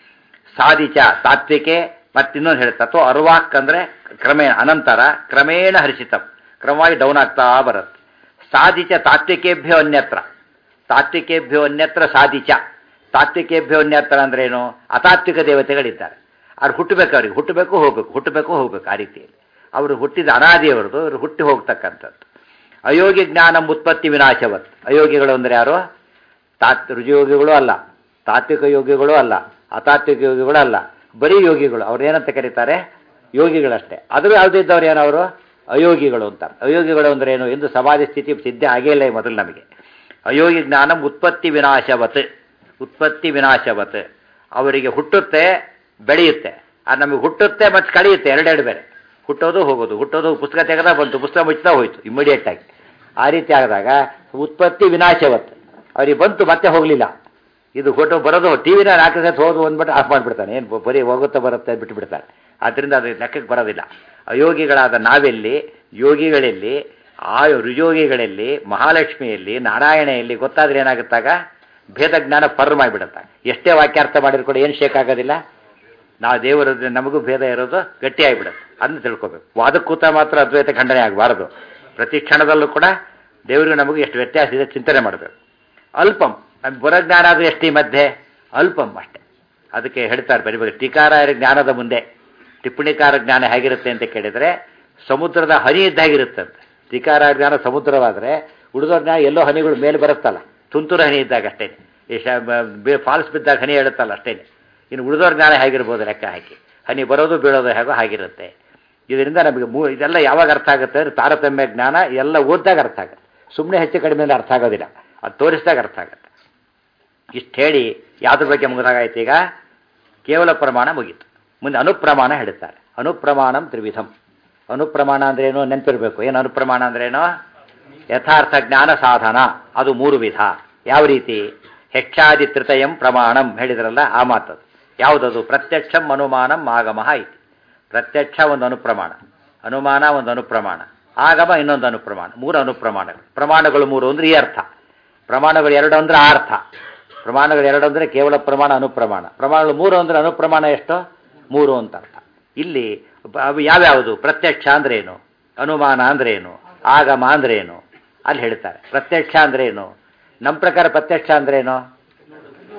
ಸಾಧಿಚ ತಾತ್ವಿಕೆ ಮತ್ತಿನ್ನೊಂದು ಹೇಳುತ್ತೆ ಅಥವಾ ಅರ್ವಾಕ್ ಅಂದ್ರೆ ಕ್ರಮೇಣ ಅನಂತರ ಕ್ರಮೇಣ ಹರಿಸಿತಂ ಕ್ರಮವಾಗಿ ಡೌನ್ ಆಗ್ತಾ ಬರುತ್ತೆ ಸಾಧಿಚ ತಾತ್ವಿಕೇಭ್ಯೋ ಅನ್ಯತ್ರ ತಾತ್ವಿಕೇಭ್ಯೋ ಅನ್ಯತ್ರ ಸಾಧಿಚ ತಾತ್ವಿಕೇಭ್ಯೋ ಅನ್ಯತ್ರ ಅಂದ್ರೆ ಏನು ಅತಾತ್ವಿಕ ದೇವತೆಗಳಿದ್ದಾರೆ ಅವ್ರು ಹುಟ್ಟಬೇಕು ಅವ್ರಿಗೆ ಹುಟ್ಟಬೇಕು ಹೋಗ್ಬೇಕು ಹುಟ್ಟಬೇಕು ಹೋಗ್ಬೇಕು ಆ ರೀತಿಯಲ್ಲಿ ಅವರು ಹುಟ್ಟಿದ ಅನಾದಿಯವರದು ಇವರು ಹುಟ್ಟಿ ಹೋಗ್ತಕ್ಕಂಥದ್ದು ಅಯೋಗ್ಯ ಜ್ಞಾನ ಉತ್ಪತ್ತಿ ವಿನಾಶವತ್ ಅಯೋಗ್ಯಗಳು ಅಂದ್ರೆ ಯಾರು ತಾತ್ ರುಜುಯೋಗಿಗಳು ಅಲ್ಲ ತಾತ್ವಿಕ ಯೋಗಿಗಳು ಅಲ್ಲ ಅತಾತ್ವಿಕ ಯೋಗಿಗಳು ಅಲ್ಲ ಬರೀ ಯೋಗಿಗಳು ಅವ್ರು ಏನಂತ ಕರೀತಾರೆ ಯೋಗಿಗಳಷ್ಟೇ ಅದು ಯಾವುದೇ ಇದ್ದವ್ರು ಏನವರು ಅಯೋಗಿಗಳು ಅಂತ ಅಯೋಗಿಗಳು ಅಂದ್ರೆ ಏನು ಎಂದು ಸಮಾಧಿ ಸ್ಥಿತಿ ಸಿದ್ಧ ಆಗೇ ಇಲ್ಲ ಈ ಮೊದಲು ನಮಗೆ ಅಯೋಗಿ ಜ್ಞಾನ ಉತ್ಪತ್ತಿ ವಿನಾಶವತ್ ಉತ್ಪತ್ತಿ ವಿನಾಶವತ್ ಅವರಿಗೆ ಹುಟ್ಟುತ್ತೆ ಬೆಳೆಯುತ್ತೆ ಅದು ನಮಗೆ ಹುಟ್ಟುತ್ತೆ ಮತ್ತು ಕಳೆಯುತ್ತೆ ಎರಡೆರಡು ಬೇರೆ ಹುಟ್ಟೋದು ಹೋಗೋದು ಹುಟ್ಟೋದು ಪುಸ್ತಕ ತೆಗೆದ ಬಂತು ಪುಸ್ತಕ ಮುಚ್ತಾ ಹೋಯ್ತು ಇಮಿಡಿಯೇಟ್ ಆಗಿ ಆ ರೀತಿ ಆದಾಗ ಉತ್ಪತ್ತಿ ವಿನಾಶವತ್ ಅವ್ರಿಗೆ ಬಂತು ಮತ್ತೆ ಹೋಗಲಿಲ್ಲ ಇದು ಫೋಟೋ ಬರೋದು ಟಿ ವಿನ ನಾಲ್ಕು ಸತಿ ಹೋದು ಅಂದ್ಬಿಟ್ಟು ಆಫ್ ಮಾಡಿಬಿಡ್ತಾನೆ ಏನು ಬರೀ ಹೋಗುತ್ತಾ ಬರುತ್ತೆ ಬಿಟ್ಟು ಬಿಡ್ತಾನೆ ಆದ್ದರಿಂದ ಅದು ಲೆಕ್ಕಕ್ಕೆ ಬರೋದಿಲ್ಲ ಅಯೋಗಿಗಳಾದ ನಾವೆಲ್ಲಿ ಯೋಗಿಗಳಲ್ಲಿ ಆ ರುಯೋಗಿಗಳಲ್ಲಿ ಮಹಾಲಕ್ಷ್ಮಿಯಲ್ಲಿ ನಾರಾಯಣೆಯಲ್ಲಿ ಗೊತ್ತಾದ್ರೆ ಏನಾಗುತ್ತಾಗ ಭೇದ ಜ್ಞಾನ ಪರ್ ಮಾಡಿಬಿಡುತ್ತೆ ಎಷ್ಟೇ ವಾಕ್ಯಾರ್ಥ ಮಾಡಿದ್ರು ಕೂಡ ಏನು ಶೇಕ್ ಆಗೋದಿಲ್ಲ ನಾವು ದೇವರ ನಮಗೂ ಭೇದ ಇರೋದು ಗಟ್ಟಿಯಾಗಿಬಿಡುತ್ತೆ ಅದನ್ನ ತಿಳ್ಕೊಬೇಕು ವಾದಕ್ಕೂತ ಮಾತ್ರ ಅದ್ವೈತ ಖಂಡನೆ ಆಗಬಾರದು ಪ್ರತಿ ಕ್ಷಣದಲ್ಲೂ ಕೂಡ ದೇವರಿಗೂ ನಮಗೂ ಎಷ್ಟು ವ್ಯತ್ಯಾಸ ಇದೆ ಚಿಂತನೆ ಮಾಡಬೇಕು ಅಲ್ಪಂ ನಮ್ಗೆ ಬರೋ ಜ್ಞಾನ ಆದರೂ ಎಷ್ಟು ಈ ಮಧ್ಯೆ ಅಲ್ಪಂ ಅಷ್ಟೇ ಅದಕ್ಕೆ ಹೇಳ್ತಾರೆ ಬರೀ ಟೀಕಾರಾಯರ ಜ್ಞಾನದ ಮುಂದೆ ಟಿಪ್ಪಣಿಕಾರ ಜ್ಞಾನ ಹೇಗಿರುತ್ತೆ ಅಂತ ಕೇಳಿದರೆ ಸಮುದ್ರದ ಹನಿ ಇದ್ದಾಗಿರುತ್ತಂತೆ ಟೀಕಾರಾಯ ಜ್ಞಾನ ಸಮುದ್ರವಾದರೆ ಉಳಿದೋ ಜ್ಞಾನ ಎಲ್ಲೋ ಹನಿಗಳು ಮೇಲೆ ಬರುತ್ತಲ್ಲ ತುಂತುರು ಹನಿ ಇದ್ದಾಗ ಅಷ್ಟೇ ಈ ಶ ಫಾಲ್ಸ್ ಬಿದ್ದಾಗ ಹನಿ ಹೇಳುತ್ತಲ್ಲ ಅಷ್ಟೇ ಇನ್ನು ಉಳಿದೋರ್ ಜ್ಞಾನ ಹೇಗಿರ್ಬೋದು ಲೆಕ್ಕ ಹಾಕಿ ಹನಿ ಬರೋದು ಬೀಳೋದು ಹೇಗೋ ಹಾಗಿರುತ್ತೆ ಇದರಿಂದ ನಮಗೆ ಮೂ ಇದೆಲ್ಲ ಯಾವಾಗ ಅರ್ಥ ಆಗುತ್ತೆ ಅಂದರೆ ತಾರತಮ್ಯ ಜ್ಞಾನ ಎಲ್ಲ ಓದಿದಾಗ ಅರ್ಥ ಆಗುತ್ತೆ ಸುಮ್ಮನೆ ಹೆಚ್ಚು ಕಡಿಮೆ ಅಂದ್ರೆ ಅರ್ಥ ಆಗೋದಿಲ್ಲ ಅದು ತೋರಿಸಿದಾಗ ಅರ್ಥ ಆಗುತ್ತೆ ಇಷ್ಟು ಹೇಳಿ ಯಾವ್ದ್ರ ಬಗ್ಗೆ ಮುಗಿದಾಗಾಯ್ತು ಈಗ ಕೇವಲ ಪ್ರಮಾಣ ಮುಗೀತು ಮುಂದೆ ಅನುಪ್ರಮಾಣ ಹೇಳುತ್ತಾರೆ ಅನುಪ್ರಮಾಣಂ ತ್ರಿವಿಧಂ ಅನುಪ್ರಮಾಣ ಅಂದ್ರೇನು ನೆನಪಿರಬೇಕು ಏನು ಅನುಪ್ರಮಾಣ ಅಂದ್ರೇನು ಯಥಾರ್ಥ ಜ್ಞಾನ ಸಾಧನ ಅದು ಮೂರು ವಿಧ ಯಾವ ರೀತಿ ಹೆಚ್ಚಾದಿ ತೃತಯಂ ಪ್ರಮಾಣಂ ಹೇಳಿದ್ರಲ್ಲ ಆ ಮಾತದು ಯಾವುದದು ಪ್ರತ್ಯಕ್ಷಂ ಅನುಮಾನಂ ಆಗಮಃ ಐತಿ ಪ್ರತ್ಯಕ್ಷ ಒಂದು ಅನುಪ್ರಮಾಣ ಅನುಮಾನ ಒಂದು ಅನುಪ್ರಮಾಣ ಆಗಮ ಇನ್ನೊಂದು ಅನುಪ್ರಮಾಣ ಮೂರು ಅನುಪ್ರಮಾಣಗಳು ಪ್ರಮಾಣಗಳು ಮೂರು ಅಂದ್ರೆ ಈ ಅರ್ಥ ಪ್ರಮಾಣಗಳು ಎರಡು ಅಂದ್ರೆ ಆ ಅರ್ಥ ಪ್ರಮಾಣಗಳು ಎರಡು ಅಂದರೆ ಕೇವಲ ಪ್ರಮಾಣ ಅನುಪ್ರಮಾಣ ಪ್ರಮಾಣಗಳು ಮೂರು ಅಂದರೆ ಅನುಪ್ರಮಾಣ ಎಷ್ಟು ಮೂರು ಅಂತ ಅರ್ಥ ಇಲ್ಲಿ ಬ- ಅವು ಯಾವ್ಯಾವುದು ಪ್ರತ್ಯಕ್ಷ ಅಂದ್ರೆ ಏನು ಅನುಮಾನ ಅಂದ್ರೆ ಏನು ಆಗಮ ಅಂದ್ರೆ ಏನು ಅಲ್ಲಿ ಹೇಳ್ತಾರೆ ಪ್ರತ್ಯಕ್ಷ ಅಂದ್ರೆ ಏನು ನಮ್ಮ ಪ್ರಕಾರ ಪ್ರತ್ಯಕ್ಷ ಅಂದ್ರೆ ಏನು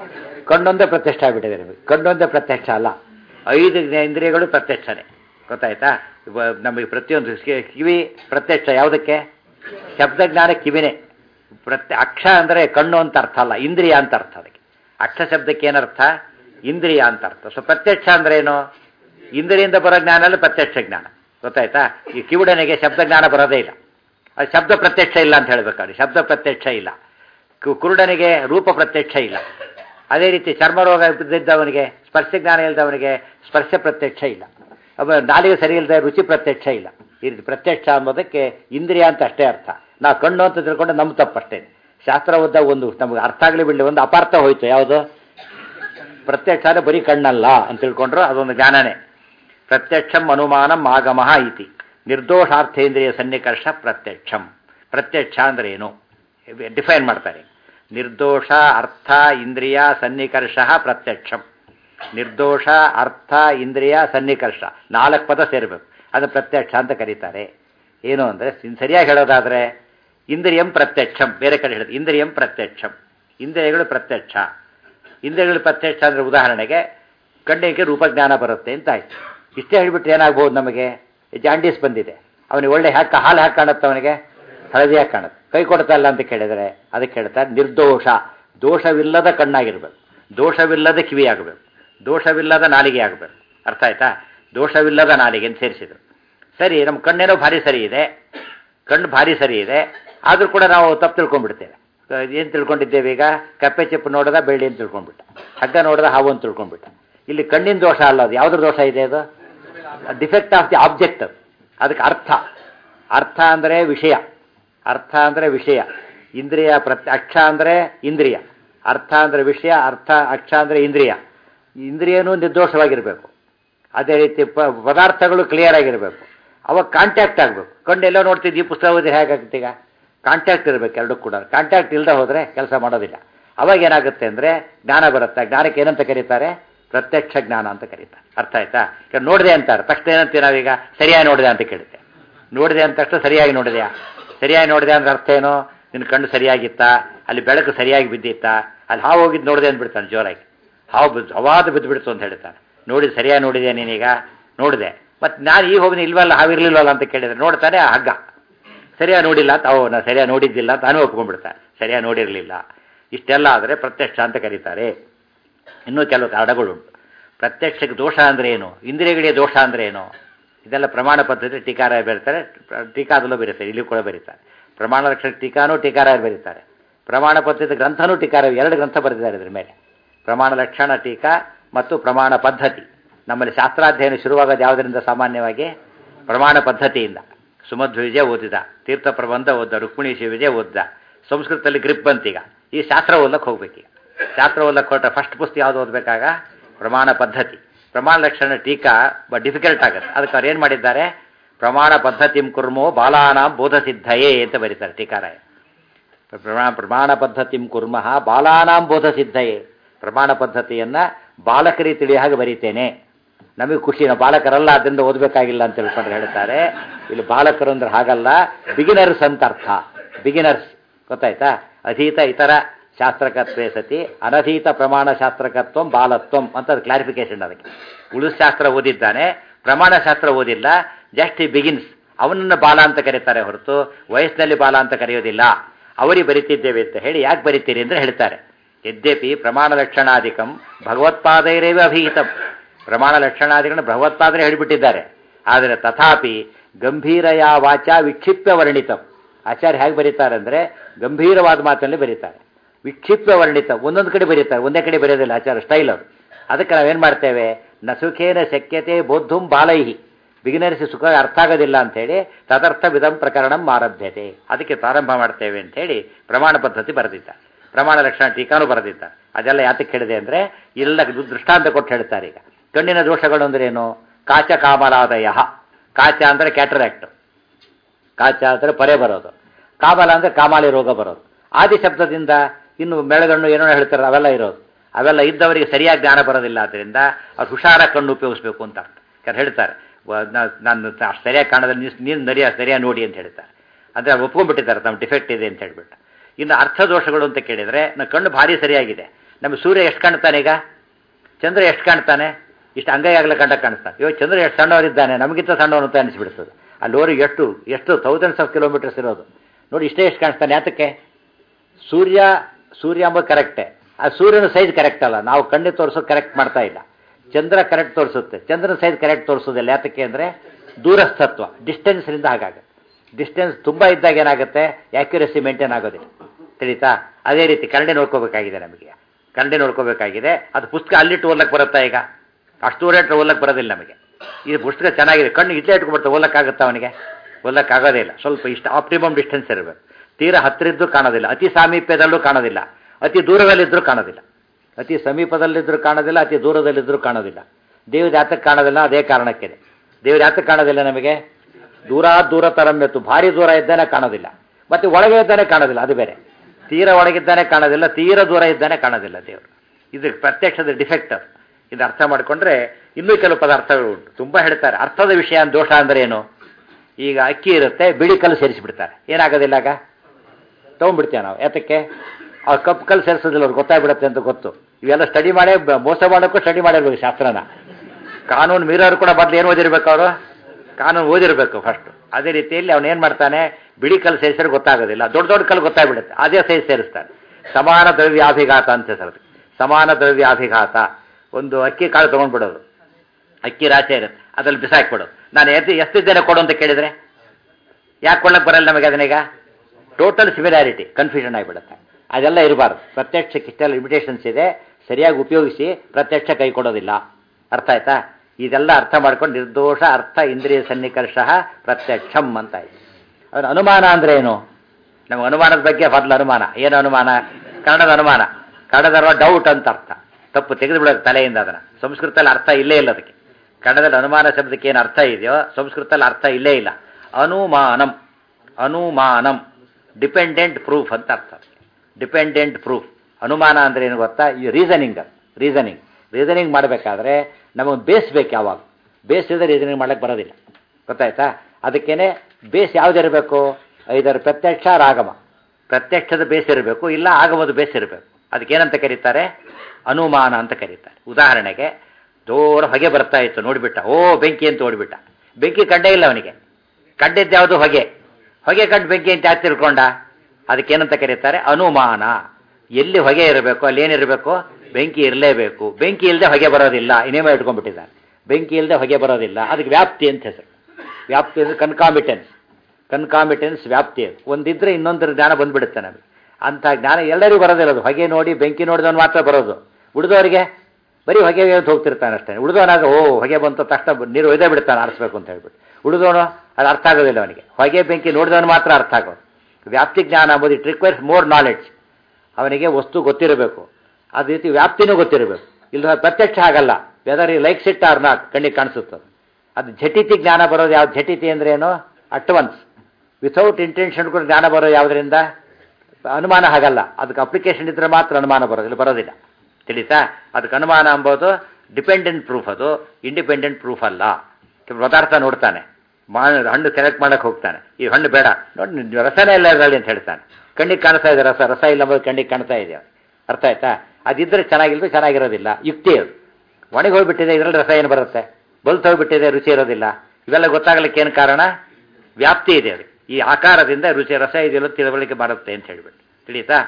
ಕಣ್ಣೊಂದೇ ಪ್ರತ್ಯಕ್ಷ ಆಗಿಬಿಟ್ಟಿದೆ ನಿಮಗೆ ಕಣ್ಣೊಂದೇ ಪ್ರತ್ಯಕ್ಷ ಅಲ್ಲ ಐದು ಜ್ಞ- ಇಂದ್ರಿಯಗಳು ಪ್ರತ್ಯಕ್ಷನೇ ಗೊತ್ತಾಯ್ತಾ ಇವ- ನಮಗೆ ಪ್ರತಿಯೊಂದು ಸಿ- ಕಿವಿ ಪ್ರತ್ಯಕ್ಷ ಯಾವುದಕ್ಕೆ ಶಬ್ದ ಜ್ಞಾನ ಕಿವಿನೇ ಪ್ರತ್ಯ ಅಕ್ಷ ಅಂದರೆ ಕಣ್ಣು ಅಂತ ಅರ್ಥ ಅಲ್ಲ ಇಂದ್ರಿಯ ಅಂತ ಅರ್ಥ ಅದಕ್ಕೆ ಅಕ್ಷ ಶಬ್ದಕ್ಕೆ ಏನರ್ಥ ಇಂದ್ರಿಯ ಅಂತ ಅರ್ಥ ಸೊ ಪ್ರತ್ಯಕ್ಷ ಅಂದ್ರೆ ಏನು ಇಂದ್ರಿಯಿಂದ ಬರೋ ಜ್ಞಾನ ಅಲ್ಲ ಪ್ರತ್ಯಕ್ಷ ಜ್ಞಾನ ಗೊತ್ತಾಯ್ತಾ ಈ ಕಿವುಡನಿಗೆ ಶಬ್ದ ಜ್ಞಾನ ಬರೋದೇ ಇಲ್ಲ ಅದು ಶಬ್ದ ಪ್ರತ್ಯಕ್ಷ ಇಲ್ಲ ಅಂತ ಹೇಳ್ಬೇಕಾದ್ರೆ ಶಬ್ದ ಪ್ರತ್ಯಕ್ಷ ಇಲ್ಲ ಕು- ಕುರುಡನಿಗೆ ರೂಪ ಪ್ರತ್ಯಕ್ಷ ಇಲ್ಲ ಅದೇ ರೀತಿ ಚರ್ಮರೋಗ ಇದ್ದವನಿಗೆ ಸ್ಪರ್ಶ ಜ್ಞಾನ ಇಲ್ಲದವನಿಗೆ ಸ್ಪರ್ಶ ಪ್ರತ್ಯಕ್ಷ ಇಲ್ಲ ಅವ ನಾಲಿಗೆ ಸರಿ ಇಲ್ಲದೆ ರುಚಿ ಪ್ರತ್ಯಕ್ಷ ಇಲ್ಲ ಈ ರೀತಿ ಪ್ರತ್ಯಕ್ಷ ಅಂಬೋದಕ್ಕೆ ಇಂದ್ರಿಯ ಅಂತ ಅಷ್ಟೇ ಅರ್ಥ ನಾವು ಕಣ್ಣು ಅಂತ ತಿಳ್ಕೊಂಡು ನಮ್ಮ ತಪ್ಪಷ್ಟೇ ಶಾಸ್ತ್ರ ಓದ್ದಾಗ ಒಂದು ನಮಗೆ ಅರ್ಥ ಆಗಲಿ ಬಿಡಲಿ ಒಂದು ಅಪಾರ್ಥ ಹೋಯ್ತು ಯಾವುದು ಪ್ರತ್ಯಕ್ಷ ಅಂದ್ರೆ ಬರೀ ಕಣ್ಣಲ್ಲ ಅಂತ ತಿಳ್ಕೊಂಡ್ರು ಅದೊಂದು ಜ್ಞಾನನೇ ಪ್ರತ್ಯಕ್ಷಂ ಅನುಮಾನಂ ಆಗಮಃ ಇತಿ ನಿರ್ದೋಷಾರ್ಥೇಂದ್ರಿಯ ಸನ್ನಿಕರ್ಷ ಪ್ರತ್ಯಕ್ಷಂ ಪ್ರತ್ಯಕ್ಷ ಅಂದ್ರೆ ಏನು ಡಿಫೈನ್ ಮಾಡ್ತಾರೆ ನಿರ್ದೋಷ ಅರ್ಥ ಇಂದ್ರಿಯ ಸನ್ನಿಕರ್ಷ ಪ್ರತ್ಯಕ್ಷಂ ನಿರ್ದೋಷ ಅರ್ಥ ಇಂದ್ರಿಯ ಸನ್ನಿಕರ್ಷ ನಾಲ್ಕು ಪದ ಸೇರಬೇಕು ಅದು ಪ್ರತ್ಯಕ್ಷ ಅಂತ ಕರೀತಾರೆ ಏನು ಅಂದರೆ ಸರಿಯಾಗಿ ಹೇಳೋದಾದ್ರೆ ಇಂದ್ರಿಯಂ ಪ್ರತ್ಯಕ್ಷಂ ಬೇರೆ ಕಡೆ ಹೇಳೋದು ಇಂದ್ರಿಯಂ ಪ್ರತ್ಯಕ್ಷಂ ಇಂದ್ರಿಯಗಳು ಪ್ರತ್ಯಕ್ಷ ಇಂದ್ರಿಯಗಳು ಪ್ರತ್ಯಕ್ಷ ಅಂದರೆ ಉದಾಹರಣೆಗೆ ಕಣ್ಣಿಗೆ ರೂಪಜ್ಞಾನ ಬರುತ್ತೆ ಅಂತ ಆಯ್ತು ಇಷ್ಟೇ ಹೇಳಿಬಿಟ್ರೆ ಏನಾಗ್ಬೋದು ನಮಗೆ ಜಾಂಡೀಸ್ ಬಂದಿದೆ ಅವನಿಗೆ ಒಳ್ಳೆ ಹಾಕ ಹಾಲು ಹಾಕಿ ಕಾಣುತ್ತೆ ಅವನಿಗೆ ಹಳದಿಯಾಗಿ ಕಾಣುತ್ತೆ ಕೈ ಕೊಡ್ತಾ ಇಲ್ಲ ಅಂತ ಕೇಳಿದರೆ ಅದಕ್ಕೆ ಹೇಳ್ತಾರೆ ನಿರ್ದೋಷ ದೋಷವಿಲ್ಲದ ಕಣ್ಣಾಗಿರ್ಬೇಕು ದೋಷವಿಲ್ಲದ ಕಿವಿ ಆಗಬೇಕು ದೋಷವಿಲ್ಲದ ನಾಲಿಗೆ ಆಗಬೇಕು ಅರ್ಥ ಆಯ್ತಾ ದೋಷವಿಲ್ಲದ ನಾಲಿಗೆ ಅಂತ ಸೇರಿಸಿದ್ರು ಸರಿ ನಮ್ಮ ಕಣ್ಣೇನೋ ಭಾರಿ ಸರಿ ಇದೆ ಕಣ್ಣು ಭಾರಿ ಸರಿ ಇದೆ ಆದರೂ ಕೂಡ ನಾವು ತಪ್ಪು ತಿಳ್ಕೊಂಡ್ಬಿಡ್ತೇವೆ ಏನು ತಿಳ್ಕೊಂಡಿದ್ದೇವೆ ಈಗ ಕಪ್ಪೆ ಚಿಪ್ಪು ನೋಡಿದ ಬೆಳ್ಳಿ ಅಂತ ತಿಳ್ಕೊಂಡ್ಬಿಟ್ಟ ಹಗ್ಗ ನೋಡಿದ ಹಾವು ಅಂತ ತಿಳ್ಕೊಂಡ್ಬಿಟ್ಟ ಇಲ್ಲಿ ಕಣ್ಣಿನ ದೋಷ ಅಲ್ಲ ಅದು ಯಾವುದ್ರ ದೋಷ ಇದೆ ಅದು ಡಿಫೆಕ್ಟ್ ಆಫ್ ದಿ ಆಬ್ಜೆಕ್ಟ್ ಅದು ಅದಕ್ಕೆ ಅರ್ಥ ಅರ್ಥ ಅಂದರೆ ವಿಷಯ ಅರ್ಥ ಅಂದರೆ ವಿಷಯ ಇಂದ್ರಿಯ ಪ್ರತ್ಯ ಅಕ್ಷ ಅಂದರೆ ಇಂದ್ರಿಯ ಅರ್ಥ ಅಂದರೆ ವಿಷಯ ಅರ್ಥ ಅಕ್ಷ ಅಂದರೆ ಇಂದ್ರಿಯ ಇಂದ್ರಿಯನೂ ನಿರ್ದೋಷವಾಗಿರಬೇಕು ಅದೇ ರೀತಿ ಪ ಪದಾರ್ಥಗಳು ಕ್ಲಿಯರ್ ಆಗಿರಬೇಕು ಅವಾಗ ಕಾಂಟ್ಯಾಕ್ಟ್ ಆಗಬೇಕು ಕಣ್ಣೆಲ್ಲೋ ನೋಡ್ತಿದ್ದು ಈ ಪುಸ್ತಕ ಓದಿ ಹೇಗಾಗುತ್ತೆ ಈಗ ಕಾಂಟ್ಯಾಕ್ಟ್ ಇರಬೇಕು ಎರಡೂ ಕೂಡ ಕಾಂಟ್ಯಾಕ್ಟ್ ಇಲ್ಲದೆ ಹೋದರೆ ಕೆಲಸ ಮಾಡೋದಿಲ್ಲ ಅವಾಗ ಏನಾಗುತ್ತೆ ಅಂದರೆ ಜ್ಞಾನ ಬರುತ್ತೆ ಜ್ಞಾನಕ್ಕೆ ಏನಂತ ಕರೀತಾರೆ ಪ್ರತ್ಯಕ್ಷ ಜ್ಞಾನ ಅಂತ ಕರೀತಾರೆ ಅರ್ಥ ಆಯ್ತಾ ಈಗ ನೋಡಿದೆ ಅಂತಾರೆ ತಕ್ಷಣ ಏನಂತೀವಿ ನಾವೀಗ ಸರಿಯಾಗಿ ನೋಡಿದೆ ಅಂತ ಕೇಳುತ್ತೆ ನೋಡಿದೆ ಅಂತ ತಕ್ಷಣ ಸರಿಯಾಗಿ ನೋಡಿದೆಯಾ ಸರಿಯಾಗಿ ನೋಡಿದೆ ಅಂದ್ರೆ ಅರ್ಥ ಏನು ನಿನ್ನ ಕಣ್ಣು ಸರಿಯಾಗಿತ್ತಾ ಅಲ್ಲಿ ಬೆಳಕು ಸರಿಯಾಗಿ ಬಿದ್ದಿತ್ತಾ ಅಲ್ಲಿ ಹಾವು ಹೋಗಿದ್ದು ನೋಡಿದೆ ಅಂದ್ಬಿಡ್ತಾನೆ ಜೋರಾಗಿ ಹಾವು ಬಿದ್ದು ಹವಾದ ಬಿದ್ದು ಬಿಡ್ತು ಅಂತ ಹೇಳ್ತಾನೆ ನೋಡಿ ಸರಿಯಾಗಿ ನೋಡಿದೆ ನೀನೀಗ ನೋಡಿದೆ ಮತ್ತು ನಾನು ಈ ಹೋಗಿ ಇಲ್ವಲ್ಲ ಹಾವಿರ್ಲಿಲ್ವಲ್ಲ ಅಂತ ಕೇಳಿದ್ರೆ ನೋಡ್ತಾನೆ ಆ ಹಗ್ಗ ಸರಿಯಾಗಿ ನೋಡಿಲ್ಲ ಅಂತ ಅವು ನಾನು ಸರಿಯಾಗಿ ನೋಡಿದ್ದಿಲ್ಲ ಅಂತ ತಾನು ಒಪ್ಕೊಂಡ್ಬಿಡ್ತಾನೆ ಸರಿಯಾಗಿ ನೋಡಿರಲಿಲ್ಲ ಇಷ್ಟೆಲ್ಲ ಆದರೆ ಪ್ರತ್ಯಕ್ಷ ಅಂತ ಕರೀತಾರೆ ಇನ್ನೂ ಕೆಲವು ಕಾರಣಗಳುಂಟು ಪ್ರತ್ಯಕ್ಷಕ್ಕೆ ದೋಷ ಅಂದರೆ ಏನು ಇಂದ್ರಿಯಗಳಿಗೆ ದೋಷ ಅಂದರೆ ಏನು ಇದೆಲ್ಲ ಪ್ರಮಾಣ ಪದ್ಧತಿ ಟೀಕಾರ ಬರೀತಾರೆ ಟೀಕಾದಲ್ಲೂ ಬರೀತಾರೆ ಇಲ್ಲಿ ಕೂಡ ಬರೀತಾರೆ ಪ್ರಮಾಣ ಲಕ್ಷಣ ಟೀಕಾನೂ ಟೀಕಾರ ಬರೀತಾರೆ ಪ್ರಮಾಣ ಪದ್ಧತಿ ಗ್ರಂಥನೂ ಟೀಕಾರ ಎರಡು ಗ್ರಂಥ ಬರೆದಿದ್ದಾರೆ ಇದ್ರ ಮೇಲೆ ಪ್ರಮಾಣ ಲಕ್ಷಣ ಟೀಕಾ ಮತ್ತು ಪ್ರಮಾಣ ಪದ್ಧತಿ ನಮ್ಮಲ್ಲಿ ಶಾಸ್ತ್ರಾಧ್ಯಯನ ಶುರುವಾಗೋದು ಯಾವುದರಿಂದ ಸಾಮಾನ್ಯವಾಗಿ ಪ್ರಮಾಣ ಪದ್ಧತಿಯಿಂದ ಸುಮಧ್ವ ವಿಜಯ ಓದಿದ ತೀರ್ಥ ಪ್ರಬಂಧ ಓದ್ದ ರುಕ್ಮಿಣಿ ವಿಜಯ ಓದ್ದ ಸಂಸ್ಕೃತದಲ್ಲಿ ಗ್ರಿಪ್ ಬಂತೀಗ ಈ ಶಾಸ್ತ್ರ ಓದಕ್ಕೆ ಹೋಗ್ಬೇಕೀಗ ಶಾಸ್ತ್ರ ಓದಕ್ಕೆ ಹೊರಟ ಫಸ್ಟ್ ಪುಸ್ತಕ ಯಾವುದು ಓದಬೇಕಾಗ ಪ್ರಮಾಣ ಪದ್ಧತಿ ಪ್ರಮಾಣ ಲಕ್ಷಣ ಟೀಕಾ ಡಿಫಿಕಲ್ಟ್ ಆಗುತ್ತೆ ಅದಕ್ಕೆ ಅವ್ರು ಏನು ಮಾಡಿದ್ದಾರೆ ಪ್ರಮಾಣ ಪದ್ಧತಿಂ ಕುರ್ಮೋ ಬಾಲಾನಾಂ ಬೋಧಸಿದ್ಧಯೇ ಅಂತ ಬರೀತಾರೆ ಟೀಕಾರಾಯ ಪ್ರಮಾಣ ಪ್ರಮಾಣ ಪದ್ಧತಿಂ ಕುರ್ಮಃ ಬಾಲಾನಾಂ ಬೋಧಸಿದ್ಧಯೇ ಪ್ರಮಾಣ ಪದ್ಧತಿಯನ್ನು ಬಾಲಕರಿಗೆ ತಿಳಿಯ ಹಾಗೆ ಬರೀತೇನೆ ನಮಗೆ ಖುಷಿ ನಾವು ಬಾಲಕರಲ್ಲ ಅದರಿಂದ ಓದಬೇಕಾಗಿಲ್ಲ ಅಂತ ತಿಳ್ಕೊಂಡ್ರೆ ಹೇಳ್ತಾರೆ ಇಲ್ಲಿ ಬಾಲಕರು ಅಂದ್ರೆ ಹಾಗಲ್ಲ ಬಿಗಿನರ್ಸ್ ಅಂತ ಅರ್ಥ ಬಿಗಿನರ್ಸ್ ಗೊತ್ತಾಯ್ತಾ ಅಧೀತ ಇತರ ಶಾಸ್ತ್ರಕತ್ವೇ ಸತಿ ಅನಧೀತ ಪ್ರಮಾಣ ಶಾಸ್ತ್ರಕತ್ವಂ ಬಾಲತ್ವಂ ಅಂತ ಅದು ಕ್ಲಾರಿಫಿಕೇಶನ್ ಅದಕ್ಕೆ ಉಳಿದ ಶಾಸ್ತ್ರ ಓದಿದ್ದಾನೆ ಪ್ರಮಾಣ ಶಾಸ್ತ್ರ ಓದಿಲ್ಲ ಜಸ್ಟ್ ಈ ಬಿಗಿನ್ಸ್ ಅವನನ್ನು ಬಾಲ ಅಂತ ಕರೀತಾರೆ ಹೊರತು ವಯಸ್ಸಿನಲ್ಲಿ ಬಾಲ ಅಂತ ಕರೆಯೋದಿಲ್ಲ ಅವರಿಗೆ ಬರಿತಿದ್ದೇವೆ ಅಂತ ಹೇಳಿ ಯಾಕೆ ಬರಿತೀರಿ ಅಂದರೆ ಹೇಳ್ತಾರೆ ಯದ್ಯಪಿ ಪ್ರಮಾಣ ಲಕ್ಷಣಾಧಿಕಂ ಭಗವತ್ಪಾದೈರೇವ ಅಭಿಹಿತಂ ಪ್ರಮಾಣ ಲಕ್ಷಣಾದಿಗಳನ್ನು ಭಗವತ್ಪಾದರೆ ಹೇಳಿಬಿಟ್ಟಿದ್ದಾರೆ ಆದರೆ ತಥಾಪಿ ಗಂಭೀರಯ ವಾಚ ವಿಕ್ಷಿಪ್ಯ ವರ್ಣಿತಂ ಆಚಾರ್ಯ ಹೇಗೆ ಬರೀತಾರೆ ಅಂದರೆ ಗಂಭೀರವಾದ ಮಾತಲ್ಲಿ ಬರೀತಾರೆ ವಿಕ್ಷಿಪ್ಯ ವರ್ಣಿತ ಒಂದೊಂದು ಕಡೆ ಬರೀತಾರೆ ಒಂದೇ ಕಡೆ ಬರೆಯೋದಿಲ್ಲ ಆಚಾರ ಸ್ಟೈಲ್ ಅದು ಅದಕ್ಕೆ ನಾವೇನು ಮಾಡ್ತೇವೆ ನ ಸುಖೇನ ಶಕ್ಯತೆ ಬೋದ್ಧುಂ ಬಾಲೈಹಿ ಬಿಗಿನರ್ಸಿ ಸುಖ ಅರ್ಥ ಆಗೋದಿಲ್ಲ ಅಂಥೇಳಿ ತದರ್ಥ ವಿಧಂ ಪ್ರಕರಣ ಆರಭ್ಯತೆ ಅದಕ್ಕೆ ಪ್ರಾರಂಭ ಮಾಡ್ತೇವೆ ಅಂಥೇಳಿ ಪ್ರಮಾಣ ಪದ್ಧತಿ ಬರೆದಿದ್ದಾರೆ ಪ್ರಮಾಣ ಲಕ್ಷಣ ಟೀಕಾನು ಬರೆದಿದ್ದ ಅದೆಲ್ಲ ಯಾತಕ್ಕೆ ಹೇಳಿದೆ ಅಂದರೆ ಇಲ್ಲ ದೃಷ್ಟಾಂತ ಕೊಟ್ಟು ಹೇಳ್ತಾರೆ ಈಗ ಕಣ್ಣಿನ ದೋಷಗಳು ಅಂದ್ರೆ ಏನು ಕಾಚ ಕಾಮಲಾದಯ ಕಾಚ ಅಂದರೆ ಕ್ಯಾಟರಾಕ್ಟ್ ಕಾಚ ಅಂದರೆ ಪರೆ ಬರೋದು ಕಾಮಲ ಅಂದರೆ ಕಾಮಾಲಿ ರೋಗ ಬರೋದು ಆದಿ ಶಬ್ದದಿಂದ ಇನ್ನು ಮೆಳಗಣ್ಣು ಏನೋ ಹೇಳ್ತಾರೆ ಅವೆಲ್ಲ ಇರೋದು ಅವೆಲ್ಲ ಇದ್ದವರಿಗೆ ಸರಿಯಾಗಿ ಜ್ಞಾನ ಬರೋದಿಲ್ಲ ಆದ್ದರಿಂದ ಅವ್ರು ಹುಷಾರ ಕಣ್ಣು ಉಪಯೋಗಿಸ್ಬೇಕು ಅಂತ ಅರ್ಥ ಯಾಕಂದ್ರೆ ಹೇಳ್ತಾರೆ ನಾನು ಸರಿಯಾಗಿ ಕಾಣದ ನೀನು ನರಿಯ ಸರಿಯಾಗಿ ನೋಡಿ ಅಂತ ಹೇಳ್ತಾರೆ ಅಂದರೆ ಒಪ್ಕೊಂಡ್ಬಿಟ್ಟಿದ್ದಾರೆ ತಮ್ಮ ಡಿಫೆಕ್ಟ್ ಇದೆ ಅಂತ ಹೇಳ್ಬಿಟ್ಟು ಇನ್ನು ಅರ್ಥದೋಷಗಳು ಅಂತ ಕೇಳಿದರೆ ನನ್ನ ಕಣ್ಣು ಭಾರಿ ಸರಿಯಾಗಿದೆ ನಮಗೆ ಸೂರ್ಯ ಎಷ್ಟು ಕಾಣ್ತಾನೆ ಈಗ ಚಂದ್ರ ಎಷ್ಟು ಕಾಣ್ತಾನೆ ಇಷ್ಟು ಅಂಗೈ ಆಗಲ ಕಂಡ ಕಾಣಿಸ್ತಾನೆ ಇವಾಗ ಚಂದ್ರ ಎಷ್ಟು ಸಣ್ಣವರಿದ್ದಾನೆ ನಮಗಿಂತ ಸಣ್ಣವನು ಅಂತ ಅನಿಸ್ಬಿಡ್ತದೆ ಅಲ್ಲಿ ಓರಿಗೆ ಎಷ್ಟು ಎಷ್ಟು ಥೌಸಂಡ್ಸ್ ಆಫ್ ಕಿಲೋಮೀಟರ್ಸ್ ಇರೋದು ನೋಡಿ ಇಷ್ಟೇ ಎಷ್ಟು ಕಾಣಿಸ್ತಾನೆ ಯಾತಕ್ಕೆ ಸೂರ್ಯ ಸೂರ್ಯ ಅಂಬೋದು ಕರೆಕ್ಟೇ ಆ ಸೂರ್ಯನ ಸೈಜ್ ಕರೆಕ್ಟ್ ಅಲ್ಲ ನಾವು ಕಣ್ಣು ತೋರಿಸೋದು ಕರೆಕ್ಟ್ ಮಾಡ್ತಾ ಇಲ್ಲ ಚಂದ್ರ ಕರೆಕ್ಟ್ ತೋರಿಸುತ್ತೆ ಚಂದ್ರನ ಸೈಜ್ ಕರೆಕ್ಟ್ ತೋರಿಸೋದಿಲ್ಲ ಯಾತಕ್ಕೆ ಅಂದರೆ ದೂರಸ್ಥತ್ವ ಡಿಸ್ಟೆನ್ಸ್ನಿಂದ ಹಾಗಾಗುತ್ತೆ ಡಿಸ್ಟೆನ್ಸ್ ತುಂಬ ಇದ್ದಾಗ ಏನಾಗುತ್ತೆ ಆ್ಯಕ್ಯುರಸಿ ಮೇಂಟೈನ್ ಆಗೋದಿಲ್ಲ ತಿಳಿತಾ ಅದೇ ರೀತಿ ಕನ್ನಡಿ ನೋಡ್ಕೋಬೇಕಾಗಿದೆ ನಮಗೆ ಕನ್ನಡಿ ನೋಡ್ಕೋಬೇಕಾಗಿದೆ ಅದು ಪುಸ್ತಕ ಅಲ್ಲಿಟ್ಟು ಓದಕ್ಕೆ ಬರುತ್ತಾ ಈಗ ಅಷ್ಟು ದೂರ ಇಟ್ಟರೆ ಓದಕ್ಕೆ ಬರೋದಿಲ್ಲ ನಮಗೆ ಇದು ಪುಸ್ತಕ ಚೆನ್ನಾಗಿದೆ ಕಣ್ಣು ಇಲ್ಲೇ ಇಟ್ಕೊಬಿಡ್ತಾ ಓದಕ್ಕಾಗುತ್ತಾ ಅವನಿಗೆ ಓದಕ್ಕಾಗೋದೇ ಇಲ್ಲ ಸ್ವಲ್ಪ ಇಷ್ಟು ಆಪ್ಟಿಮಮ್ ಡಿಸ್ಟೆನ್ಸ್ ಇರಬೇಕು ತೀರಾ ಹತ್ತಿರ ಇದ್ದು ಕಾಣೋದಿಲ್ಲ ಅತಿ ಸಾಮೀಪ್ಯದಲ್ಲೂ ಕಾಣೋದಿಲ್ಲ ಅತಿ ದೂರದಲ್ಲಿದ್ದರೂ ಕಾಣೋದಿಲ್ಲ ಅತಿ ಸಮೀಪದಲ್ಲಿದ್ದರೂ ಕಾಣೋದಿಲ್ಲ ಅತಿ ದೂರದಲ್ಲಿದ್ದರೂ ಕಾಣೋದಿಲ್ಲ ದೇವ್ರ ಯಾತಕ್ಕೆ ಕಾಣೋದಿಲ್ಲ ಅದೇ ಕಾರಣಕ್ಕೆ ದೇವ್ರ ಯಾತಕ್ಕೆ ಕಾಣೋದಿಲ್ಲ ನಮಗೆ ದೂರ ದೂರ ತರಮ್ಮೆತ್ತು ಭಾರಿ ದೂರ ಇದ್ದಾನೆ ಕಾಣೋದಿಲ್ಲ ಮತ್ತೆ ಒಳಗೆ ಇದ್ದಾನೆ ಕಾಣೋದಿಲ್ಲ ಅದು ಬೇರೆ ತೀರ ಒಳಗಿದ್ದಾನೆ ಕಾಣೋದಿಲ್ಲ ತೀರ ದೂರ ಇದ್ದಾನೆ ಕಾಣೋದಿಲ್ಲ ದೇವರು ಇದು ಪ್ರತ್ಯಕ್ಷದ ಡಿಫೆಕ್ಟ್ ಅದು ಇದು ಅರ್ಥ ಮಾಡಿಕೊಂಡ್ರೆ ಇನ್ನೂ ಕೆಲವು ಪದಾರ್ಥಗಳು ಉಂಟು ತುಂಬ ಹೇಳ್ತಾರೆ ಅರ್ಥದ ವಿಷಯ ದೋಷ ಅಂದ್ರೆ ಏನು ಈಗ ಅಕ್ಕಿ ಇರುತ್ತೆ ಬಿಳಿ ಕಲ್ಲು ಸೇರಿಸಿಬಿಡ್ತಾರೆ ಏನಾಗೋದಿಲ್ಲ ಆಗ ತೊಗೊಂಡ್ಬಿಡ್ತೇವೆ ನಾವು ಯಾತಕ್ಕೆ ಆ ಕಪ್ಪು ಕಲ್ಲು ಸೇರಿಸೋದಿಲ್ಲ ಅವ್ರಿಗೆ ಗೊತ್ತಾಗ್ಬಿಡುತ್ತೆ ಅಂತ ಗೊತ್ತು ಇವೆಲ್ಲ ಸ್ಟಡಿ ಮಾಡೇ ಬ- ಮೋಸ ಮಾಡೋಕ್ಕೂ ಸ್ಟಡಿ ಮಾಡಿರ್ಬೇಕು ಶಾಸ್ತ್ರನ ಕಾನೂನು ಮೀರೋರು ಕೂಡ ಮೊದಲು ಏನು ಓದಿರ್ಬೇಕು ಅವರು ಕಾನೂನು ಓದಿರಬೇಕು ಫಸ್ಟ್ ಅದೇ ರೀತಿಯಲ್ಲಿ ಅವನು ಏನು ಮಾಡ್ತಾನೆ ಬಿಳಿ ಕಲ್ಲು ಸೇರಿಸಿದ್ರೆ ಗೊತ್ತಾಗೋದಿಲ್ಲ ದೊಡ್ಡ ದೊಡ್ಡ ಕಲ್ಲು ಗೊತ್ತಾಗ್ಬಿಡುತ್ತೆ ಅದೇ ಸೈಜ್ ಸೇರಿಸ್ತಾನೆ ಸಮಾನ ದ್ರವ್ಯಾಭಿಘಾತ ಅಂತ ಹೆಸರು ಸಮಾನ ದ್ರವ್ಯಾಭಿಘಾತ ಒಂದು ಅಕ್ಕಿ ಕಾಳು ತೊಗೊಂಡ್ಬಿಡೋದು ಅಕ್ಕಿ ರಾಶಿ ಇರುತ್ತೆ ಅದ್ರಲ್ಲಿ ಬಿಸಾಕ್ಬಿಡೋದು ನಾನು ಎದ್ದು ಎಷ್ಟಿದ್ದೇನೆ ಕೊಡು ಅಂತ ಕೇಳಿದರೆ ಯಾಕೆ ಕೊಡಕ್ಕೆ ಬರಲ್ಲ ನಮಗೆ ಅದನ್ನೀಗ ಟೋಟಲ್ ಸಿಮಿಲಾರಿಟಿ ಕನ್ಫ್ಯೂಷನ್ ಆಗಿಬಿಡುತ್ತೆ ಅದೆಲ್ಲ ಇರಬಾರ್ದು ಪ್ರತ್ಯಕ್ಷಕ್ಕೆ ಇಷ್ಟೆಲ್ಲ ಲಿಮಿಟೇಷನ್ಸ್ ಇದೆ ಸರಿಯಾಗಿ ಉಪಯೋಗಿಸಿ ಪ್ರತ್ಯಕ್ಷ ಕೈ ಕೊಡೋದಿಲ್ಲ ಅರ್ಥ ಆಯ್ತಾ ಇದೆಲ್ಲ ಅರ್ಥ ಮಾಡ್ಕೊಂಡು ನಿರ್ದೋಷ ಅರ್ಥ ಇಂದ್ರಿಯ ಸನ್ನಿಕರ್ಷ ಪ್ರತ್ಯಕ್ಷಂ ಅಂತ ಆಯ್ತು ಅವನ ಅನುಮಾನ ಅಂದ್ರೆ ಏನು ನಮ್ಗೆ ಅನುಮಾನದ ಬಗ್ಗೆ ಮೊದಲು ಅನುಮಾನ ಏನು ಅನುಮಾನ ಕನ್ನಡದ ಅನುಮಾನ ಕನ್ನಡದ ಡೌಟ್ ಅಂತ ಅರ್ಥ ತಪ್ಪು ತೆಗೆದು ಬಿಡೋದು ತಲೆಯಿಂದ ಅದನ್ನು ಸಂಸ್ಕೃತದಲ್ಲಿ ಅರ್ಥ ಇಲ್ಲೇ ಇಲ್ಲ ಅದಕ್ಕೆ ಕನ್ನಡದಲ್ಲಿ ಅನುಮಾನ ಶಬ್ದಕ್ಕೆ ಏನು ಅರ್ಥ ಇದೆಯೋ ಸಂಸ್ಕೃತದಲ್ಲಿ ಅರ್ಥ ಇಲ್ಲೇ ಇಲ್ಲ ಅನುಮಾನಂ ಅನುಮಾನಂ ಡಿಪೆಂಡೆಂಟ್ ಪ್ರೂಫ್ ಅಂತ ಅರ್ಥ ಡಿಪೆಂಡೆಂಟ್ ಪ್ರೂಫ್ ಅನುಮಾನ ಅಂದ್ರೆ ಏನು ಗೊತ್ತಾ ಈ ರೀಸನಿಂಗ್ ರೀಸನಿಂಗ್ ರೀಸನಿಂಗ್ ಮಾಡಬೇಕಾದ್ರೆ ನಮಗೆ ಬೇಸ್ ಬೇಕು ಯಾವಾಗ ಬೇಸ್ ಇಲ್ಲದೆ ರೀಸನಿಂಗ್ ಮಾಡ್ಲಿಕ್ಕೆ ಬರೋದಿಲ್ಲ ಗೊತ್ತಾಯ್ತಾ ಅದಕ್ಕೇನೆ ಬೇಸ್ ಯಾವುದಿರಬೇಕು ಐದರ ಪ್ರತ್ಯಕ್ಷ ರಾಗಮ ಪ್ರತ್ಯಕ್ಷದ ಬೇಸ್ ಇರಬೇಕು ಇಲ್ಲ ಆಗಮದ ಬೇಸ್ ಇರಬೇಕು ಅದಕ್ಕೇನಂತ ಕರೀತಾರೆ ಅನುಮಾನ ಅಂತ ಕರೀತಾರೆ ಉದಾಹರಣೆಗೆ ದೂರ ಹೊಗೆ ಬರ್ತಾ ಇತ್ತು ನೋಡಿಬಿಟ್ಟ ಓ ಬೆಂಕಿ ಅಂತ ನೋಡಿಬಿಟ್ಟ ಬೆಂಕಿ ಕಂಡೇ ಇಲ್ಲ ಅವನಿಗೆ ಕಂಡಿದ್ದು ಯಾವುದು ಹೊಗೆ ಹೊಗೆ ಕಂಡು ಬೆಂಕಿ ಅಂತ ಯಾಕೆ ತಿಳ್ಕೊಂಡ ಅದಕ್ಕೇನಂತ ಕರೀತಾರೆ ಅನುಮಾನ ಎಲ್ಲಿ ಹೊಗೆ ಇರಬೇಕು ಅಲ್ಲಿ ಏನಿರಬೇಕು ಬೆಂಕಿ ಇರಲೇಬೇಕು ಬೆಂಕಿ ಇಲ್ಲದೆ ಹೊಗೆ ಬರೋದಿಲ್ಲ ಇನ್ನೇಮ ಇಟ್ಕೊಂಡ್ಬಿಟ್ಟಿದ್ದಾನೆ ಬೆಂಕಿ ಇಲ್ಲದೆ ಹೊಗೆ ಬರೋದಿಲ್ಲ ಅದಕ್ಕೆ ವ್ಯಾಪ್ತಿ ಅಂತ ಹೆಸರು ವ್ಯಾಪ್ತಿ ಅಂದರೆ ಕನ್ಕಾಮಿಟೆನ್ಸ್ ಕನ್ಕಾಮಿಟೆನ್ಸ್ ವ್ಯಾಪ್ತಿ ಅದು ಒಂದಿದ್ರೆ ಇನ್ನೊಂದರ ಜ್ಞಾನ ಬಂದ್ಬಿಡುತ್ತೆ ನಮಗೆ ಅಂಥ ಜ್ಞಾನ ಎಲ್ಲರಿಗೂ ಬರೋದಿಲ್ಲ ಅದು ಹೊಗೆ ನೋಡಿ ಬೆಂಕಿ ನೋಡಿದವನು ಮಾತ್ರ ಬರೋದು ಉಳಿದವರಿಗೆ ಬರೀ ಹೊಗೆ ಅಂತ ಹೋಗ್ತಿರ್ತಾನೆ ಅಷ್ಟೇ ಉಳಿದವನಾಗ ಓ ಹೊಗೆ ಬಂತು ತಕ್ಷಣ ನೀರು ಒಯ್ದೇ ಬಿಡ್ತಾನೆ ಆರಿಸ್ಬೇಕು ಅಂತ ಹೇಳ್ಬಿಟ್ಟು ಉಳಿದವನು ಅದು ಅರ್ಥ ಆಗೋದಿಲ್ಲ ಅವನಿಗೆ ಹೊಗೆ ಬೆಂಕಿ ನೋಡಿದವನು ಮಾತ್ರ ಅರ್ಥ ಆಗೋದು ವ್ಯಾಪ್ತಿ ಜ್ಞಾನ ಅಂಬೋದು ಇಟ್ ರಿಕ್ವೈರ್ಸ್ ಮೋರ್ ನಾಲೆಡ್ಜ್ ಅವನಿಗೆ ವಸ್ತು ಗೊತ್ತಿರಬೇಕು ಅದೇ ರೀತಿ ವ್ಯಾಪ್ತಿನೂ ಗೊತ್ತಿರಬೇಕು ಇಲ್ಲ ಪ್ರತ್ಯಕ್ಷ ಆಗಲ್ಲ ವೆದರ್ ಈ ಲೈಕ್ ಸಿಟ್ ಆರ್ ನಾಟ್ ಕಣ್ಣಿಗೆ ಕಾಣಿಸುತ್ತದೆ ಅದು ಝಟಿತಿ ಜ್ಞಾನ ಬರೋದು ಯಾವ್ದು ಝಟಿತಿ ಅಂದ್ರೆ ಏನು ಅಟ್ವನ್ಸ್ ವಿಥೌಟ್ ಇಂಟೆನ್ಷನ್ ಕೂಡ ಜ್ಞಾನ ಬರೋದು ಯಾವುದರಿಂದ ಅನುಮಾನ ಹಾಗಲ್ಲ ಅದಕ್ಕೆ ಅಪ್ಲಿಕೇಶನ್ ಇದ್ರೆ ಮಾತ್ರ ಅನುಮಾನ ಬರೋದಿಲ್ಲ ಬರೋದಿಲ್ಲ ತಿಳಿತಾ ಅದಕ್ಕೆ ಅನುಮಾನ ಅಂಬೋದು ಡಿಪೆಂಡೆಂಟ್ ಪ್ರೂಫ್ ಅದು ಇಂಡಿಪೆಂಡೆಂಟ್ ಪ್ರೂಫ್ ಅಲ್ಲ ಕೆಲವು ಪದಾರ್ಥ ನೋಡ್ತಾನೆ ಮಾ ಹಣ್ಣು ಸೆಲೆಕ್ಟ್ ಮಾಡಕ್ಕೆ ಹೋಗ್ತಾನೆ ಈ ಹಣ್ಣು ಬೇಡ ನೋಡಿ ರಸನೇ ಇಲ್ಲ ಇದರಲ್ಲಿ ಅಂತ ಹೇಳ್ತಾನೆ ಕಣ್ಣಿಗೆ ಕಾಣಿಸ್ತಾ ಇದೆ ರಸ ರಸ ಇಲ್ಲ ಅಂಬೋದು ಕಣ್ಣಿಗೆ ಕಾಣ್ತಾ ಇದೆ ಅರ್ಥ ಆಯ್ತಾ ಅದಿದ್ರೆ ಚೆನ್ನಾಗಿಲ್ಲದೆ ಚೆನ್ನಾಗಿರೋದಿಲ್ಲ ಯುಕ್ತಿ ಅದು ಒಣಗಿ ಹೋಗ್ಬಿಟ್ಟಿದೆ ಇದರಲ್ಲಿ ರಸ ಏನು ಬರುತ್ತೆ ಬಲ್ತು ಹೋಗ್ಬಿಟ್ಟಿದೆ ರುಚಿ ಇರೋದಿಲ್ಲ ಇವೆಲ್ಲ ಗೊತ್ತಾಗಲಿಕ್ಕೆ ಏನು ಕಾರಣ ವ್ಯಾಪ್ತಿ ಇದೆ ಅದು ಈ ಆಕಾರದಿಂದ ರುಚಿ ರಸ ಇದೆಯಲ್ಲ ತಿಳುವಳಿಕೆ ಬರುತ್ತೆ ಅಂತ ಹೇಳ್ಬಿಟ್ಟು ತಿಳಿತಾ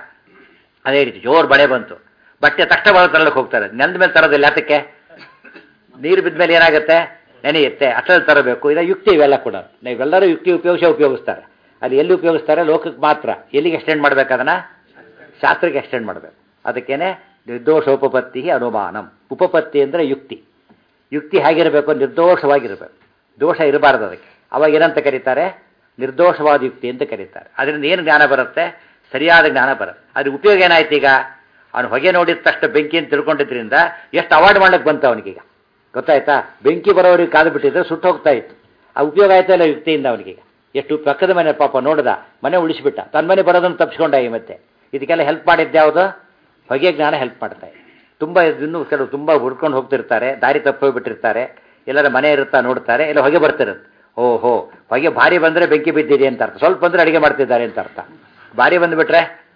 ಅದೇ ರೀತಿ ಜೋರು ಬಳೆ ಬಂತು ಬಟ್ಟೆ ತಕ್ಷಣ ಬರೋ ತರಲಿಕ್ಕೆ ಹೋಗ್ತಾರೆ ನೆಂದ ಮೇಲೆ ತರೋದಿಲ್ಲ ಯಾತಕ್ಕೆ ನೀರು ಬಿದ್ದ ಮೇಲೆ ಏನಾಗುತ್ತೆ ನೆನೆಯುತ್ತೆ ಅಷ್ಟರಲ್ಲಿ ತರಬೇಕು ಇದು ಯುಕ್ತಿ ಇವೆಲ್ಲ ಕೂಡ ನೀವೆಲ್ಲರೂ ಯುಕ್ತಿ ಉಪಯೋಗಿಸೇ ಉಪಯೋಗಿಸ್ತಾರೆ ಅದು ಎಲ್ಲಿ ಉಪಯೋಗಿಸ್ತಾರೆ ಲೋಕಕ್ಕೆ ಮಾತ್ರ ಎಲ್ಲಿಗೆ ಎಕ್ಸ್ಟೆಂಡ್ ಮಾಡ್ಬೇಕು ಅದನ್ನ ಶಾಸ್ತ್ರಕ್ಕೆ ಎಕ್ಸ್ಟೆಂಡ್ ಮಾಡಬೇಕು ಅದಕ್ಕೇನೆ ನಿರ್ದೋಷ ಉಪಪತ್ತಿ ಅನುಮಾನಂ ಉಪಪತ್ತಿ ಅಂದರೆ ಯುಕ್ತಿ ಯುಕ್ತಿ ಹೇಗಿರಬೇಕು ನಿರ್ದೋಷವಾಗಿರಬೇಕು ದೋಷ ಇರಬಾರ್ದು ಅದಕ್ಕೆ ಅವಾಗ ಏನಂತ ಕರೀತಾರೆ ನಿರ್ದೋಷವಾದ ಯುಕ್ತಿ ಅಂತ ಕರೀತಾರೆ ಅದರಿಂದ ಏನು ಜ್ಞಾನ ಬರುತ್ತೆ ಸರಿಯಾದ ಜ್ಞಾನ ಬರುತ್ತೆ ಅದ್ರ ಉಪಯೋಗ ಏನಾಯ್ತು ಈಗ ಅವನು ಹೊಗೆ ನೋಡಿದ ತಕ್ಷಣ ಬೆಂಕಿ ಅಂತ ತಿಳ್ಕೊಂಡಿದ್ರಿಂದ ಎಷ್ಟು ಅವಾಯ್ಡ್ ಮಾಡಕ್ಕೆ ಬಂತು ಅವನಿಗೀಗ ಗೊತ್ತಾಯ್ತಾ ಬೆಂಕಿ ಬರೋರಿಗೆ ಕಾದು ಬಿಟ್ಟಿದ್ರೆ ಸುಟ್ಟು ಹೋಗ್ತಾ ಇತ್ತು ಆ ಉಪಯೋಗ ಆಯ್ತಾ ಇಲ್ಲ ಯುಕ್ತಿಯಿಂದ ಅವನಿಗೀಗ ಎಷ್ಟು ಪಕ್ಕದ ಮನೆ ಪಾಪ ನೋಡ್ದ ಮನೆ ಉಳಿಸಿಬಿಟ್ಟ ತನ್ನ ಮನೆ ಬರೋದನ್ನು ತಪ್ಪಿಸ್ಕೊಂಡ ಈ ಮತ್ತೆ ಇದಕ್ಕೆಲ್ಲ ಹೆಲ್ಪ್ ಮಾಡಿದ್ದೆ ಯಾವುದು ಹೊಗೆ ಜ್ಞಾನ ಹೆಲ್ಪ್ ಮಾಡ್ತಾ ಇದೆ ತುಂಬ ಇನ್ನೂ ಕೆಲವು ತುಂಬ ಹುಡ್ಕೊಂಡು ಹೋಗ್ತಿರ್ತಾರೆ ದಾರಿ ತಪ್ಪಿ ಹೋಗ್ಬಿಟ್ಟಿರ್ತಾರೆ ಎಲ್ಲರ ಮನೆ ಇರುತ್ತಾ ನೋಡ್ತಾರೆ ಎಲ್ಲ ಹೊಗೆ ಬರ್ತಿರುತ್ತೆ ಓಹೋ ಹೊಗೆ ಭಾರಿ ಬಂದರೆ ಬೆಂಕಿ ಬಿದ್ದಿದೆ ಅಂತ ಅರ್ಥ ಸ್ವಲ್ಪ ಬಂದರೆ ಅಡುಗೆ ಮಾಡ್ತಿದ್ದಾರೆ ಅಂತ ಅರ್ಥ ಭಾರಿ ಬಂದುಬಿಟ್ರೆ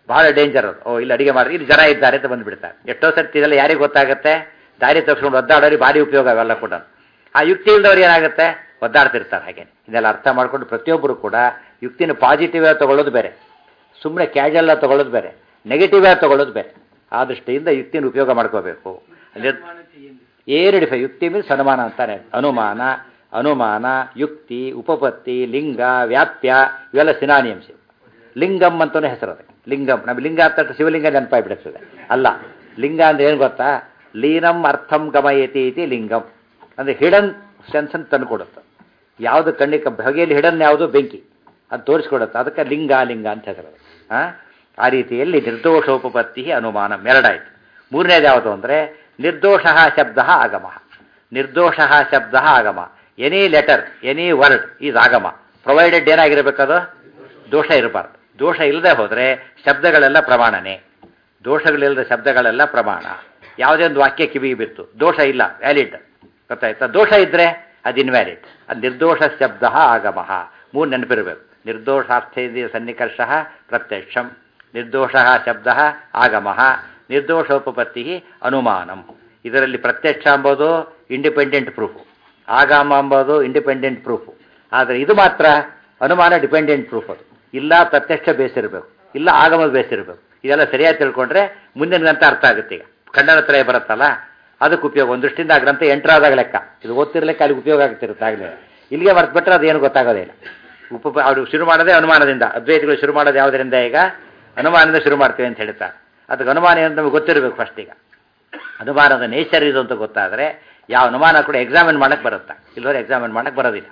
ಬಹಳ ಡೇಂಜರ್ ಅದು ಓ ಇಲ್ಲಿ ಅಡಿಗೆ ಮಾಡಿ ಇಲ್ಲಿ ಜನ ಇದ್ದಾರೆ ಅಂತ ಬಂದ್ಬಿಡ್ತಾರೆ ಎಷ್ಟೋ ಸರ್ತಿ ಇದೆಲ್ಲ ಯಾರಿಗೆ ಗೊತ್ತಾಗುತ್ತೆ ದಾರಿ ತಪ್ಪಿಸ್ಕೊಂಡು ಒದ್ದಾಡೋರಿಗೆ ಭಾರಿ ಉಪಯೋಗ ಅವೆಲ್ಲ ಕೂಡ ಆ ಯುಕ್ತಿ ಇಲ್ದವ್ರು ಏನಾಗುತ್ತೆ ಒದ್ದಾಡ್ತಿರ್ತಾರೆ ಹಾಗೆ ಇದೆಲ್ಲ ಅರ್ಥ ಮಾಡ್ಕೊಂಡು ಪ್ರತಿಯೊಬ್ಬರು ಕೂಡ ಯುಕ್ತಿನ ಪಾಸಿಟಿವ್ ಆಗಿ ತಗೊಳ್ಳೋದು ಬೇರೆ ಸುಮ್ಮನೆ ಕ್ಯಾಜುವಲ್ ಆಗಿ ತಗೊಳ್ಳೋದು ಬೇರೆ ನೆಗೆಟಿವ್ ಆಗಿ ತಗೊಳ್ಳೋದು ಬೇರೆ ಆ ದೃಷ್ಟಿಯಿಂದ ಯುಕ್ತಿನ ಉಪಯೋಗ ಮಾಡ್ಕೋಬೇಕು ನಿರ್- ಏನು ಡಿಫೈ ಯುಕ್ತಿ ಮೀನ್ಸ್ ಅನುಮಾನ ಅಂತಾನೆ ಅನುಮಾನ ಅನುಮಾನ ಯುಕ್ತಿ ಉಪಪತ್ತಿ ಲಿಂಗ ವ್ಯಾಪ್ಯ ಇವೆಲ್ಲ ಸಿನಾನಿಯಮ್ಸ್ ಲಿಂಗಂ ಅಂತಾನೆ ಹೆಸರು ಅದಕ್ಕೆ ಲಿಂಗಂ ನಮಗೆ ಲಿಂಗ ಅಂತ ತಕ್ಷಣ ಶಿವಲಿಂಗ ನೆನಪಾಗ್ಬಿಡುತ್ತದೆ ಅಲ್ಲ ಲಿಂಗ ಅಂದ್ರೆ ಏನು ಗೊತ್ತಾ ಲೀನಂ ಅರ್ಥಂ ಗಮಯತಿ ಇತಿ ಲಿಂಗಂ ಅಂದರೆ ಹಿಡನ್ ಸೆನ್ಸ್ ಅಂತ ತಂದುಕೊಡುತ್ತೆ ಯಾವುದು ಕಣ್ಣಿಗೆ ಬಗೆಯಲ್ಲಿ ಹಿಡನ್ ಯಾವುದು ಬೆಂಕಿ ಅದು ತೋರಿಸ್ಕೊಡುತ್ತೆ ಅದಕ್ಕೆ ಲಿಂಗ ಲಿಂಗ ಅಂತ ಹೆಸರು ಅದು. ಆ? ಆ ರೀತಿಯಲ್ಲಿ ನಿರ್ದೋಷೋಪಪತ್ತಿ ಅನುಮಾನ ಎರಡಾಯ್ತು ಮೂರನೇದು ಯಾವುದು ಅಂದರೆ ನಿರ್ದೋಷ ಶಬ್ದ ಆಗಮ ನಿರ್ದೋಷ ಶಬ್ದ ಆಗಮ any letter any word is ಆಗಮ ಪ್ರೊವೈಡೆಡ್ ಏನಾಗಿರಬೇಕದು ದೋಷ ಇರಬಾರ್ದು ದೋಷ ಇಲ್ಲದೆ ಹೋದರೆ ಶಬ್ದಗಳೆಲ್ಲ ಪ್ರಮಾಣನೇ ದೋಷಗಳಿಲ್ಲದ ಶಬ್ದಗಳೆಲ್ಲ ಪ್ರಮಾಣ ಯಾವುದೇ ಒಂದು ವಾಕ್ಯ ಕಿವಿಗೆ ಬಿತ್ತು ದೋಷ ಇಲ್ಲ ವ್ಯಾಲಿಡ್ ಗೊತ್ತಾಯ್ತಾ ದೋಷ ಇದ್ದರೆ ಅದು ಇನ್ವ್ಯಾಲಿಡ್ ಅದು ನಿರ್ದೋಷ ಶಬ್ದ ಆಗಮ ಮೂರು ನೆನಪಿರಬೇಕು ನಿರ್ದೋಷಾರ್ಥೇಂದ್ರಿಯ ಸನ್ನಿಕರ್ಷ ಪ್ರತ್ಯಕ್ಷಂ ನಿರ್ದೋಷ ಶಬ್ದ ಆಗಮ ನಿರ್ದೋಷೋಪಪತ್ತಿ ಅನುಮಾನಂ ಇದರಲ್ಲಿ ಪ್ರತ್ಯಕ್ಷ ಎಂಬುದು ಇಂಡಿಪೆಂಡೆಂಟ್ ಪ್ರೂಫು ಆಗಮ ಎಂಬುದು ಇಂಡಿಪೆಂಡೆಂಟ್ ಪ್ರೂಫು ಆದರೆ ಇದು ಮಾತ್ರ ಅನುಮಾನ ಡಿಪೆಂಡೆಂಟ್ ಪ್ರೂಫ್ ಅದು ಇಲ್ಲ ಪ್ರತ್ಯಕ್ಷ ಬೇಸಿರಬೇಕು ಇಲ್ಲ ಆಗಮದ ಬೇಸಿರಬೇಕು ಇದೆಲ್ಲ ಸರಿಯಾಗಿ ತಿಳ್ಕೊಂಡ್ರೆ ಮುಂದಿನ ಗ್ರಂಥ ಅರ್ಥ ಆಗುತ್ತೆ ಈಗ ಖಂಡನ ತ್ರಯ ಬರುತ್ತಲ್ಲ ಅದಕ್ಕೆ ಉಪಯೋಗ ಒಂದು ದೃಷ್ಟಿಯಿಂದ ಆ ಗ್ರಂಥ ಎಂಟರ್ ಆದಾಗ ಲೆಕ್ಕ ಇದು ಓದ್ತಿರ್ಲಿಕ್ಕೆ ಅಲ್ಲಿ ಉಪಯೋಗ ಆಗ್ತಿರುತ್ತೆ ಆಗಲೇ ಇಲ್ಲಿಗೆ ಮರ್ತು ಬಿಟ್ಟರೆ ಅದೇನು ಗೊತ್ತಾಗೋದೇ ಇಲ್ಲ ಉಪ ಅವರು ಶುರು ಮಾಡೋದೇ ಅನುಮಾನದಿಂದ ಅದ್ವೈತಗಳು ಶುರು ಮಾಡೋದು ಯಾವುದರಿಂದ ಈಗ ಅನುಮಾನದಿಂದ ಶುರು ಮಾಡ್ತೀವಿ ಅಂತ ಹೇಳ್ತಾರೆ ಅದಕ್ಕೆ ಅನುಮಾನ ಏನು ನಮಗೆ ಗೊತ್ತಿರಬೇಕು ಫಸ್ಟ್ ಈಗ ಅನುಮಾನದ ನೇಚರ್ ಇದು ಅಂತ ಗೊತ್ತಾದರೆ ಯಾವ ಅನುಮಾನ ಕೂಡ ಎಕ್ಸಾಮಿನ್ ಮಾಡಕ್ಕೆ ಬರುತ್ತಾ ಇಲ್ಲವರೆ ಎಕ್ಸಾಮಿನ್ ಮಾಡಕ್ಕೆ ಬರೋದಿಲ್ಲ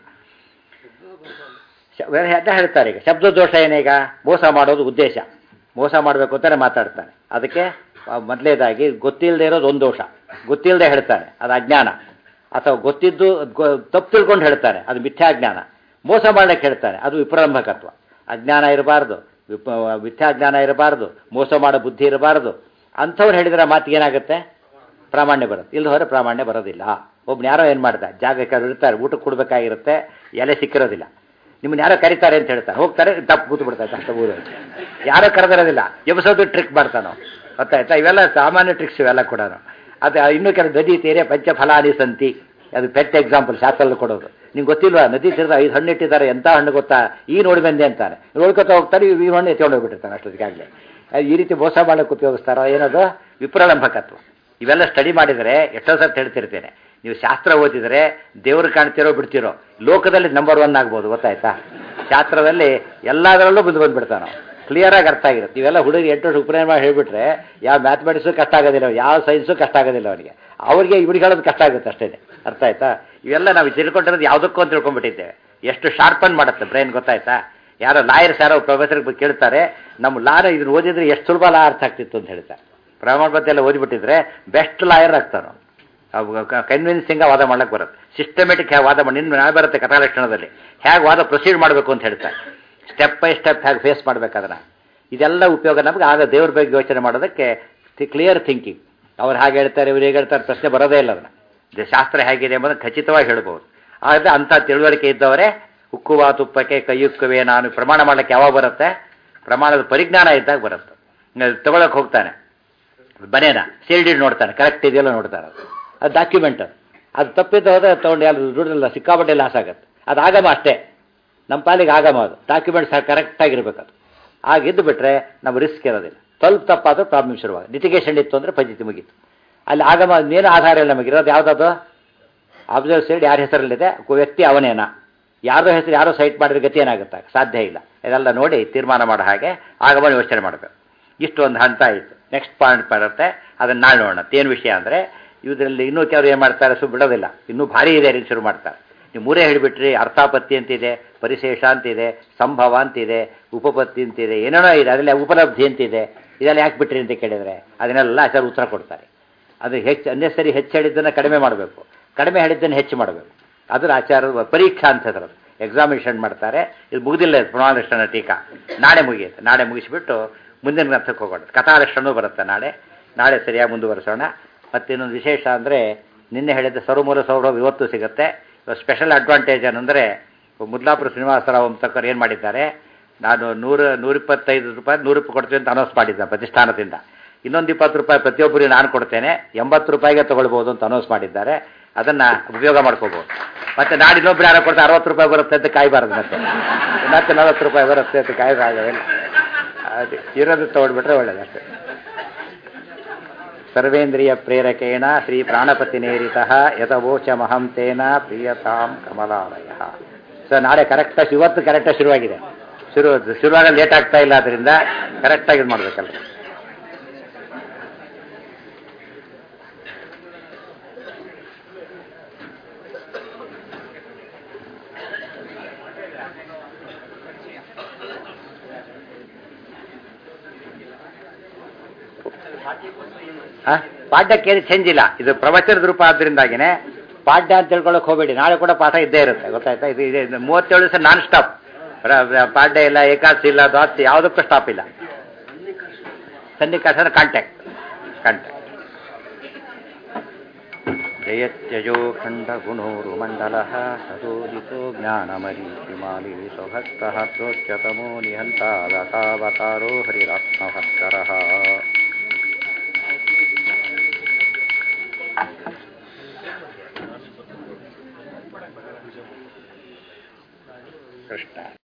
ಶ- ಬೇರೆ ಅದೇ ಹೇಳ್ತಾರೆ ಈಗ ಶಬ್ದ ದೋಷ ಏನೀಗ ಮೋಸ ಮಾಡೋದು ಉದ್ದೇಶ ಮೋಸ ಮಾಡಬೇಕು ಅಂತಾನೆ ಮಾತಾಡ್ತಾನೆ ಅದಕ್ಕೆ ಆ, ಮೊದಲನೇದಾಗಿ ಗೊತ್ತಿಲ್ಲದೆ ಇರೋದು ಒಂದು ದೋಷ ಗೊತ್ತಿಲ್ಲದೆ ಹೇಳ್ತಾನೆ ಅದು ಅಜ್ಞಾನ ಅಥವಾ ಗೊತ್ತಿದ್ದು ಗೊ- ತಪ್ಪು ತಿಳ್ಕೊಂಡು ಹೇಳ್ತಾನೆ ಅದು ಮಿಥ್ಯಾಜ್ಞಾನ ಮೋಸ ಮಾಡಲಿಕ್ಕೆ ಹೇಳ್ತಾನೆ ಅದು ವಿಪ್ರಂಭಕತ್ವ ಅಜ್ಞಾನ ಇರಬಾರ್ದು ವಿಪ ಮಿಥ್ಯಾಜ್ಞಾನ ಇರಬಾರ್ದು ಮೋಸ ಮಾಡೋ ಬುದ್ಧಿ ಇರಬಾರ್ದು ಅಂಥವ್ರು ಹೇಳಿದ್ರೆ ಮಾತಿಗೆ ಏನಾಗುತ್ತೆ ಪ್ರಾಮಾಣ್ಯ ಬರುತ್ತೆ ಇಲ್ಲಿ ಹೋದರೆ ಪ್ರಾಮಾಣ್ಯ ಬರೋದಿಲ್ಲ ಒಬ್ನು ಯಾರೋ ಏನು ಮಾಡ್ದ ಜಾಗಕ್ಕೆ ಅವ್ರು ಇರ್ತಾರೆ ಊಟಕ್ಕೆ ಕೊಡಬೇಕಾಗಿರುತ್ತೆ ಎಲೆ ಸಿಕ್ಕಿರೋದಿಲ್ಲ ನಿಮ್ಮನ್ನ ಯಾರೋ ಕರೀತಾರೆ ಅಂತ ಹೇಳ್ತಾರೆ ಹೋಗ್ತಾರೆ ತಪ್ಪು ಕೂತು ಬಿಡ್ತಾರೆ ಅಷ್ಟ ಊರು ಯಾರೋ ಕರೆದಿರೋದಿಲ್ಲ ಎಬ್ಸೋದು ಟ್ರಿಕ್ ಮಾಡ್ತಾನೋ ಗೊತ್ತಾಯ್ತಾ ಇವೆಲ್ಲ ಸಾಮಾನ್ಯ ಟ್ರಿಕ್ಸ್ ಇವೆಲ್ಲ ಕೂಡ ಅದು ಇನ್ನೂ ಕೆಲವು ನದಿ ತೀರೆ ಪಂಚಫಲಾನಿ ಸಂತಿ ಅದು ಪೆಟ್ ಎಕ್ಸಾಂಪಲ್ ಶಾಸ್ತ್ರದಲ್ಲಿ ಕೊಡೋದು ನಿಂಗೆ ಗೊತ್ತಿಲ್ವಾ ನದಿ ತೀರದ ಐದು ಹಣ್ಣು ಇಟ್ಟಿದ್ದಾರೆ ಎಂಥ ಹಣ್ಣು ಗೊತ್ತಾ ಈ ನೋಡಿ ಬಂದೆ ಅಂತಾನೆ ನೋಡ್ಕೊತಾ ಹೋಗ್ತಾರೆ ಈ ಹಣ್ಣು ಎತ್ಕೊಂಡು ಹೋಗ್ಬಿಟ್ಟಿರ್ತಾನೆ ಅಷ್ಟೊತ್ತಿಗಾಗಲೇ ಈ ರೀತಿ ಮೋಸ ಮಾಡೋಕ್ಕೆ ಉಪಯೋಗಿಸ್ತಾರೋ ಏನದು ವಿಪ್ರಲಂಬಕತ್ವ ಇವೆಲ್ಲ ಸ್ಟಡಿ ಮಾಡಿದರೆ ಎಷ್ಟೋ ಸರ್ತಿ ಹೇಳ್ತಿರ್ತೇನೆ ನೀವು ಶಾಸ್ತ್ರ ಓದಿದರೆ ದೇವರು ಕಾಣ್ತಿರೋ ಬಿಡ್ತಿರೋ ಲೋಕದಲ್ಲಿ ನಂಬರ್ ಒನ್ ಆಗ್ಬೋದು ಗೊತ್ತಾಯ್ತಾ ಶಾಸ್ತ್ರದಲ್ಲಿ ಎಲ್ಲದರಲ್ಲೂ ಬಂದು ಬಂದ್ಬಿಡ್ತಾನೆ ಕ್ಲಿಯರಾಗಿ ಅರ್ಥ ಆಗಿರುತ್ತೆ ಇವೆಲ್ಲ ಹುಡುಗರು ಎಂಟು ವರ್ಷ ಉಪನಯನ ಮಾಡಿ ಹೇಳ್ಬಿಟ್ರೆ ಯಾವ ಮ್ಯಾಥಮೆಟಿಕ್ಸು ಕಷ್ಟ ಆಗೋದಿಲ್ಲ ಯಾವ ಸೈನ್ಸು ಕಷ್ಟ ಆಗೋದಿಲ್ಲ ಅವನಿಗೆ ಅವ್ರಿಗೆ ಇವ್ರಿಗೆ ಹೇಳೋದು ಕಷ್ಟ ಆಗುತ್ತೆ ಅಷ್ಟೇ ಅರ್ಥ ಆಯ್ತಾ ಇವೆಲ್ಲ ನಾವು ತಿಳ್ಕೊಂಡಿರೋದು ಯಾವುದಕ್ಕೂ ಅಂತ ತಿಳ್ಕೊಂಡ್ಬಿಟ್ಟಿದ್ದೇವೆ ಎಷ್ಟು ಶಾರ್ಪನ್ ಮಾಡುತ್ತೆ ಬ್ರೈನ್ ಗೊತ್ತಾಯ್ತಾ ಯಾರೋ ಲಾಯರ್ಸ್ ಯಾರೋ ಪ್ರೊಫೆಸರ್ ಕೇಳ್ತಾರೆ ನಮ್ಮ ಲಾನ ಇದನ್ನ ಓದಿದ್ರೆ ಎಷ್ಟು ಸುಲಭ ಲಾ ಅರ್ಥ ಆಗ್ತಿತ್ತು ಅಂತ ಹೇಳ್ತಾರೆ ಪ್ರಮಾಣ ಪತ್ರ ಎಲ್ಲ ಓದಿಬಿಟ್ಟಿದ್ರೆ ಬೆಸ್ಟ್ ಲಾಯರ್ ಆಗ್ತಾನೆ ಕನ್ವಿನ್ಸಿಂಗ್ ವಾದ ಮಾಡಕ್ಕೆ ಬರುತ್ತೆ ಸಿಸ್ಟಮೆಟಿಕ್ ಹೇಗೆ ವಾದ ಮಾಡಿ ನಿನ್ನ ನಾಳೆ ಬರುತ್ತೆ ಕಥಾಲಕ್ಷಣದಲ್ಲಿ ಹೇಗೆ ವಾದ ಪ್ರೊಸೀಡ್ ಮಾಡಬೇಕು ಅಂತ ಹೇಳ್ತಾರೆ ಸ್ಟೆಪ್ ಬೈ ಸ್ಟೆಪ್ ಹೇಗೆ ಫೇಸ್ ಮಾಡ್ಬೇಕು ಅದನ್ನ ಇದೆಲ್ಲ ಉಪಯೋಗ ನಮಗೆ ಆಗ ದೇವ್ರ ಬಗ್ಗೆ ಯೋಚನೆ ಮಾಡೋದಕ್ಕೆ ಕ್ಲಿಯರ್ ಥಿಂಕಿಂಗ್ ಅವ್ರು ಹಾಗೆ ಹೇಳ್ತಾರೆ ಇವ್ರು ಹೇಗೆ ಹೇಳ್ತಾರೆ ಪ್ರಶ್ನೆ ಬರೋದೇ ಇಲ್ಲ ಅದನ್ನ ಇದು ಶಾಸ್ತ್ರ ಹೇಗಿದೆ ಎಂಬುದನ್ನು ಖಚಿತವಾಗಿ ಹೇಳ್ಬೋದು ಆದರೆ ಅಂಥ ತಿಳುವಳಿಕೆ ಇದ್ದವರೇ ಉಕ್ಕುವ ತುಪ್ಪಕ್ಕೆ ಕೈಯುಕ್ಕುವೆ ನಾನು ಪ್ರಮಾಣ ಮಾಡಲಿಕ್ಕೆ ಯಾವಾಗ ಬರುತ್ತೆ ಪ್ರಮಾಣದ ಪರಿಜ್ಞಾನ ಇದ್ದಾಗ ಬರುತ್ತೆ ತಗೊಳಕ್ಕೆ ಹೋಗ್ತಾನೆ ಬನೇನ ಸೇಲ್ಡಿಡ್ ನೋಡ್ತಾನೆ ಕರೆಕ್ಟ್ ಇದೆಯಲ್ಲ ನೋಡ್ತಾನೆ ಅದು ಅದು ಡಾಕ್ಯುಮೆಂಟ್ ಅದು ತಪ್ಪಿದ್ದು ಹೋದ್ರೆ ತೊಗೊಂಡು ಯಾರು ದುಡ್ಡಿಲ್ಲ ಸಿಕ್ಕಾಪಟ್ಟೆ ಲಾಸ್ ಆಗುತ್ತೆ ಅದು ಆಗಮ ಅಷ್ಟೇ ನಮ್ಮ ಪಾಲಿಗೆ ಆಗಮ ಅದು ಡಾಕ್ಯುಮೆಂಟ್ಸ್ ಕರೆಕ್ಟಾಗಿರ್ಬೇಕು ಅದು ಆಗಿದ್ದು ಬಿಟ್ಟರೆ ನಮ್ಮ ರಿಸ್ಕ್ ಇರೋದಿಲ್ಲ ಸ್ವಲ್ಪ ತಪ್ಪಾದ್ರೆ ಪ್ರಾಬ್ಲಮ್ ಶುರುವಾಗ ಲಿಟಿಗೇಷನ್ ಇತ್ತು ಅಂದರೆ ಪಂಚಾಯತಿ ಮುಗೀತು ಅಲ್ಲಿ ಆಗಮ ಏನು ಆಧಾರ ಇಲ್ಲ ನಮಗೆ ಇರೋದು ಯಾವುದದು ಅಬ್ಸರ್ವ್ ಸೈಡ್ ಯಾರ ಹೆಸರಲ್ಲಿದೆ ವ್ಯಕ್ತಿ ಅವನೇನ ಯಾರೋ ಹೆಸರು ಯಾರೋ ಸೈಟ್ ಮಾಡಿದ್ರೆ ಗತಿ ಏನಾಗುತ್ತೆ ಸಾಧ್ಯ ಇಲ್ಲ ಇದೆಲ್ಲ ನೋಡಿ ತೀರ್ಮಾನ ಮಾಡೋ ಹಾಗೆ ಆಗಮನ ಯೋಚನೆ ಮಾಡಬೇಕು ಇಷ್ಟು ಒಂದು ಹಂತ ಆಯಿತು ನೆಕ್ಸ್ಟ್ ಪಾಯಿಂಟ್ ಬರುತ್ತೆ ಅದನ್ನು ನಾಳೆ ನೋಡೋಣ ಏನು ವಿಷಯ ಅಂದರೆ ಇದರಲ್ಲಿ ಇನ್ನೂ ಕೆಲವರು ಏನು ಮಾಡ್ತಾರೆ ಸು ಬಿಡೋದಿಲ್ಲ ಇನ್ನೂ ಭಾರಿ ಇದೆ ರೀತಿ ಶುರು ಮಾಡ್ತಾರೆ ನೀವು ಮೂರೇ ಹೇಳಿಬಿಟ್ರಿ ಅರ್ಥಾಪತ್ತಿ ಅಂತಿದೆ ಪರಿಶೇಷ ಅಂತಿದೆ ಸಂಭವ ಅಂತಿದೆ ಉಪಪತ್ತಿ ಅಂತಿದೆ ಏನೇನೋ ಇದೆ ಅದರಲ್ಲಿ ಉಪಲಬ್ಧಿ ಅಂತಿದೆ ಇದೆಲ್ಲ ಯಾಕೆ ಬಿಟ್ರಿ ಅಂತ ಕೇಳಿದರೆ ಅದನ್ನೆಲ್ಲ ಆಚಾರ ಉತ್ತರ ಕೊಡ್ತಾರೆ ಅದು ಹೆಚ್ಚು ಅನ್ನೆಸರಿ ಹೆಚ್ಚು ಹೇಳಿದ್ದನ್ನು ಕಡಿಮೆ ಮಾಡಬೇಕು ಕಡಿಮೆ ಹೇಳಿದ್ದನ್ನು ಹೆಚ್ಚು ಮಾಡಬೇಕು ಅದರ ಆಚಾರ ಪರೀಕ್ಷಾ ಅಂತ ಹೆಸರು ಎಕ್ಸಾಮಿನೇಷನ್ ಮಾಡ್ತಾರೆ ಇದು ಮುಗಿದಿಲ್ಲ ಪ್ರಣಾಲಕ್ಷಣ ಟೀಕಾ ನಾಳೆ ಮುಗಿಯುತ್ತೆ ನಾಳೆ ಮುಗಿಸಿಬಿಟ್ಟು ಮುಂದಿನ ಗ್ರಂಥಕ್ಕೆ ಹೋಗೋಣ ಕಥಾಲಕ್ಷಣವೂ ಬರುತ್ತೆ ನಾಳೆ ನಾಳೆ ಸರಿಯಾಗಿ ಮುಂದುವರಿಸೋಣ ಮತ್ತು ಇನ್ನೊಂದು ವಿಶೇಷ ಅಂದರೆ ನಿನ್ನೆ ಹೇಳಿದ ಸರ್ವಮೂಲ ಸೌರಭ ಇವತ್ತು ಸಿಗುತ್ತೆ ಸ್ಪೆಷಲ್ ಅಡ್ವಾಂಟೇಜ್ ಏನಂದರೆ ಮುದ್ಲಾಪುರ ಶ್ರೀನಿವಾಸರಾವ್ ಅಂತಕ್ಕರು ಏನು ಮಾಡಿದ್ದಾರೆ ನಾನು ನೂರ ನೂರಿಪ್ಪತ್ತೈದು ರೂಪಾಯಿ ನೂರು ರೂಪಾಯಿ ಕೊಡ್ತೀನಿ ಅಂತ ಅನೌನ್ಸ್ ಮಾಡಿದ್ದೆ ಪ್ರತಿಷ್ಠಾನದಿಂದ ಇನ್ನೊಂದು ಇಪ್ಪತ್ತು ರೂಪಾಯಿ ಪ್ರತಿಯೊಬ್ಬರಿಗೆ ನಾನು ಕೊಡ್ತೇನೆ ಎಂಬತ್ತು ರೂಪಾಯಿಗೆ ತಗೊಳ್ಬೋದು ಅಂತ ಅನೌನ್ಸ್ ಮಾಡಿದ್ದಾರೆ ಅದನ್ನು ಉಪಯೋಗ ಮಾಡ್ಕೋಬೋದು ಮತ್ತೆ ನಾಡು ಇನ್ನೊಬ್ರು ಯಾರೋ ಕೊಡ್ತಾರೆ ಅರವತ್ತು ರೂಪಾಯಿ ಬರುತ್ತೆ ಅಂತ ಕಾಯಬಾರ್ದು ಮತ್ತೆ ಮತ್ತೆ ನಲವತ್ತು ರೂಪಾಯಿ ಬರುತ್ತೆ ಅಂತ ಕಾಯಬಾರ್ದು ಅದು ಇರೋದು ತಗೊಳ್ಬಿಟ್ರೆ ಒಳ್ಳೇದಷ್ಟೇ ಸರ್ವೇಂದ್ರಿಯ ಪ್ರೇರಕೇಣ ಶ್ರೀ ಪ್ರಾಣಪತಿ ನೇರಿತ ಯಥವೋಚಮಹಂ ತೇನ ಪ್ರಿಯತಾಂ ಕಮಲಾಲಯ ಸೊ ನಾಳೆ ಕರೆಕ್ಟಾಗಿ ಇವತ್ತು ಕರೆಕ್ಟಾಗಿ ಶುರುವಾಗಿದೆ ಶುರು ಶುರುವಾಗ ಲೇಟ್ ಆಗ್ತಾ ಇಲ್ಲ ಅದರಿಂದ ಕರೆಕ್ಟಾಗಿ ಇದು ಮಾಡಬೇಕಲ್ಲ ಆ? ಪಾಠಕ್ಕೆ ಏನು ಚೇಂಜ್ ಇಲ್ಲ ಇದು ಪ್ರವಚನದ ರೂಪ ಆದ್ರಿಂದಾಗಿನೇ ಪಾಠ್ಯ ಅಂತ ತಿಳ್ಕೊಳಕ್ ಹೋಗಬೇಡಿ ನಾಳೆ ಕೂಡ ಪಾಠ ಇದ್ದೇ ಇರುತ್ತೆ ಗೊತ್ತಾಯ್ತಾ ಇದು ಇದೆ ಇದು ಮೂವತ್ತೇಳು ದಿವಸ ನಾನ್ ಸ್ಟಾಪ್ ಪಾಠ್ಯ ಇಲ್ಲ ಏಕಾದಶಿ ಇಲ್ಲ ದ್ವಾದಶಿ ಯಾವುದಕ್ಕೂ ಸ್ಟಾಪ್ ಇಲ್ಲ ಸನ್ನಿಕಾಸ ಕಾಂಟ್ಯಾಕ್ಟ್ ಕಾಂಟ್ಯಾಕ್ಟ್ ಜಯತ್ಯಜೋ ಖಂಡಗುಣೋರುಮಂಡಲ ಸದೋದಿತೋ ಜ್ಞಾನಮರೀಚಿಮಾಲಿ ಸ್ವಭಕ್ತಃ ಪ್ರೋಚ್ಯತಮೋ ನಿಹಂತಾವತಾರೋ ಹರಿರಾತ್ಮಭಕ್ತರಃ ಕೃಷ್ಣ